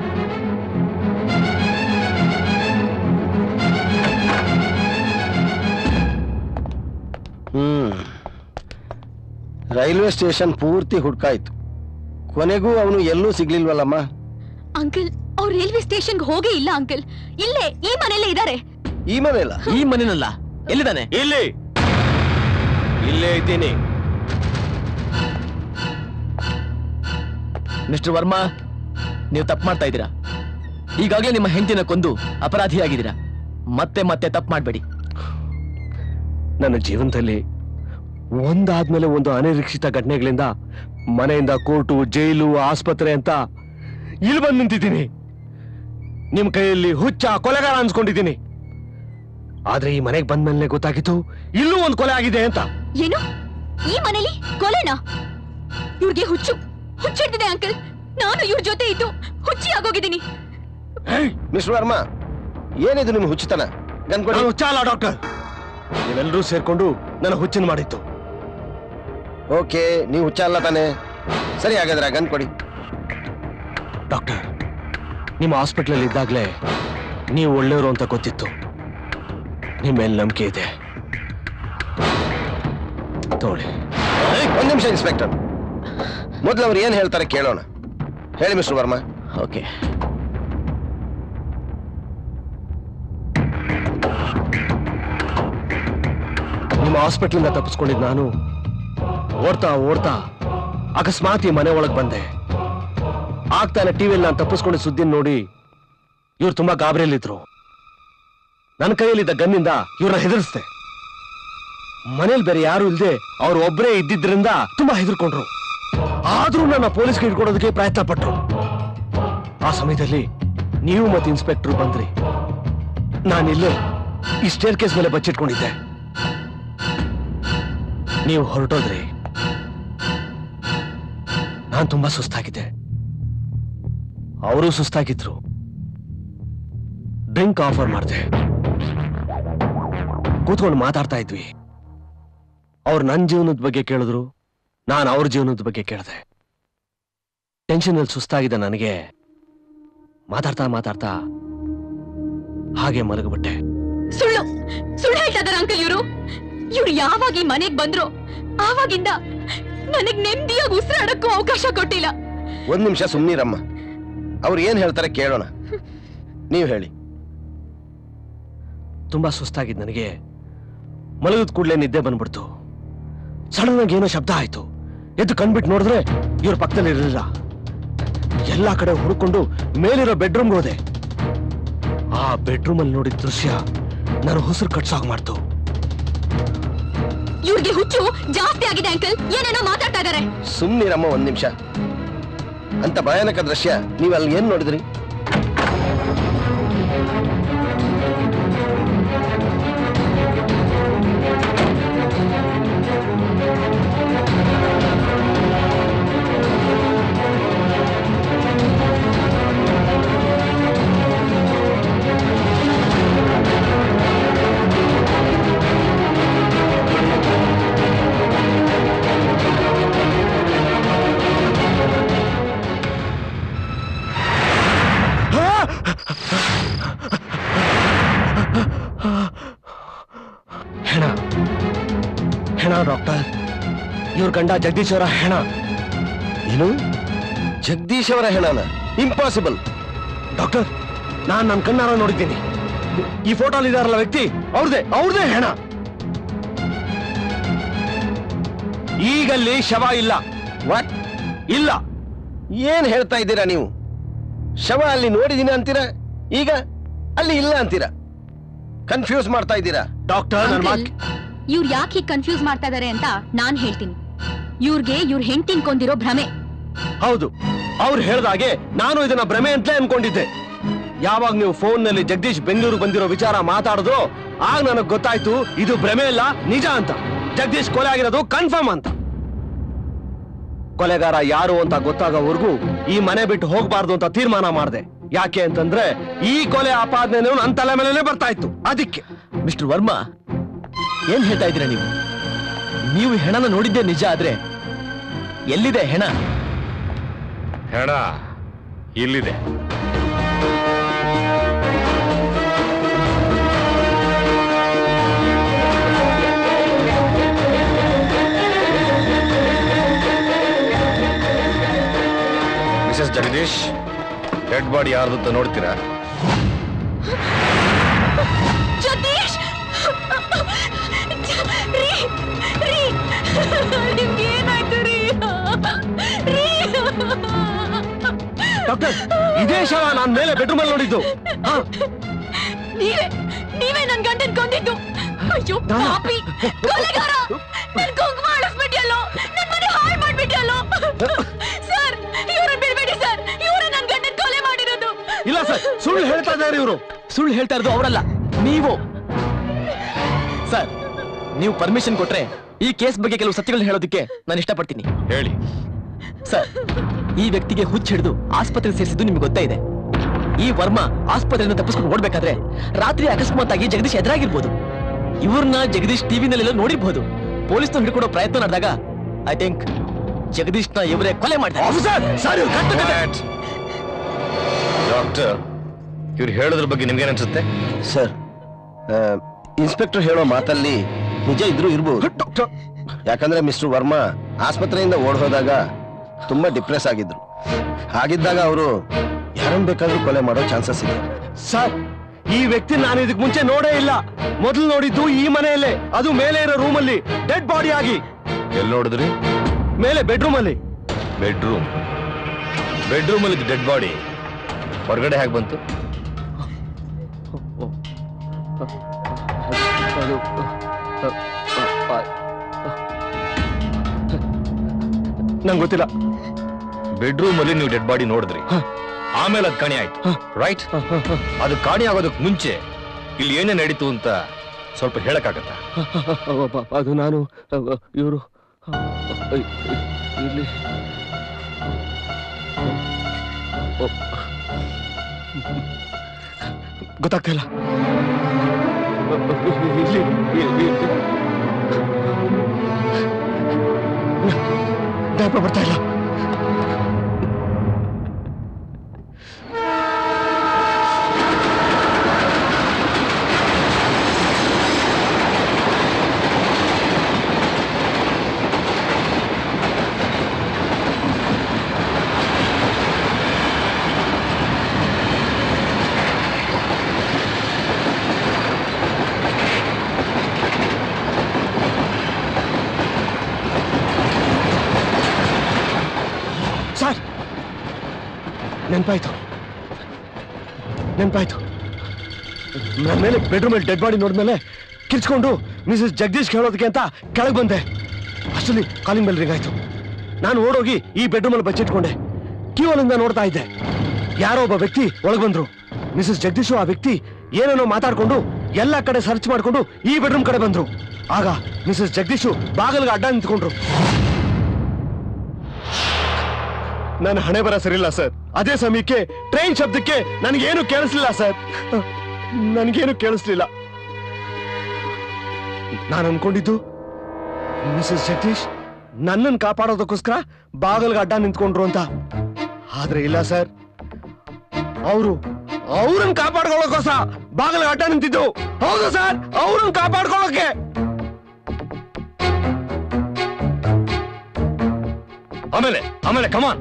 ಹ್ಮ್ ರೈಲ್ವೆ ಸ್ಟೇಷನ್ ಪೂರ್ತಿ ಹುಡ್ಕಾಯ್ತು ಕೊನೆಗೂ ಅವನು ಎಲ್ಲೂ ಸಿಗ್ಲಿಲ್ವಲ್ಲಮ್ಮ ಅಂಕಲ್ ಅವ್ರು ರೈಲ್ವೆ ಸ್ಟೇಷನ್ಗೆ ಹೋಗೇ ಇಲ್ಲ ಅಂಕಲ್ ಇಲ್ಲೇ ಈ ಮನೆಯಲ್ಲೇ ಇದ್ದಾರೆ ಈ ಮನೆಯಲ್ಲ ಈ ಮನೆನಲ್ಲ ಎಲ್ಲಿದ್ದಾನೆ ಇಲ್ಲಿ ಇಲ್ಲೇ ಇದ್ದೀನಿ ಮಿಸ್ಟರ್ ವರ್ಮಾ ನೀವು ತಪ್ಪು ಮಾಡ್ತಾ ಇದ್ದೀರಾ ಈಗಾಗಲೇ ನಿಮ್ಮ ಹೆಂಡತಿನ ಕೊಂದು ಅಪರಾಧಿಯಾಗಿದ್ದೀರಾ ಮತ್ತೆ ಮತ್ತೆ ತಪ್ಪು ಮಾಡಬೇಡಿ ನನ್ನ ಜೀವನದಲ್ಲಿ ಒಂದಾದ್ಮೇಲೆ ಒಂದು ಅನಿರೀಕ್ಷಿತ ಘಟನೆಗಳಿಂದ ಮನೆಯಿಂದ ಕೋರ್ಟು ಜೈಲು ಆಸ್ಪತ್ರೆ ಅಂತ ಇಲ್ಲಿ ಬಂದು ನಿಂತಿದ್ದೀನಿ ನಿಮ್ ಕೈಯಲ್ಲಿ ಹುಚ್ಚ ಕೊಲೆಗಾರ ಅನ್ಸ್ಕೊಂಡಿದ್ದೀನಿ ಆದ್ರೆ ಈ ಮನೆಗೆ ಬಂದ್ಮೇಲೆ ಗೊತ್ತಾಗಿತ್ತು ಇಲ್ಲೂ ಒಂದು ಕೊಲೆ ಆಗಿದೆ ಅಂತ ಏನು ಈ ಮನೇಲಿ ಕೊಲೆನಾ ಇವ್ರಿಗೆ ಹುಚ್ಚು ಹುಚ್ಚಿಡ್ತಿದೆ ಅಂಕಲ್ ನಾನು ಇವ್ರ ಜೊತೆ ಇದ್ದು ಹುಚ್ಚಿ ಆಗೋಗಿದ್ದೀನಿ ಮಿಸ್ಟರ್ ವರ್ಮಾ ಏನಿದು ನಿಮ್ಮ ಹುಚ್ಚುತನ ಗನ್ಕೊಡಿ ನಾನು ಹುಚ್ಚ ಅಲ್ಲ ಡಾಕ್ಟರ್ ನೀವೆಲ್ಲರೂ ಸೇರ್ಕೊಂಡು ನನ್ನ ಹುಚ್ಚನ್ ಮಾಡಿತ್ತು ಓಕೆ ನೀವು ಹುಚ್ಚ ಅಲ್ಲ ತಾನೆ ಸರಿ ಹಾಗಾದ್ರೆ ಗನ್ ಕೊಡಿ ಡಾಕ್ಟರ್ ನಿಮ್ಮ ಹಾಸ್ಪಿಟ್ಲಲ್ಲಿ ಇದ್ದಾಗಲೇ ನೀವು ಒಳ್ಳೆಯವರು ಅಂತ ಗೊತ್ತಿತ್ತು ನಿಮ್ಮ ಮೇಲೆ ನಂಬಿಕೆ ಇದೆ ತಗೊಳ್ಳಿ ಒಂದ್ ನಿಮಿಷ ಇನ್ಸ್ಪೆಕ್ಟರ್ ಮೊದಲು ಅವ್ರು ಏನ್ ಹೇಳ್ತಾರೆ ಕೇಳೋಣ ಹೇಳಿ ಮಿಸ್ಟರ್ ವರ್ಮಾ ಓಕೆ ನಿಮ್ಮ ಹಾಸ್ಪಿಟ್ಲಿಂದ ತಪ್ಪಿಸ್ಕೊಂಡಿದ್ ನಾನು ಓಡ್ತಾ ಓಡ್ತಾ ಅಕಸ್ಮಾತ್ ಈ ಮನೆ ಒಳಗೆ ಬಂದೆ ಆಗ್ತಾನೆ ಟಿವಿಯಲ್ಲಿ ನಾನು ತಪ್ಪಿಸ್ಕೊಂಡಿದ್ದ ಸುದ್ದಿ ನೋಡಿ ಇವ್ರು ತುಂಬಾ ಗಾಬರಿಯಲ್ಲಿದ್ರು ನನ್ನ ಕೈಯಲ್ಲಿದ್ದ ಗನ್ನಿಂದ ಇವ್ರನ್ನ ಹೆದರ್ಸ್ದೆ ಮನೇಲಿ ಬೇರೆ ಯಾರು ಇಲ್ಲದೆ ಅವ್ರು ಒಬ್ಬರೇ ಇದ್ದಿದ್ರಿಂದ ತುಂಬಾ ಹೆದರ್ಕೊಂಡ್ರು ಆದ್ರೂ ನನ್ನ ಪೊಲೀಸ್ಗೆ ಹಿಡ್ಕೊಡೋದಕ್ಕೆ ಪ್ರಯತ್ನ ಪಟ್ರು ಆ ಸಮಯದಲ್ಲಿ ನೀವು ಮತ್ತೆ ಇನ್ಸ್ಪೆಕ್ಟರ್ ಬಂದ್ರಿ ನಾನಿಲ್ಲೇ ಈ ಸ್ಟೇರ್ ಕೇಸ್ ಮೇಲೆ ಬಚ್ಚಿಟ್ಕೊಂಡಿದ್ದೆ ನೀವು ಹೊರಟೋದ್ರಿ ನಾನ್ ತುಂಬಾ ಸುಸ್ತಾಗಿದ್ದೆ ಅವರು ಸುಸ್ತಾಗಿದ್ರು ಡ್ರಿಂಕ್ ಆಫರ್ ಮಾಡಿದೆ ಕೂತ್ಕೊಂಡು ಮಾತಾಡ್ತಾ ಇದ್ವಿ ಅವ್ರು ನನ್ನ ಜೀವನದ ಬಗ್ಗೆ ಕೇಳಿದ್ರು ನಾನು ಅವ್ರ ಜೀವನದ ಬಗ್ಗೆ ಕೇಳಿದೆ ಟೆನ್ಷನ್ ಅಲ್ಲಿ ಸುಸ್ತಾಗಿದ್ದ ನನಗೆ ಮಾತಾಡ್ತಾ ಮಾತಾಡ್ತಾ ಹಾಗೆ ಮಲಗಿಬಿಟ್ಟೆ ಸುಳ್ಳು ಸುಳ್ಳು ಹೇಳ್ತಾ ಇದಾರೆ ಅಂಕಲ್ ಇವರು ಇವ್ರು ಯಾವಾಗ ಈ ಮನೆಗ್ ಬಂದ್ರು ಆವಾಗಿಂದ ನನಗ್ ನೆಮ್ಮದಿಯಾಗಿ ಉಸಿರಾಡಕ್ಕೂ ಅವಕಾಶ ಕೊಟ್ಟಿಲ್ಲ ಒಂದ್ ನಿಮಿಷ ಸುಮ್ನಿರಮ್ಮ ಅವ್ರು ಏನ್ ಹೇಳ್ತಾರೆ ಕೇಳೋಣ ನೀವು ಹೇಳಿ ತುಂಬಾ ಸುಸ್ತಾಗಿದ್ ನನಗೆ ಮಲಗಿದ ಕೂಡಲೇ ನಿದ್ದೆ ಬಂದ್ಬಿಡ್ತು ಸಡನ್ ಆಗಿ ಏನೋ ಶಬ್ದ ಆಯ್ತು ಎದ್ದು ಕಣ್ಬಿಟ್ಟು ನೋಡಿದ್ರೆ ಇವ್ರ ಪಕ್ಕದಲ್ಲಿ ಇರಲಿಲ್ಲ ಎಲ್ಲಾ ಕಡೆ ಹುಡುಕೊಂಡು ಮೇಲಿರೋ ಬೆಡ್ರೂಮ್ಗೆ ಹೋದೆ ಆ ಬೆಡ್ರೂಮ್ ಅಲ್ಲಿ ನೋಡಿದ ದೃಶ್ಯ ನಾನು ಉಸಿರು ಕಟ್ಸಾಗ್ ಮಾಡ್ತು ಇವ್ರಿಗೆ ಹುಚ್ಚು ಜಾಸ್ತಿ ಆಗಿದೆ ಅಂಕಲ್ ಏನೇನೋ ಮಾತಾಡ್ತಾ ಇದಾರೆ ಸುಮ್ನಿರಮ್ಮ ಒಂದ್ ನಿಮಿಷ ಅಂತ ಭಯಾನಕ ದೃಶ್ಯ ನೀವ್ ಅಲ್ಲಿ ಏನ್ ನೋಡಿದ್ರಿ ಹೆಣ ಹೆಣ ಡಾಕ್ಟರ್ ಇವ್ರ ಗಂಡ ಜಗದೀಶ್ ಅವರ ಹೆಣ ಏನು ಜಗದೀಶ್ ಅವರ ಹೆಣನ ಇಂಪಾಸಿಬಲ್ ಡಾಕ್ಟರ್ ನಾನ್ ನನ್ನ ಕಣ್ಣಾರ ನೋಡಿದ್ದೀನಿ ಈ ಫೋಟೋ ಇದಾರಲ್ಲ ವ್ಯಕ್ತಿ ಅವ್ರದೇ ಅವ್ರದೇ ಹೆಣ ಈಗಲ್ಲಿ ಶವ ಇಲ್ಲ ವಾಟ್ ಇಲ್ಲ ಏನ್ ಹೇಳ್ತಾ ಇದ್ದೀರಾ ನೀವು ಶವ ಅಲ್ಲಿ ನೋಡಿದೀನಿ ಅಂತೀರಾ ಈಗ ಅಲ್ಲಿ ಇಲ್ಲ ಅಂತೀರಾ ಕನ್ಫ್ಯೂಸ್ ಮಾಡ್ತಾ ಇದ್ದೀರಾ ಡಾಕ್ಟರ್ ನನ್ನ ಮಾತ್ ಇವ್ರು ಯಾಕೆ ಹೀಗೆ ಕನ್ಫ್ಯೂಸ್ ಮಾಡ್ತಾ ಇದಾರೆ ಅಂತ ನಾನ್ ಹೇಳ್ತೀನಿ ಇವ್ರಿಗೆ ಇವ್ರ ಹೆಂಡತಿನ್ ಕೊಂದಿರೋ ಭ್ರಮೆ ಹೌದು ಅವ್ರು ಹೇಳ್ದಾಗೆ ನಾನು ಇದನ್ನ ಭ್ರಮೆ ಅಂತಲೇ ಅನ್ಕೊಂಡಿದ್ದೆ ಯಾವಾಗ ನೀವು ಫೋನ್ ನಲ್ಲಿ ಜಗದೀಶ್ ಬೆಂಗಳೂರು ಬಂದಿರೋ ವಿಚಾರ ಮಾತಾಡಿದ್ರು ಆಗ ನನಗೆ ಗೊತ್ತಾಯ್ತು ಇದು ಭ್ರಮೆ ಅಲ್ಲ ನಿಜ ಅಂತ ಜಗದೀಶ್ ಕೊಲೆ ಆಗಿರೋದು ಕನ್ಫರ್ಮ್ ಅಂತ ಕೊಲೆಗಾರ ಯಾರು ಅಂತ ಗೊತ್ತಾಗೋವರೆಗೂ ಈ ಮನೆ ಬಿಟ್ಟು ಹೋಗ್ಬಾರ್ದು ಅಂತ ತೀರ್ಮಾನ ಮಾಡಿದೆ ಯಾಕೆ ಅಂತಂದ್ರೆ ಈ ಕೊಲೆ ಆಪಾದನೆ ನನ್ನ ತಲೆ ಮೇಲೆ ಬರ್ತಾ ಇತ್ತು ಅದಕ್ಕೆ ಮಿಸ್ಟರ್ ವರ್ಮಾ ಏನ್ ಹೇಳ್ತಾ ಇದ್ದೀರಾ ನೀವು ನೀವು ಹೆಣನ ನೋಡಿದ್ದೇ ನಿಜ ಆದ್ರೆ ಎಲ್ಲಿದೆ ಹೆಣ ಹೆಣ ಇಲ್ಲಿದೆ ಮಿಸಸ್ ಜಗದೀಶ್ ಡೆಡ್ ಬಾಡಿ ಯಾರ್ದು ಅಂತ ನೋಡ್ತೀರಾ ಜಗದೀಶ್ ರೀ ರೀ ನಿಮ್ಗೆ ಏನಾಯ್ತು ರೀ ರೀ ಡಾಕ್ಟರ್ ಇದೇ ಶವ ನಾನ್ ಮೇಲೆ ಬೆಡ್ರೂಮ್ ಅಲ್ಲಿ ನೋಡಿದ್ದು ಹಾ ನೀವೇ ನೀವೇ ನನ್ ಗಂಡನ್ ಕೊಂದಿದ್ದು ಅಯ್ಯೋ ನಾನು- ಪಾಪಿ ಕೊಲೆಗಾರ ನನ್ ಕುಂಕುಮ ಅಳಿಸ್ಬಿಟ್ಟಿಯಲ್ಲೋ ನನ್ ಮನೆ ಹಾಳು ಮಾಡ್ಬಿಟ್ಟಿಯಲ್ಲೋ ಸರ್ ಇವ್ರನ್ನ ಬಿಡ್ಬೇಡಿ ಸರ್ ಇವ್ರೇ ನನ್ ಗಂಡನ್ ಕೊಲೆ ಮಾಡಿರೋದು ಇಲ್ಲ ಸರ್ ಸುಳ್ಳು ಹೇಳ್ತಾ ಇದ್ದಾರೆ ಇವರು ಸುಳ್ಳು ಹೇಳ್ತಾ ಇರೋದು ಅವರಲ್ಲ ನೀವು ಸರ್ ನೀವು ಪರ್ಮಿಷನ್ ಕೊಟ್ರೆ ಈ ಕೇಸ್ ಬಗ್ಗೆ ಕೆಲವು ಸತ್ಯಗಳನ್ನ ಹೇಳೋದಕ್ಕೆ ನಾನು ಇಷ್ಟಪಡ್ತೀನಿ ಹೇಳಿ ಸರ್ ಈ ವ್ಯಕ್ತಿಗೆ ಹುಚ್ಚ ಹಿಡಿದು ಆಸ್ಪತ್ರೆಗೆ ಸೇರಿಸಿದ್ದು ನಿಮ್ಗೆ ಗೊತ್ತೇ ಇದೆ ಈ ವರ್ಮ ಆಸ್ಪತ್ರೆಯಿಂದ ತಪ್ಪಿಸ್ಕೊಂಡು ಓಡ್ಬೇಕಾದ್ರೆ ರಾತ್ರಿ ಅಕಸ್ಮಾತ್ ಆಗಿ ಜಗದೀಶ್ ಎದುರಾಗಿರ್ಬೋದು ಇವ್ರನ್ನ ಜಗದೀಶ್ ಟಿವಿನಲ್ಲೆಲ್ಲ ನೋಡಿರ್ಬೋದು ಪೊಲೀಸ್ನ ಹಿಡ್ಕೊಡೋ ಪ್ರಯತ್ನ ನಡೆದಾಗ ಐ ಥಿಂಕ್ ಜಗದೀಶ್ನ ಇವರೇ ಕೊಲೆ ಮಾಡ್ತಾರೆ ಆಫೀಸರ್ ಸರ್ ಇವ್ರು ಕಟ್ಟು ಕತೆ ಡಾಕ್ಟರ್ ಇವ್ರು ಹೇಳೋದ್ರ ಬಗ್ಗೆ ನಿಮ್ಗೇನ್ ಅನ್ಸುತ್ತೆ ಸರ್ ಇನ್ಸ್ಪೆಕ್ಟರ್ ಹೇಳೋ ಮಾತಲ್ಲಿ ನಿಜ ಇದ್ರೂ ಇರ್ಬೋದು ಡಾಕ್ಟರ್ ಯಾಕಂದ್ರೆ ಮಿಸ್ಟರ್ ವರ್ಮಾ ಆಸ್ಪತ್ರೆಯಿಂದ ಓಡ್ ಹೋದಾಗ ತುಂಬಾ ಡಿಪ್ರೆಸ್ ಆಗಿದ್ರು ಹಾಗಿದ್ದಾಗ ಅವರು ಯಾರನ್ನ ಬೇಕಾದ್ರೂ ಕೊಲೆ ಮಾಡೋ ಚಾನ್ಸಸ್ ಇದೆ ಸರ್ ಈ ವ್ಯಕ್ತಿ ನಾನು ಇದಕ್ ಮುಂಚೆ ನೋಡೇ ಇಲ್ಲ ಮೊದಲು ನೋಡಿದ್ದು ಈ ಮನೆಯಲ್ಲೇ ಅದು ಮೇಲೆ ಇರೋ ರೂಮ್ ಅಲ್ಲಿ ಡೆಡ್ ಬಾಡಿ ಆಗಿ ಎಲ್ಲಿ ನೋಡಿದ್ರಿ ಮೇಲೆ ಬೆಡ್ರೂಮ್ ಅಲ್ಲಿ ಬೆಡ್ರೂಮ್ ಬೆಡ್ರೂಮ್ ಅಲ್ಲಿ ಡೆಡ್ ಬಾಡಿ ಹೊರಗಡೆ ಹೇಗೆ ಬಂತು ನಂಗೆ ಗೊತ್ತಿಲ್ಲ ಬೆಡ್ರೂಮ್ ಅಲ್ಲಿ ನೀವು ಡೆಡ್ ಬಾಡಿ ನೋಡಿದ್ರಿ ಆಮೇಲೆ ಅದು ಕಾಣಿ ಆಯ್ತು ರೈಟ್ ಅದು ಕಾಣಿ ಆಗೋದಕ್ಕೆ ಮುಂಚೆ ಇಲ್ಲಿ ಏನೇ ನಡೀತು ಅಂತ ಸ್ವಲ್ಪ ಹೇಳಕ್ಕಾಗತ್ತಾ ಅದು ನಾನು ಇವರು ಇಲ್ಲಿ ಗೊತ್ತಾಗ್ತಾ ಇಲ್ಲ ಇಲ್ಲಿ ಜ್ಞಾಪಕ ಬರ್ತಾ ಇಲ್ಲ ಸರ್ ನೆನ್ಪಾಯ್ತು ನೆನ್ಪಾಯ್ತು ನನ್ನ ಮೇಲೆ ಬೆಡ್ರೂಮ್ ಅಲ್ಲಿ ಡೆಡ್ ಬಾಡಿ ನೋಡಿದ್ಮೇಲೆ ಕಿರ್ಚ್ಕೊಂಡು ಮಿಸಸ್ ಜಗದೀಶ್ ಹೇಳೋದಕ್ಕೆ ಅಂತ ಕೆಳಗೆ ಬಂದೆ ಅಷ್ಟರಲ್ಲಿ ಕಾಲಿಂಗ್ ಬೆಲ್ ರಿಂಗ್ ಆಯ್ತು ನಾನು ಓಡೋಗಿ ಈ ಬೆಡ್ರೂಮ್ ಅಲ್ಲಿ ಬಚ್ಚಿಟ್ಕೊಂಡೆ ಕ್ಯೂವಲಿಂದ ನೋಡ್ತಾ ಇದ್ದೆ ಯಾರೋ ಒಬ್ಬ ವ್ಯಕ್ತಿ ಒಳಗ್ ಬಂದ್ರು ಮಿಸಸ್ ಜಗದೀಶು ಆ ವ್ಯಕ್ತಿ ಏನೇನೋ ಮಾತಾಡ್ಕೊಂಡು ಎಲ್ಲ ಕಡೆ ಸರ್ಚ್ ಮಾಡ್ಕೊಂಡು ಈ ಬೆಡ್ರೂಮ್ ಕಡೆ ಬಂದ್ರು ಆಗ ಮಿಸಸ್ ಜಗದೀಶು ಬಾಗಿಲಿಗೆ ಅಡ್ಡ ನಿಂತ್ಕೊಂಡ್ರು ನನ್ನ ಹಣೆ ಬರ ಸರಿಲ್ಲ ಸರ್ ಅದೇ ಸಮಯಕ್ಕೆ ಟ್ರೈನ್ ಶಬ್ದಕ್ಕೆ ನನಗೇನು ಕೇಳಿಸ್ಲಿಲ್ಲ ಸರ್ ನನಗೇನು ಕೇಳಿಸ್ಲಿಲ್ಲ ನಾನು ಅನ್ಕೊಂಡಿದ್ದು ಮಿಸಸ್ ಜಗದೀಶ್ ನನ್ನನ್ನು ಕಾಪಾಡೋದಕ್ಕೋಸ್ಕರ ಬಾಗಿಲ್ಗೆ ಅಡ್ಡ ನಿಂತ್ಕೊಂಡ್ರು ಅಂತ ಆದ್ರೆ ಇಲ್ಲ ಸರ್ ಅವರು ಅವ್ರನ್ನ ಕಾಪಾಡ್ಕೊಳ್ಳೋಕೋಸ್ಕರ ಬಾಗಿಲ್ಗೆ ಅಡ್ಡ ನಿಂತಿದ್ದು ಹೌದು ಸರ್ ಅವ್ರನ್ನ ಕಾಪಾಡ್ಕೊಳ್ಳೋಕೆ ಆಮೇಲೆ ಆಮೇಲೆ ಕಮಾನ್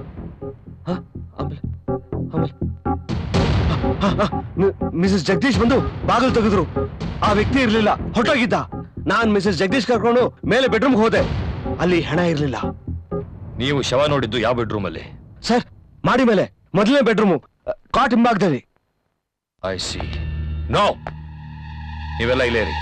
ಮಿಸಸ್ ಜಗದೀಶ್ ಬಂದು ಬಾಗಿಲು ತೆಗೆದ್ರು ಆ ವ್ಯಕ್ತಿ ಇರ್ಲಿಲ್ಲ ಹೊಟ್ಟೋಗಿದ್ದ ನಾನ್ ಮಿಸಸ್ ಜಗದೀಶ್ ಕರ್ಕೊಂಡು ಮೇಲೆ ಬೆಡ್ರೂಮ್ಗೆ ಹೋದೆ ಅಲ್ಲಿ ಹೆಣ ಇರ್ಲಿಲ್ಲ ನೀವು ಶವ ನೋಡಿದ್ದು ಯಾವ ಬೆಡ್ರೂಮ್ ಅಲ್ಲಿ ಸರ್ ಮಾಡಿ ಮೇಲೆ ಮೊದಲನೇ ಬೆಡ್ರೂಮು ಕಾಟ್ ಹಿಂಭಾಗದಲ್ಲಿ ಐ ಸಿ ನೋ ನೀವೆಲ್ಲ ಇಲ್ಲೇ ರೀ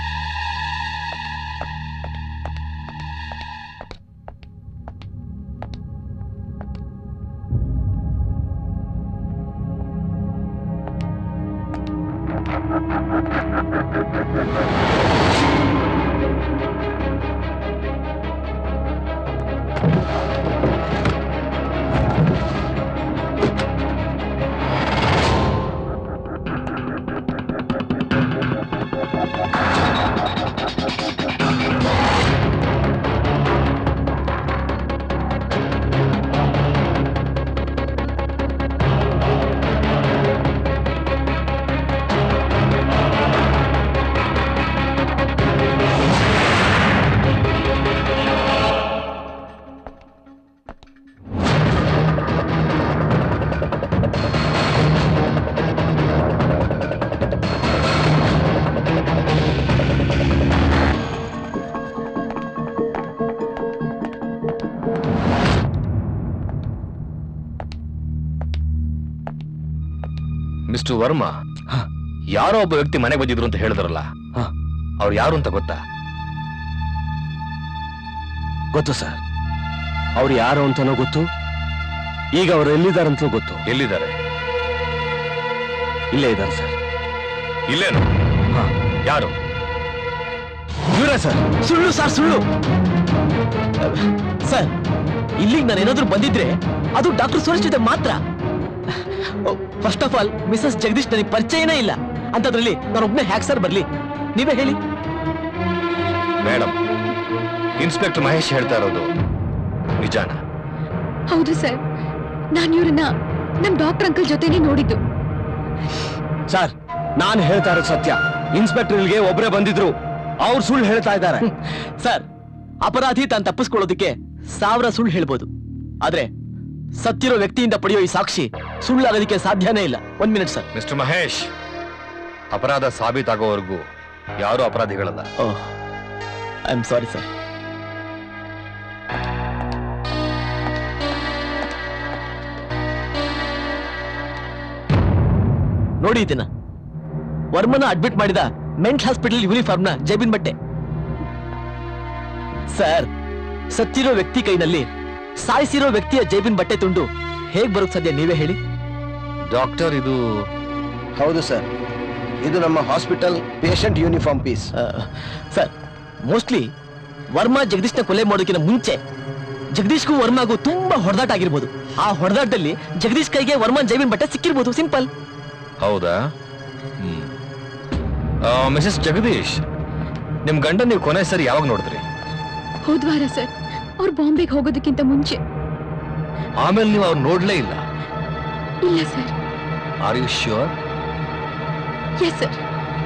ಮಿಸ್ಟರ್ ವರ್ಮಾ ಯಾರೋ ಒಬ್ಬ ವ್ಯಕ್ತಿ ಮನೆಗೆ ಬಂದಿದ್ರು ಅಂತ ಹೇಳಿದ್ರಲ್ಲ ಅವ್ರು ಯಾರು ಅಂತ ಗೊತ್ತಾ ಗೊತ್ತು ಸರ್ ಅವ್ರು ಯಾರು ಅಂತನೋ ಗೊತ್ತು ಈಗ ಅವ್ರು ಎಲ್ಲಿದ್ದಾರಂತಲೂ ಗೊತ್ತು ಎಲ್ಲಿದ್ದಾರೆ ಇಲ್ಲೇ ಇದ್ದಾರೆ ಸರ್ ಇಲ್ಲೇನು ಯಾರು ಇವರೇ ಸರ್ ಸುಳ್ಳು ಸರ್ ಸುಳ್ಳು ಸರ್ ಇಲ್ಲಿಗೆ ನಾನು ಏನಾದ್ರೂ ಬಂದಿದ್ರೆ ಅದು ಡಾಕ್ಟರ್ ಸುರೇಶ್ ಜೊತೆ ಮಾತ್ರ first of all missus Jagadish ನನಗೆ ಪರಿಚಯನೇ ಇಲ್ಲ ಅಂತದ್ರಲ್ಲಿ ನಾನೊಬ್ನೇ ಹ್ಯಾಕ್ ಸರ್ ಬರ್ಲಿ ನೀವೇ ಹೇಳಿ ಮೇಡಮ್ ಇನ್ಸ್ಪೆಕ್ಟರ್ ಮಹೇಶ್ ಹೇಳ್ತಾ ಇರೋದು ನಿಜಾನ ಹೌದು ಸರ್ ನಾನು ಇವ್ರನ್ನ ನಮ್ ಡಾಕ್ಟರ್ ಅಂಕಲ್ ಜೊತೆನೆ ನೋಡಿದ್ದು ಸರ್ ನಾನು ಹೇಳ್ತಾ ಇರೋದು ಸತ್ಯ ಇನ್ಸ್ಪೆಕ್ಟರ್ ಇಲ್ಗೆ ಒಬ್ರೇ ಬಂದಿದ್ರು ಅವ್ರು ಸುಳ್ಳು ಹೇಳ್ತಾ ಇದ್ದಾರೆ ಸರ್ ಅಪರಾಧಿ ತಾನು ತಪ್ಪಿಸ್ಕೊಳ್ಳೋದಕ್ಕೆ ಸಾವಿರ ಸುಳ್ಳು ಹೇಳ್ಬೋದು ಆದ್ರೆ ಸತ್ತಿರೋ ವ್ಯಕ್ತಿಯಿಂದ ಪಡೆಯೋ ಈ ಸಾಕ್ಷಿ ಸುಳ್ಳಾಗೋದಕ್ಕೆ ಸಾಧ್ಯನೇ ಇಲ್ಲ ಒಂದ್ ಮಿನಿಟ್ ಸರ್ ಮಿಸ್ಟರ್ ಮಹೇಶ್ ಅಪರಾಧ ಸಾಬೀತಾಗೋವರೆಗೂ ಯಾರು ಅಪರಾಧಿಗಳಲ್ಲ oh I am sorry sir ನೋಡಿ ಇದನ್ನ ವರ್ಮನ ಅಡ್ಮಿಟ್ ಮಾಡಿದ ಮೆಂಟ್ ಹಾಸ್ಪಿಟಲ್ ಯೂನಿಫಾರ್ಮ್ನ ಜೇಬಿನ್ ಬಟ್ಟೆ ಸರ್ ಸತ್ತಿರೋ ವ್ಯಕ್ತಿ ಕೈನಲ್ಲಿ ಸಾಯಿಸಿರೋ ವ್ಯಕ್ತಿಯ ಜೇಬಿನ ಬಟ್ಟೆ ತುಂಡು ಹೇಗ್ ಬರೋಕ್ ಸಾಧ್ಯ ನೀವೇ ಹೇಳಿ ಡಾಕ್ಟರ್ ಇದು ಹೌದು ಸರ್ ಇದು ನಮ್ಮ hospital patient uniform piece sir mostly Varma ಜಗದೀಶ್ನ ಕೊಲೆ ಮಾಡೋದಕ್ಕಿಂತ ಮುಂಚೆ ಜಗದೀಶ್ಗೂ ವರ್ಮಾಗೂ ತುಂಬಾ ಹೊಡೆದಾಟ ಆಗಿರ್ಬೋದು ಆ ಹೊಡೆದಾಟದಲ್ಲಿ ಜಗದೀಶ್ ಕೈಗೆ ವರ್ಮನ್ ಜೈವಿನ್ ಬಟ್ಟೆ ಸಿಕ್ಕಿರ್ಬೋದು ಸಿಂಪಲ್ ಹೌದಾ ಮಿಸಸ್ ಜಗದೀಶ್ ನಿಮ್ ಗಂಡ ನೀವು ಕೊನೆ ಸರಿ ಯಾವಾಗ ನೋಡಿದ್ರಿ ಹೋದ್ವಾರ ಸರ್ ಅವ್ರು ಬಾಂಬೆಗೆ ಹೋಗೋದಕ್ಕಿಂತ ಮುಂಚೆ ಆಮೇಲೆ ನೀವು ಅವ್ರು ನೋಡ್ಲೇ ಇಲ್ಲ ಇಲ್ಲ sir are you sure yes sir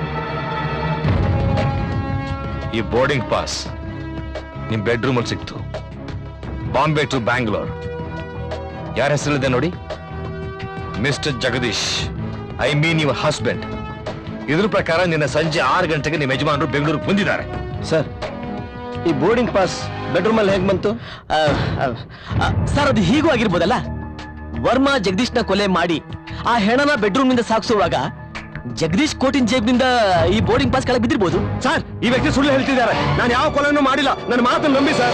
ಈ ಬೋರ್ಡಿಂಗ್ ಪಾಸ್ ನಿಮ್ ಬೆಡ್ರೂಮ್ ಅಲ್ಲಿ ಸಿಕ್ತು ಬಾಂಬೆ ಟು ಬ್ಯಾಂಗ್ಳೂರ್ ಯಾರ ಹೆಸರಿದೆ ನೋಡಿ mister Jagadish I mean your husband ಇದ್ರ ಪ್ರಕಾರ ನಿನ್ನ ಸಂಜೆ ಆರು ಗಂಟೆಗೆ ನಿಮ್ಮ ಯಜಮಾನರು ಬೆಂಗಳೂರಿಗೆ ಬಂದಿದ್ದಾರೆ ಸರ್ ಈ ಬೋರ್ಡಿಂಗ್ ಪಾಸ್ ಬೆಡ್ರೂಮ್ ಅಲ್ಲಿ ಹೇಗ್ ಬಂತು ಸರ್ ಅದು ಹೀಗೂ ಆಗಿರ್ಬೋದಲ್ಲ ವರ್ಮಾ ಜಗದೀಶ್ನ ಕೊಲೆ ಮಾಡಿ ಆ ಹೆಣನ ಬೆಡ್ರೂಮ್ ನಿಂದ ಸಾಗಿಸುವಾಗ ಜಗದೀಶ್ ಕೋಟಿನ್ ಜೇಬ್ನಿಂದ ಈ ಬೋರ್ಡಿಂಗ್ ಪಾಸ್ ಕೆಳಗೆ ಬಿದ್ದಿರ್ಬೋದು ಸರ್ ಈ ವ್ಯಕ್ತಿ ಸುಳ್ಳು ಹೇಳ್ತಿದ್ದಾರೆ ನಾನು ಯಾವ ಕೊಲೆನೂ ಮಾಡಿಲ್ಲ ನನ್ನ ಮಾತನ್ನು ನಂಬಿ ಸರ್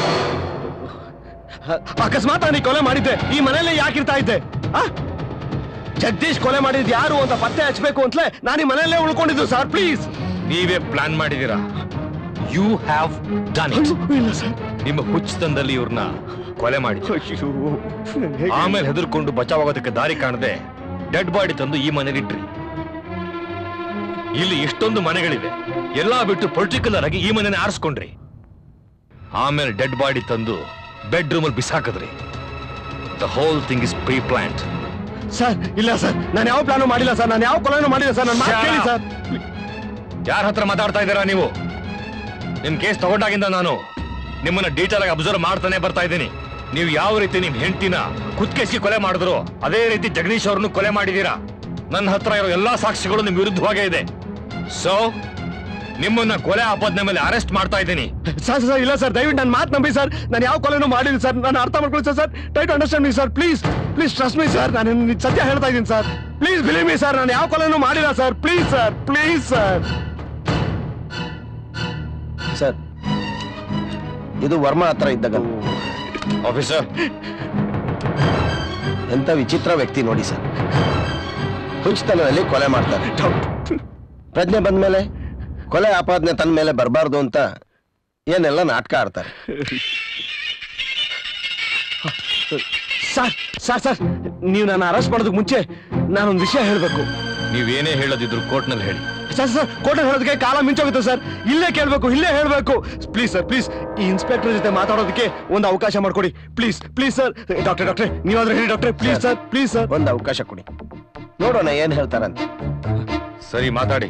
ಅಕಸ್ಮಾತ್ ನಾನು ಈ ಕೊಲೆ ಮಾಡಿದ್ದೆ ಈ ಮನೆಯಲ್ಲೇ ಯಾಕಿರ್ತಾ ಇದ್ದೆ ಆ? ಜಗದೀಶ್ ಕೊಲೆ ಮಾಡಿದ್ ಯಾರು ಅಂತ ಪತ್ತೆ ಹಚ್ಬೇಕು ಅಂತಲೇ ನಾನು ಈ ಮನೆಯಲ್ಲೇ ಉಳ್ಕೊಂಡಿದ್ದು ಸರ್ ಪ್ಲೀಸ್ ನೀವೇ ಪ್ಲಾನ್ ಮಾಡಿದೀರಾ ಯು ಹ್ಯಾವ್ ಡನ್ ಇಟ್ ಇಲ್ಲ ಸರ್ ನಿಮ್ಮ ಹುಚ್ಚತನದಲ್ಲಿ ಇವ್ರನ್ನ ಕೊಲೆ ಮಾಡಿ ಆಮೇಲೆ ಹೆದರ್ಕೊಂಡು ಬಚಾವಾಗೋದಕ್ಕೆ ದಾರಿ ಕಾಣದೆ ಡೆಡ್ ಬಾಡಿ ತಂದು ಈ ಮನೇಲಿ ಇಟ್ರಿ ಇಲ್ಲಿ ಎಷ್ಟೊಂದು ಮನೆಗಳಿವೆ ಎಲ್ಲಾ ಬಿಟ್ಟು ಪರ್ಟಿಕ್ಯುಲರ್ ಆಗಿ ಈ ಮನೆನ ಆರಿಸ್ಕೊಂಡ್ರಿ ಆಮೇಲೆ ಡೆಡ್ ಬಾಡಿ ತಂದು ಬೆಡ್ರೂಮ್ ಅಲ್ಲಿ ಬಿಸಾಕಿದ್ರಿ the whole thing is preplanned sir ಇಲ್ಲ ಸರ್ ನಾನು ಯಾವ ಪ್ಲಾನು ಮಾಡಿಲ್ಲ ಸರ್ ನಾನು ಯಾವ ಕೊಲೆನೂ ಮಾಡಿಲ್ಲ ಸರ್ ನನ್ನ ಮಾತು ಕೇಳಿ ಸರ್ ಯಾರ ಹತ್ರ ಮಾತಾಡ್ತಾ ಇದ್ದೀರಾ ನೀವು ನಿಮ್ ಕೇಸ್ ತಗೊಂಡಾಗಿಂದ ನಾನು ನಿಮ್ಮನ್ನ ಡೀಟೇಲ್ ಆಗಿ ಅಬ್ಸರ್ವ್ ಮಾಡ್ತಾನೆ ಬರ್ತಾ ಇದ್ದೀನಿ ನೀವು ಯಾವ ರೀತಿ ನಿಮ್ ಹೆಂಡತಿನ ಕುತ್ಕೆಸಿ ಕೊಲೆ ಮಾಡಿದ್ರು ಅದೇ ರೀತಿ ಜಗದೀಶ್ ಅವ್ರನ್ನು ಕೊಲೆ ಮಾಡಿದೀರಾ ನನ್ನ ಹತ್ರ ಇರೋ ಎಲ್ಲಾ ಸಾಕ್ಷಿಗಳು ನಿಮ್ ವಿರುದ್ಧವಾಗೇ ಇದೆ ಸೊ ನಿಮ್ಮನ್ನ ಕೊಲೆ ಆಪಾದನೆ ಮೇಲೆ ಅರೆಸ್ಟ್ ಮಾಡ್ತಾ ಇದ್ದೀನಿ ಸರ್ ಸರ್ ಇಲ್ಲ ಸರ್ ದಯವಿಟ್ಟು ನನ್ನ ಮಾತು ನಂಬಿ ಸರ್ ನಾನು ಯಾವ ಕೊಲೆನೂ ಮಾಡಿಲ್ಲ ಸರ್ ನಾನು ಅರ್ಥ ಮಾಡ್ಕೊಳ್ಳಿ sir try to understand me sir please please trust me sir ನಾನು ನಿಮ್ಗೆ ಸತ್ಯ ಹೇಳ್ತಾ ಇದ್ದೀನಿ sir please believe me sir ನಾನು ಯಾವ ಕೊಲೆನೂ ಮಾಡಿಲ್ಲ sir please sir please sir sir ಇದು ವರ್ಮಾ ಹತ್ರ ಇದ್ದಾಗ ಆಫೀಸರ್ ಎಂತ ವಿಚಿತ್ರ ವ್ಯಕ್ತಿ ನೋಡಿ ಸರ್ ಹುಚ್ಚತನದಲ್ಲಿ ಕೊಲೆ ಮಾಡ್ತಾರೆ ಪ್ರಜ್ಞೆ ಬಂದ್ಮೇಲೆ ಕೊಲೆ ಆಪಾದನೆ ತನ್ನ ಮೇಲೆ ಬರಬಾರ್ದು ಅಂತ ಏನೆಲ್ಲ ನಾಟಕ ಆಡ್ತಾರೆ ಸರ್ ಸರ್ ಸರ್ ನೀವು ನನ್ನ ಅರೆಸ್ಟ್ ಮಾಡೋದಕ್ಕೆ ಮುಂಚೆ ನಾನೊಂದು ವಿಷಯ ಹೇಳಬೇಕು ನೀವೇನೇ ಹೇಳದಿದ್ರು ಕೋರ್ಟ್ನಲ್ಲಿ ಹೇಳಿ ಸರ್ ಸರ್ ಕೋಟೆ ಹೇಳೋದಕ್ಕೆ ಕಾಲ ಮಿಂಚೋಗುತ್ತೆ ಸರ್ ಇಲ್ಲೇ ಕೇಳಬೇಕು ಇಲ್ಲೇ ಹೇಳಬೇಕು ಪ್ಲೀಸ್ ಸರ್ ಪ್ಲೀಸ್ ಈ ಇನ್ಸ್ಪೆಕ್ಟರ್ ಜೊತೆ ಮಾತಾಡೋದಕ್ಕೆ ಒಂದು ಅವಕಾಶ ಮಾಡ್ಕೊಡಿ ಪ್ಲೀಸ್ ಪ್ಲೀಸ್ ಸರ್ ಡಾಕ್ಟರ್ ಡಾಕ್ಟ್ರೆ ನೀವಾದ್ರೂ ಹೇಳಿ ಡಾಕ್ಟ್ರೆ ಪ್ಲೀಸ್ ಸರ್ ಪ್ಲೀಸ್ ಸರ್ ಒಂದು ಅವಕಾಶ ಕೊಡಿ ನೋಡೋಣ ಏನ್ ಹೇಳ್ತಾರಂತ ಸರಿ ಮಾತಾಡಿ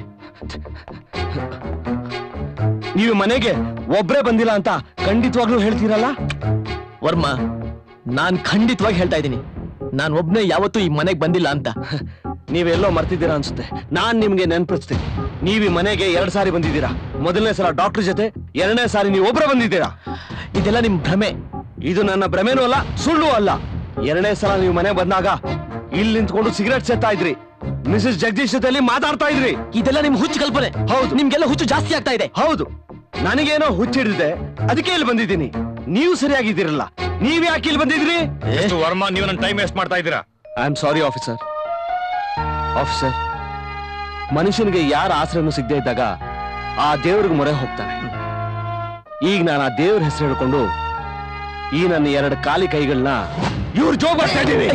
ನೀವು ಮನೆಗೆ ಒಬ್ರೇ ಬಂದಿಲ್ಲ ಅಂತ ಖಂಡಿತವಾಗ್ಲೂ ಹೇಳ್ತೀರಲ್ಲ ವರ್ಮ ನಾನ್ ಖಂಡಿತವಾಗಿ ಹೇಳ್ತಾ ಇದ್ದೀನಿ ನಾನ್ ಒಬ್ನೇ ಯಾವತ್ತೂ ಈ ಮನೆಗೆ ಬಂದಿಲ್ಲ ಅಂತ ನೀವೆಲ್ಲೋ ಮರ್ತಿದ್ದೀರಾ ಅನ್ಸುತ್ತೆ ನಾನ್ ನಿಮ್ಗೆ ನೆನಪಿಸ್ತೀನಿ ನೀವು ಈ ಮನೆಗೆ ಎರಡ್ ಸಾರಿ ಬಂದಿದ್ದೀರಾ ಮೊದಲನೇ ಸಲ ಡಾಕ್ಟರ್ ಜೊತೆ ಎರಡನೇ ಸಾರಿ ನೀವು ಒಬ್ರೇ ಬಂದಿದ್ದೀರಾ ಇದೆಲ್ಲ ನಿಮ್ ಭ್ರಮೆ ಇದು ನನ್ನ ಭ್ರಮೆನೂ ಅಲ್ಲ ಸುಳ್ಳು ಅಲ್ಲ ಎರಡನೇ ಸಲ ನೀವು ಮನೆ ಬಂದಾಗ ಇಲ್ಲಿ ನಿಂತ್ಕೊಂಡು ಸಿಗರೆಟ್ ಸೇತಾ ಇದ್ರಿ ಮಿಸಸ್ ಜಗದೀಶ್ ಜೊತೆಲಿ ಮಾತಾಡ್ತಾ ಇದ್ರಿ ಇದೆಲ್ಲ ನಿಮ್ ಹುಚ್ಚು ಕಲ್ಪನೆ ಹೌದು. ನಿಮ್ಗೆಲ್ಲ ಹುಚ್ಚು ಜಾಸ್ತಿ ಆಗ್ತಾ ಇದೆ ಹೌದು ನನಗೇನೋ ಹುಚ್ಚಿಡಿದೆ ಅದಕ್ಕೆ ಇಲ್ಲಿ ಬಂದಿದ್ದೀನಿ ನೀವು ಸರಿಯಾಗಿದ್ದೀರಲ್ಲ ನೀವ್ ಯಾಕೆ ಇಲ್ಲಿ ಬಂದಿದ್ರಿ ಎಷ್ಟು ವರ್ಮಾ ನೀವು ನನ್ನ ಟೈಮ್ ವೇಸ್ಟ್ ಮಾಡ್ತಾ ಇದ್ದೀರಾ I am sorry officer officer ಮನುಷ್ಯನಿಗೆ ಯಾರ ಆಶ್ರಯನೂ ಸಿಗದೆ ಇದ್ದಾಗ ಆ ದೇವ್ರಿಗೆ ಮೊರೆ ಹೋಗ್ತಾನೆ ಈಗ ನಾನು ಆ ದೇವ್ರ ಹೆಸರು ಹೇಳ್ಕೊಂಡು ಈ ನನ್ನ ಎರಡು ಖಾಲಿ ಕೈಗಳನ್ನ ಇವ್ರ ಜೋಗ್ ಮಾಡ್ತಾ ಇದ್ದೀನಿ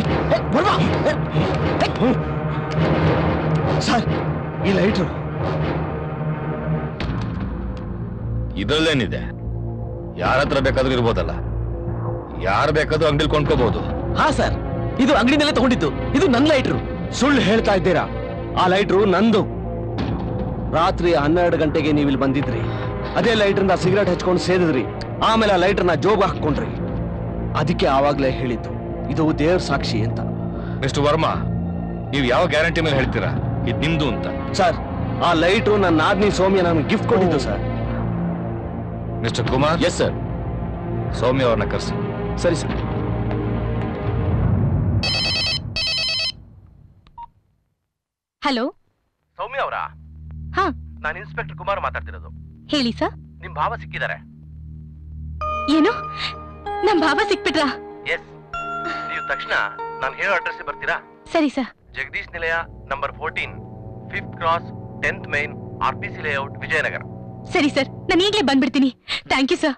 ಸರ್ ಈ ಲೈಟು ಇದ್ರಲ್ಲೇನಿದೆ ಯಾರ ಹತ್ರ ಬೇಕಾದ್ರೂ ಇರ್ಬೋದಲ್ಲ ಯಾರು ಬೇಕಾದ್ರೂ ಅಂಗಡಿಲಿ ಕೊಂಡ್ಕೋಬಹುದು ಹಾ ಸರ್ ಇದು ಅಂಗಡಿನಲ್ಲೇ ತಗೊಂಡಿದ್ದು ಇದು ನನ್ನ ಲೈಟ್ರು ಸುಳ್ಳು ಹೇಳ್ತಾ ಇದ್ದೀರಾ ಆ ಲೈಟ್ರು ನಂದು ರಾತ್ರಿ ಹನ್ನೆರಡು ಗಂಟೆಗೆ ನೀವು ಇಲ್ಲಿ ಬಂದಿದ್ರಿ ಅದೇ ಲೈಟ್ರಿಂದ ಸಿಗರೇಟ್ ಹಚ್ಕೊಂಡು ಸೇದಿದ್ರಿ ಆಮೇಲೆ ಆ ಲೈಟ್ರನ್ನ ಜೋಬ್ ಹಾಕೊಂಡ್ರಿ ಅದಕ್ಕೆ ಆವಾಗ್ಲೇ ಹೇಳಿದ್ದು ಇದು ದೇವ್ರ ಸಾಕ್ಷಿ ಅಂತ ಮಿಸ್ಟರ್ ವರ್ಮಾ ನೀವು ಯಾವ ಗ್ಯಾರಂಟಿ ಮೇಲೆ ಹೇಳ್ತೀರಾ ಇದು ನಿಮ್ದು ಅಂತ ಸರ್ ಆ ಲೈಟು ನನ್ನ ನಾದ್ನಿ ಸೌಮ್ಯ ನನಗೆ ಗಿಫ್ಟ್ ಕೊಟ್ಟಿದ್ದು sir mister Kumar yes sir Soumya ಅವ್ರನ್ನ ಕರೆಸಿ ಸರಿ ಸರ್ ಹಲೋ ಸೌಮ್ಯ ಅವರ ಹಾ ನಾನು ಇನ್ಸ್ಪೆಕ್ಟರ್ ಕುಮಾರ್ ಮಾತಾಡ್ತಿರೋದು ಹೇಳಿ ಸರ್ ನಿಮ್ ಭಾವ ಸಿಕ್ಕಿದ್ದಾರೆ ಏನು ನಮ್ ಭಾವ ಸಿಕ್ಬಿಟ್ರಾ ಎಸ್ ನೀವು ತಕ್ಷಣ ನಾನು ಹೇಳೋ ಅಡ್ರೆಸ್ ಬರ್ತೀರಾ ಸರಿ ಸರ್ ಜಗದೀಶ್ ನಿಲಯ number fourteen fifth cross tenth main R P C layout Vijayanagara ಸರಿ ಸರ್ ನಾನು ಈಗಲೇ ಬಂದ್ಬಿಡ್ತೀನಿ ಥ್ಯಾಂಕ್ ಯು ಸರ್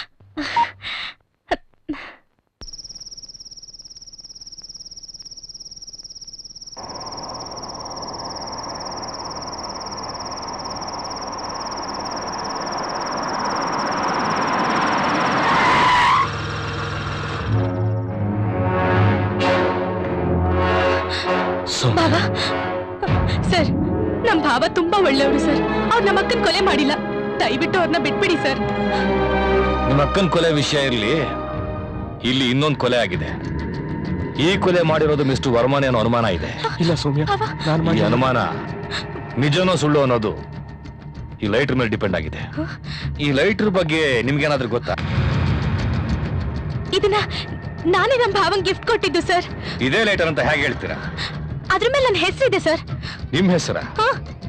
ಬಾಬಾ ಸರ್ ನಮ್ ಭಾವ ತುಂಬಾ ಒಳ್ಳೆಯವರು ಸರ್ ಅವ್ರು ನಮ್ಮ ಅಕ್ಕನ ಕೊಲೆ ಮಾಡಿಲ್ಲ ದಯವಿಟ್ಟು ಅವ್ರನ್ನ ಬಿಟ್ಬಿಡಿ ಸರ್ ನಿಮ್ಮ ಅಕ್ಕನ ಕೊಲೆ ವಿಷಯ ಇರ್ಲಿ ಇಲ್ಲಿ ಇನ್ನೊಂದು ಕೊಲೆ ಆಗಿದೆ ಈ ಕೊಲೆ ಮಾಡಿರೋದು ಮಿಸ್ಟರ್ ವರ್ಮನೆ ಅನ್ನೋ ಅನುಮಾನ ಇದೆ ಇಲ್ಲ ಸೌಮ್ಯ ನಾನು ಈ ಅನುಮಾನ ನಿಜನೋ ಸುಳ್ಳು ಅನ್ನೋದು ಈ ಲೈಟರ್ ಮೇಲೆ ಡಿಪೆಂಡ್ ಆಗಿದೆ ಈ ಲೈಟರ್ ಬಗ್ಗೆ ನಿಮ್ಗೇನಾದ್ರೂ ಗೊತ್ತಾ ಇದನ್ನ ನಾನೇ ನಮ್ ಭಾವಂಗ್ ಗಿಫ್ಟ್ ಕೊಟ್ಟಿದ್ದು ಸರ್ ಇದೇ ಲೈಟರ್ ಅಂತ ಹೇಗೆ ಹೇಳ್ತೀರಾ ಅದ್ರ ಮೇಲೆ ನನ್ನ ಹೆಸರಿದೆ ಸರ್ ನಿಮ್ ಹೆಸರ ಹಾ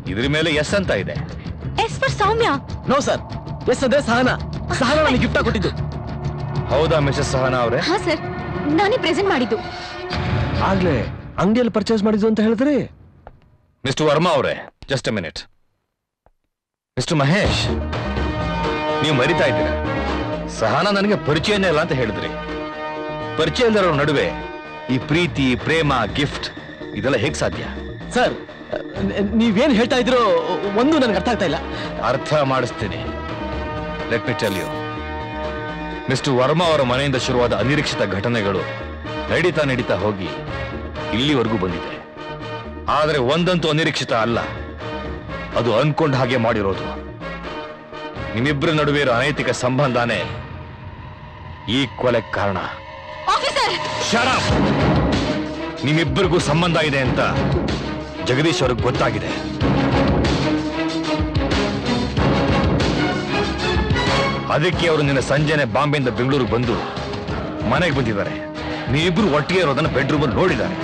ಇದ್ರ ಮೇಲೆ ಎಸ್ ಅಂತ ಇದೆ S for Soumya no sir S ಅಂದ್ರೆ ಸಹನ ಸಹನ ನನಗೆ ಗಿಫ್ಟ್ ಕೊಟ್ಟಿದ್ದು ಹೌದಾ ಮಿಸಸ್ ಸಹನಾ ಅವರೇ ಹಾ ಸರ್ ನಾನೇ ಪ್ರೆಸೆಂಟ್ ಮಾಡಿದ್ದು ಆಗ್ಲೇ ಅಂಗಡಿಯಲ್ಲಿ ಪರ್ಚೇಸ್ ಮಾಡಿದ್ದು ಅಂತ ಹೇಳಿದ್ರಿ ಮಿಸ್ಟರ್ ವರ್ಮಾ ಅವರೇ just a minute mister Mahesh ನೀವು ಮರಿತಾ ಇದ್ದೀರಾ ಸಹನಾ ನನಗೆ ಪರಿಚಯನೇ ಇಲ್ಲ ಅಂತ ಹೇಳಿದ್ರಿ ಪರಿಚಯ ಇಲ್ಲದರ ನಡುವೆ ಈ ಪ್ರೀತಿ ಪ್ರೇಮ ಗಿಫ್ಟ್ ಇದೆಲ್ಲ ಹೇಗ್ ಸಾಧ್ಯ ಸರ್ ನೀವೇನ್ ಹೇಳ್ತಾ ಇದ್ರು ಒಂದು ನನಗೆ ಅರ್ಥ ಆಗ್ತಾ ಇಲ್ಲ ಅರ್ಥ ಮಾಡಿಸ್ತೀನಿ let me tell you mister Varma ಅವರ ಮನೆಯಿಂದ ಶುರುವಾದ ಅನಿರೀಕ್ಷಿತ ಘಟನೆಗಳು ನಡೀತಾ ನಡೀತಾ ಹೋಗಿ ಇಲ್ಲಿವರೆಗೂ ಬಂದಿದೆ ಆದರೆ ಒಂದಂತೂ ಅನಿರೀಕ್ಷಿತ ಅಲ್ಲ ಅದು ಅನ್ಕೊಂಡ ಹಾಗೆ ಮಾಡಿರೋದು ನಿಮ್ಮಿಬ್ಬರ ನಡುವೆ ಇರೋ ಅನೈತಿಕ ಸಂಬಂಧನೇ ಈ ಕೊಲೆ ಕಾರಣ ಆಫೀಸರ್ Shut up! ನಿಮ್ಮಿಬ್ಬರಿಗೂ ಸಂಬಂಧ ಇದೆ ಅಂತ ಜಗದೀಶ್ ಅವ್ರಿಗೆ ಗೊತ್ತಾಗಿದೆ ಅದಕ್ಕೆ ಅವರು ನಿನ್ನ ಸಂಜೆನೆ ಬಾಂಬೆಯಿಂದ ಬೆಂಗಳೂರಿಗೆ ಬಂದು ಮನೆಗೆ ಬಂದಿದ್ದಾರೆ ನೀವಿಬ್ರು ಒಟ್ಟಿಗೆ ಇರೋದನ್ನ ಬೆಡ್ರೂಮ್ ಅಲ್ಲಿ ನೋಡಿದ್ದಾರೆ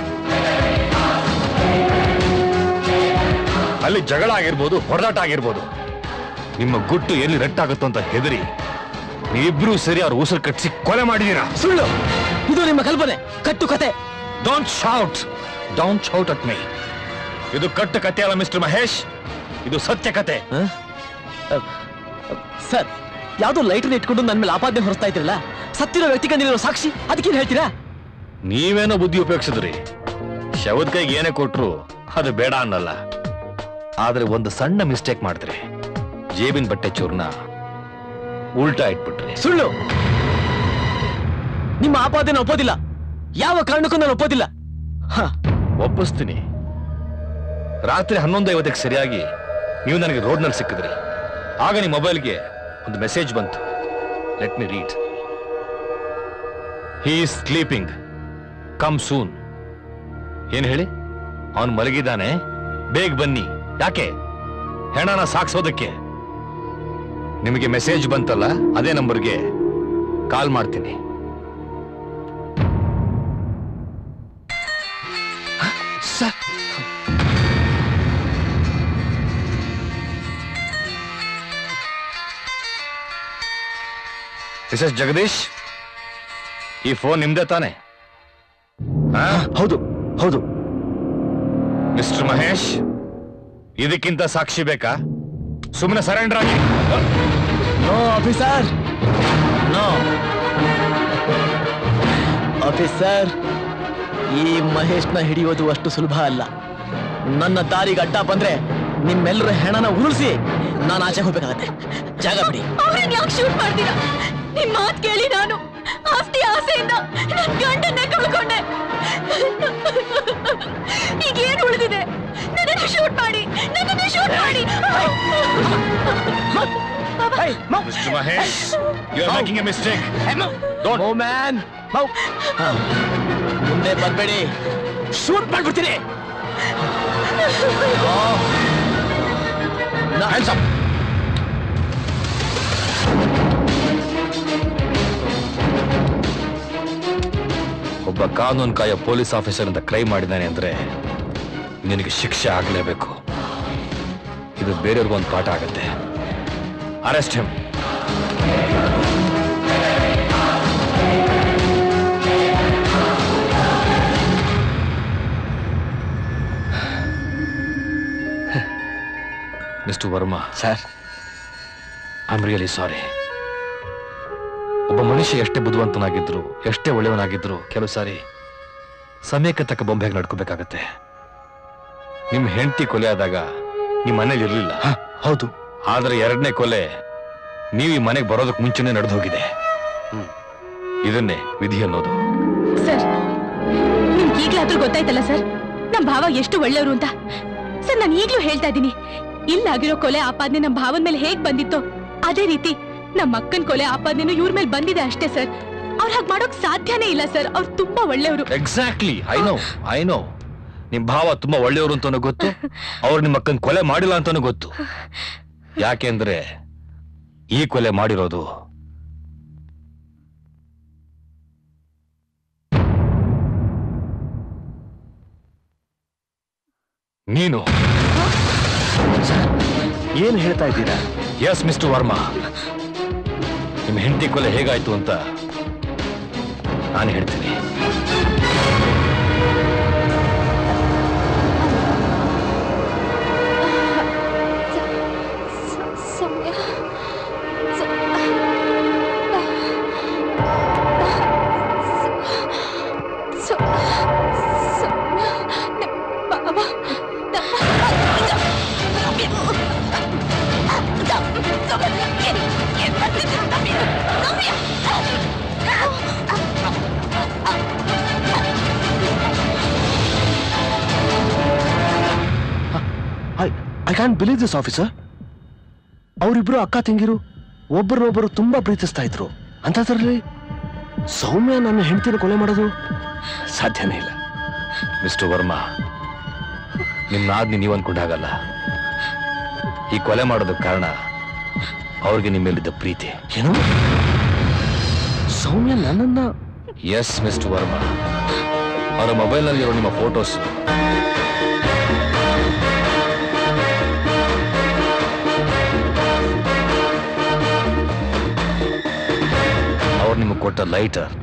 ಅಲ್ಲಿ ಜಗಳ ಆಗಿರ್ಬೋದು ಹೊಡೆದಾಟ ಆಗಿರ್ಬೋದು ನಿಮ್ಮ ಗುಟ್ಟು ಎಲ್ಲಿ ರಟ್ಟಾಗುತ್ತೋ ಅಂತ ಹೆದರಿ ನೀವಿಬ್ರು ಸೇರಿ ಅವ್ರ ಉಸಿರು ಕಟ್ಟಿಸಿ ಕೊಲೆ ಮಾಡಿದೀರಾ ಸುಳ್ಳು ಇದು ನಿಮ್ಮ ಕಲ್ಪನೆ ಕಟ್ಟು ಕತೆ don't shout don't shout at me ಇದು ಕಟ್ಟು ಕತೆ ಅಲ್ಲ ಮಿಸ್ಟರ್ ಮಹೇಶ್ ಇದು ಸತ್ಯ ಕತೆ ಸರ್ ಯಾವ್ದೋ ಲೈಟರ್ ಇಟ್ಕೊಂಡು ನನ್ನ ಮೇಲೆ ಆಪಾದನೆ ಹೊರಸ್ತಾ ಇದ್ರಲ್ಲ ಸತ್ತಿರೋ ವ್ಯಕ್ತಿಗೆ ನೀನು ಸಾಕ್ಷಿ ಅದಕ್ಕೇನು ಹೇಳ್ತೀರಾ ನೀವೇನೋ ಬುದ್ಧಿ ಉಪಯೋಗಿಸಿದ್ರಿ ಶವದ ಕೈಗೆ ಏನೇ ಕೊಟ್ರು ಅದು ಬೇಡ ಅನ್ನಲ್ಲ ಆದ್ರೆ ಒಂದು ಸಣ್ಣ ಮಿಸ್ಟೇಕ್ ಮಾಡಿದ್ರಿ ಜೇಬಿನ ಬಟ್ಟೆ ಚೂರ್ನ ಉಲ್ಟಾ ಇಟ್ಬಿಟ್ರಿ ಸುಳ್ಳು ನಿಮ್ಮ ಆಪಾದನೆ ಒಪ್ಪೋದಿಲ್ಲ ಯಾವ ಕಾರಣಕ್ಕೂ ನಾನು ಒಪ್ಪೋದಿಲ್ಲ ಹ, ಒಪ್ಪಿಸ್ತೀನಿ ರಾತ್ರಿ ಹನ್ನೊಂದು ಐವತ್ತಕ್ಕೆ ಸರಿಯಾಗಿ ನೀವು ನನಗೆ ರೋಡ್ನಲ್ಲಿ ಸಿಕ್ಕಿದ್ರಿ ಆಗ ನಿಮ್ಮ ಮೊಬೈಲ್ಗೆ ಒಂದು ಮೆಸೇಜ್ ಬಂತು let me read he is sleeping come soon ಏನ್ ಹೇಳಿ ಅವನು ಮಲಗಿದ್ದಾನೆ ಬೇಗ ಬನ್ನಿ ಯಾಕೆ ಹೆಣನ ಸಾಕ್ಸೋದಕ್ಕೆ ನಿಮಗೆ ಮೆಸೇಜ್ ಬಂತಲ್ಲ ಅದೇ ನಂಬರ್ಗೆ ಕಾಲ್ ಮಾಡ್ತೀನಿ ಸರ್ ಮಿಸಸ್ ಜಗದೀಶ್ ಈ ಫೋನ್ ನಿಮ್ದೇ ತಾನೆ ಹೌದು ಹೌದು ಮಿಸ್ಟರ್ ಮಹೇಶ್ ಇದಕ್ಕಿಂತ ಸಾಕ್ಷಿ ಬೇಕಾ ಸುಮ್ಮನೆ ಸರೆಂಡರ್ ಆಗಿ ನೋ ಆಫೀಸರ್ ನೋ ಆಫೀಸರ್ ಈ ಮಹೇಶ್ನ ಹಿಡಿಯೋದು ಅಷ್ಟು ಸುಲಭ ಅಲ್ಲ ನನ್ನ ದಾರಿಗೆ ಅಡ್ಡ ಬಂದ್ರೆ ನಿಮ್ಮೆಲ್ಲರ ಹೆಣನ ಉರುಳಿಸಿ ನಾನು ಆಚೆ ಹೋಗ್ಬೇಕಾಗತ್ತೆ ಜಾಗ ಬಿಡಿ ಅವ್ರನ್ನ ಯಾಕೆ ಶೂಟ್ ಮಾಡ್ತೀರಾ ನಿಮ್ ಮಾತ್ ಕೇಳಿ ನಾನು ಆಸ್ತಿ ಆಸೆಯಿಂದ ನನ್ ಗಂಡನ್ನೇ ಕಳ್ಕೊಂಡೆ ಈಗ ಏನ್ ಉಳಿದಿದೆ ನನ್ನನ್ನು ಶೂಟ್ ಮಾಡಿ ನನ್ನನ್ನು ಶೂಟ್ ಮಾಡಿ mister Mahesh you are making a mistake no man ಮುಂದೆ ಬರ್ಬೇಡಿ ಶೂಟ್ ಮಾಡ್ಬಿಡ್ತೀನಿ Hands up. ಒಬ್ಬ ಕಾನೂನು ಕಾಯ ಪೊಲೀಸ್ ಆಫೀಸರ್ ಅಂತ ಕ್ರೈ ಮಾಡಿದ್ದಾನೆ ಅಂದ್ರೆ ನಿನಗೆ ಶಿಕ್ಷೆ ಆಗಲೇಬೇಕು ಇದು ಬೇರೆಯವ್ರಿಗೂ ಒಂದು ಪಾಠ ಆಗತ್ತೆ arrest him mister Varma sir I am really sorry ಒಬ್ಬ ಮನುಷ್ಯ ಎಷ್ಟೇ ಬುದ್ಧಿವಂತನಾಗಿದ್ರು ಎಷ್ಟೇ ಒಳ್ಳೆಯವನಾಗಿದ್ರು ಕೆಲವು ಸಾರಿ ಸಮಯಕ್ಕೆ ತಕ್ಕ ಬೊಂಬೆಗೆ ನಡ್ಕೋಬೇಕಾಗತ್ತೆ ನಿಮ್ ಹೆಂಡತಿ ಕೊಲೆ ಆದಾಗ ನಿಮ್ ಮನೇಲಿ ಇರ್ಲಿಲ್ಲ ಹೌದು ಆದ್ರೆ ಎರಡನೇ ಕೊಲೆ ನೀವು ಈ ಮನೆಗೆ ಬರೋದಕ್ಕೆ ಮುಂಚೆನೆ ನಡೆದು ಹೋಗಿದೆ ಇದನ್ನೇ ವಿಧಿ ಅನ್ನೋದು ಸರ್ ನಿಮ್ಗೆ ಈಗ್ಲಾದ್ರೂ ಗೊತ್ತಾಯ್ತಲ್ಲ ಸರ್ ನಮ್ ಭಾವ ಎಷ್ಟು ಒಳ್ಳೆಯವರು ಅಂತ ಸರ್ ನಾನು ಈಗ್ಲೂ ಹೇಳ್ತಾ ಇದ್ದೀನಿ ಇಲ್ಲಾಗಿರೋ ಕೊಲೆ ಆಪಾದನೆ ನಮ್ ಭಾವನ ಮೇಲೆ ಹೇಗ್ ಬಂದಿತ್ತೋ ಅದೇ ರೀತಿ ನಮ್ಮ ಅಕ್ಕನ್ ಕೊಲೆ ಆಪಾದನೆನೂ ಇವ್ರ ಮೇಲೆ ಬಂದಿದೆ ಅಷ್ಟೇ ಸರ್ ಅವ್ರು ಹಾಗೆ ಮಾಡೋಕ್ ಸಾಧ್ಯನೇ ಇಲ್ಲ ಸರ್ ಅವ್ರು ತುಂಬಾ ಒಳ್ಳೆಯವರು exactly I know I know ನಿಮ್ ಭಾವ ತುಂಬಾ ಒಳ್ಳೆಯವರು ಅಂತಾನು ಗೊತ್ತು ಅವ್ರು ನಿಮ್ಮ ಅಕ್ಕನ್ ಕೊಲೆ ಮಾಡಿಲ್ಲ ಅಂತಾನು ಗೊತ್ತು ಯಾಕೆಂದ್ರೆ ಈ ಕೊಲೆ ಮಾಡಿರೋದು ನೀನು ಏನ್ ಹೇಳ್ತಾ ಇದ್ದೀರಾ ಎಸ್ ಮಿಸ್ಟರ್ ವರ್ಮಾ ನಿಮ್ಮ ಹೆಂಡತಿ ಕೊಲೆ ಹೇಗಾಯ್ತು ಅಂತ ನಾನು ಹೇಳ್ತೀನಿ Soumya I I can believe this officer ಅವರಿಬ್ರು ಅಕ್ಕ ತಂಗಿರು ಒಬ್ಬರನ್ನೊಬ್ಬರು ತುಂಬಾ ಪ್ರೀತಿಸ್ತಾ ಇದ್ರು ಅಂತದ್ರಲ್ಲಿ ಸೌಮ್ಯ ನನ್ನ ಹೆಂಡತಿನ ಕೊಲೆ ಮಾಡೋದು ಸಾಧ್ಯನೇ ಇಲ್ಲ ಮಿಸ್ಟರ್ ವರ್ಮಾ ನಿಮ್ಮ ನಾದ್ನಿ ನೀವು ಅನ್ಕೊಂಡಾಗಲ್ಲ ಈ ಕೊಲೆ ಮಾಡೋದಕ್ಕೆ ಕಾರಣ ಅವ್ರಿಗೆ ನಿಮ್ಮ ಮೇಲಿದ್ದ ಪ್ರೀತಿ ಏನು ಸೌಮ್ಯ ನನ್ನನ್ನ ಎಸ್ ಮಿಸ್ಟರ್ ವರ್ಮಾ ಅವರ ಮೊಬೈಲ್ನಲ್ಲಿರೋ ನಿಮ್ಮ ಫೋಟೋಸ್ ಅವ್ರು ನಿಮಗೆ ಕೊಟ್ಟ ಲೈಟರ್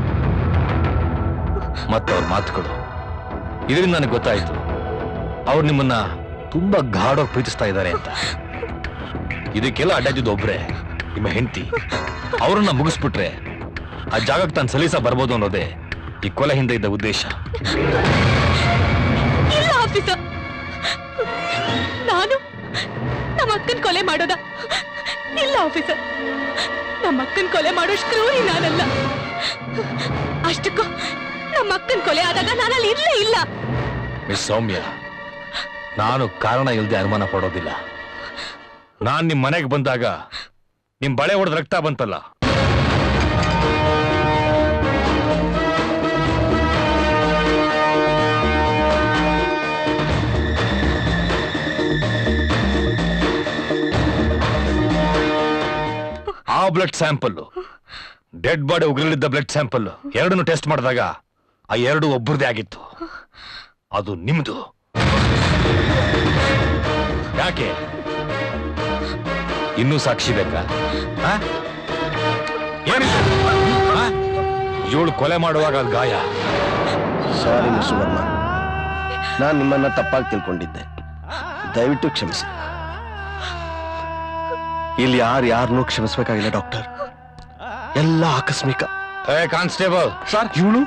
ಮತ್ತು ಅವ್ರ ಮಾತುಗಳು ಇದರಿಂದ ನನಗೆ ಗೊತ್ತಾಯ್ತು ಅವ್ರು ನಿಮ್ಮನ್ನ ತುಂಬಾ ಗಾಢವಾಗಿ ಪ್ರೀತಿಸ್ತಾ ಇದ್ದಾರೆ ಅಂತ ಇದಕ್ಕೆಲ್ಲ ಅಡ್ಡಾದಿದ್ದು ಒಬ್ರೆ ನಿಮ್ಮ ಹೆಂಡತಿ ಅವರನ್ನ ಮುಗಿಸ್ಬಿಟ್ರೆ ಆ ಜಾಗಕ್ಕೆ ತಾನು ಸಲೀಸ ಬರ್ಬೋದು ಅನ್ನೋದೇ ಈ ಕೊಲೆ ಹಿಂದೆ ಇದ್ದ ಉದ್ದೇಶ ಇಲ್ಲ ಆಫೀಸರ್ ನಾನು ನಮ್ಮ ಅಕ್ಕನ್ ಕೊಲೆ ಮಾಡೋದ ಇಲ್ಲ ಆಫೀಸರ್ ನಮ್ಮ ಅಕ್ಕನ್ ಕೊಲೆ ಮಾಡೋಷ್ಟು ಕ್ರೂರಿ ನಾನಲ್ಲ ಅಷ್ಟಕ್ಕೂ ನಮ್ಮ ಅಕ್ಕನ್ ಕೊಲೆ ಆದಾಗ ನಾನಲ್ಲಿ ಇರ್ಲೇ ಇಲ್ಲ ಮಿಸ್ ಸೌಮ್ಯ ನಾನು ಕಾರಣ ಇಲ್ಲದೆ ಅನುಮಾನ ಪಡೋದಿಲ್ಲ ನಾನ್ ನಿಮ್ ಮನೆಗೆ ಬಂದಾಗ ನಿಮ್ ಬಳೆ ಹೊಡೆದ ರಕ್ತ ಬಂತಲ್ಲ ಆ ಬ್ಲಡ್ ಸ್ಯಾಂಪಲ್ ಡೆಡ್ ಬಾಡಿ ಉಗುರಲಿದ್ದ ಬ್ಲಡ್ ಸ್ಯಾಂಪಲ್ ಎರಡನ್ನು ಟೆಸ್ಟ್ ಮಾಡಿದಾಗ ಆ ಎರಡು ಒಬ್ಬರದೇ ಆಗಿತ್ತು ಅದು ನಿಮ್ದು ಯಾಕೆ ಇನ್ನೂ ಸಾಕ್ಷಿ ಬೇಕಾ ಆ? ಏನಿದು? ಆ? ಇವಳು ಕೊಲೆ ಮಾಡುವಾಗ ಅದ್ ಗಾಯ ಸಾರಿ ಮಿಸ್ ವರ್ಮ ನಾನು ನಿಮ್ಮನ್ನ ತಪ್ಪಾಗಿ ತಿಳ್ಕೊಂಡಿದ್ದೆ ದಯವಿಟ್ಟು ಕ್ಷಮಿಸಿ ಇಲ್ಲಿ ಯಾರು ಯಾರನ್ನೂ ಕ್ಷಮಿಸ್ಬೇಕಾಗಿಲ್ಲ ಡಾಕ್ಟರ್ ಎಲ್ಲ ಆಕಸ್ಮಿಕ ಏ ಕಾನ್ಸ್ಟೇಬಲ್ ಸರ್ ಇವಳು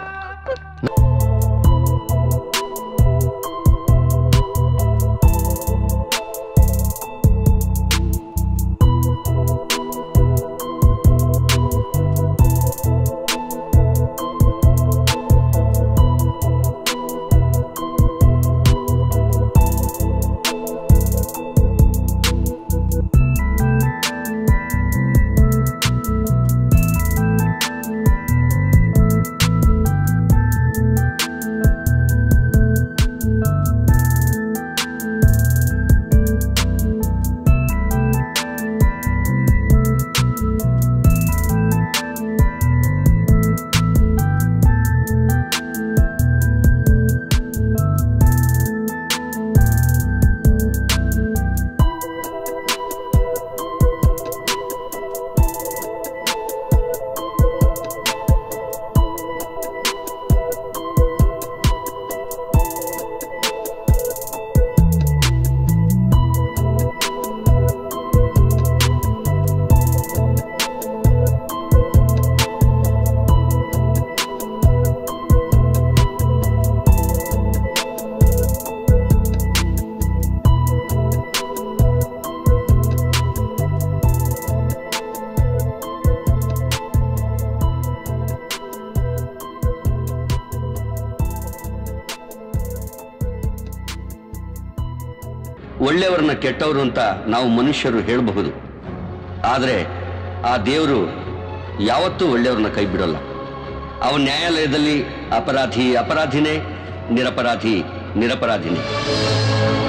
ಒಳ್ಳೆಯವರನ್ನ ಕೆಟ್ಟವರು ಅಂತ ನಾವು ಮನುಷ್ಯರು ಹೇಳಬಹುದು ಆದರೆ ಆ ದೇವರು ಯಾವತ್ತೂ ಒಳ್ಳೆಯವ್ರನ್ನ ಕೈ ಬಿಡೋಲ್ಲ ಅವನ ನ್ಯಾಯಾಲಯದಲ್ಲಿ ಅಪರಾಧಿ ಅಪರಾಧಿನೇ ನಿರಪರಾಧಿ ನಿರಪರಾಧಿನೇ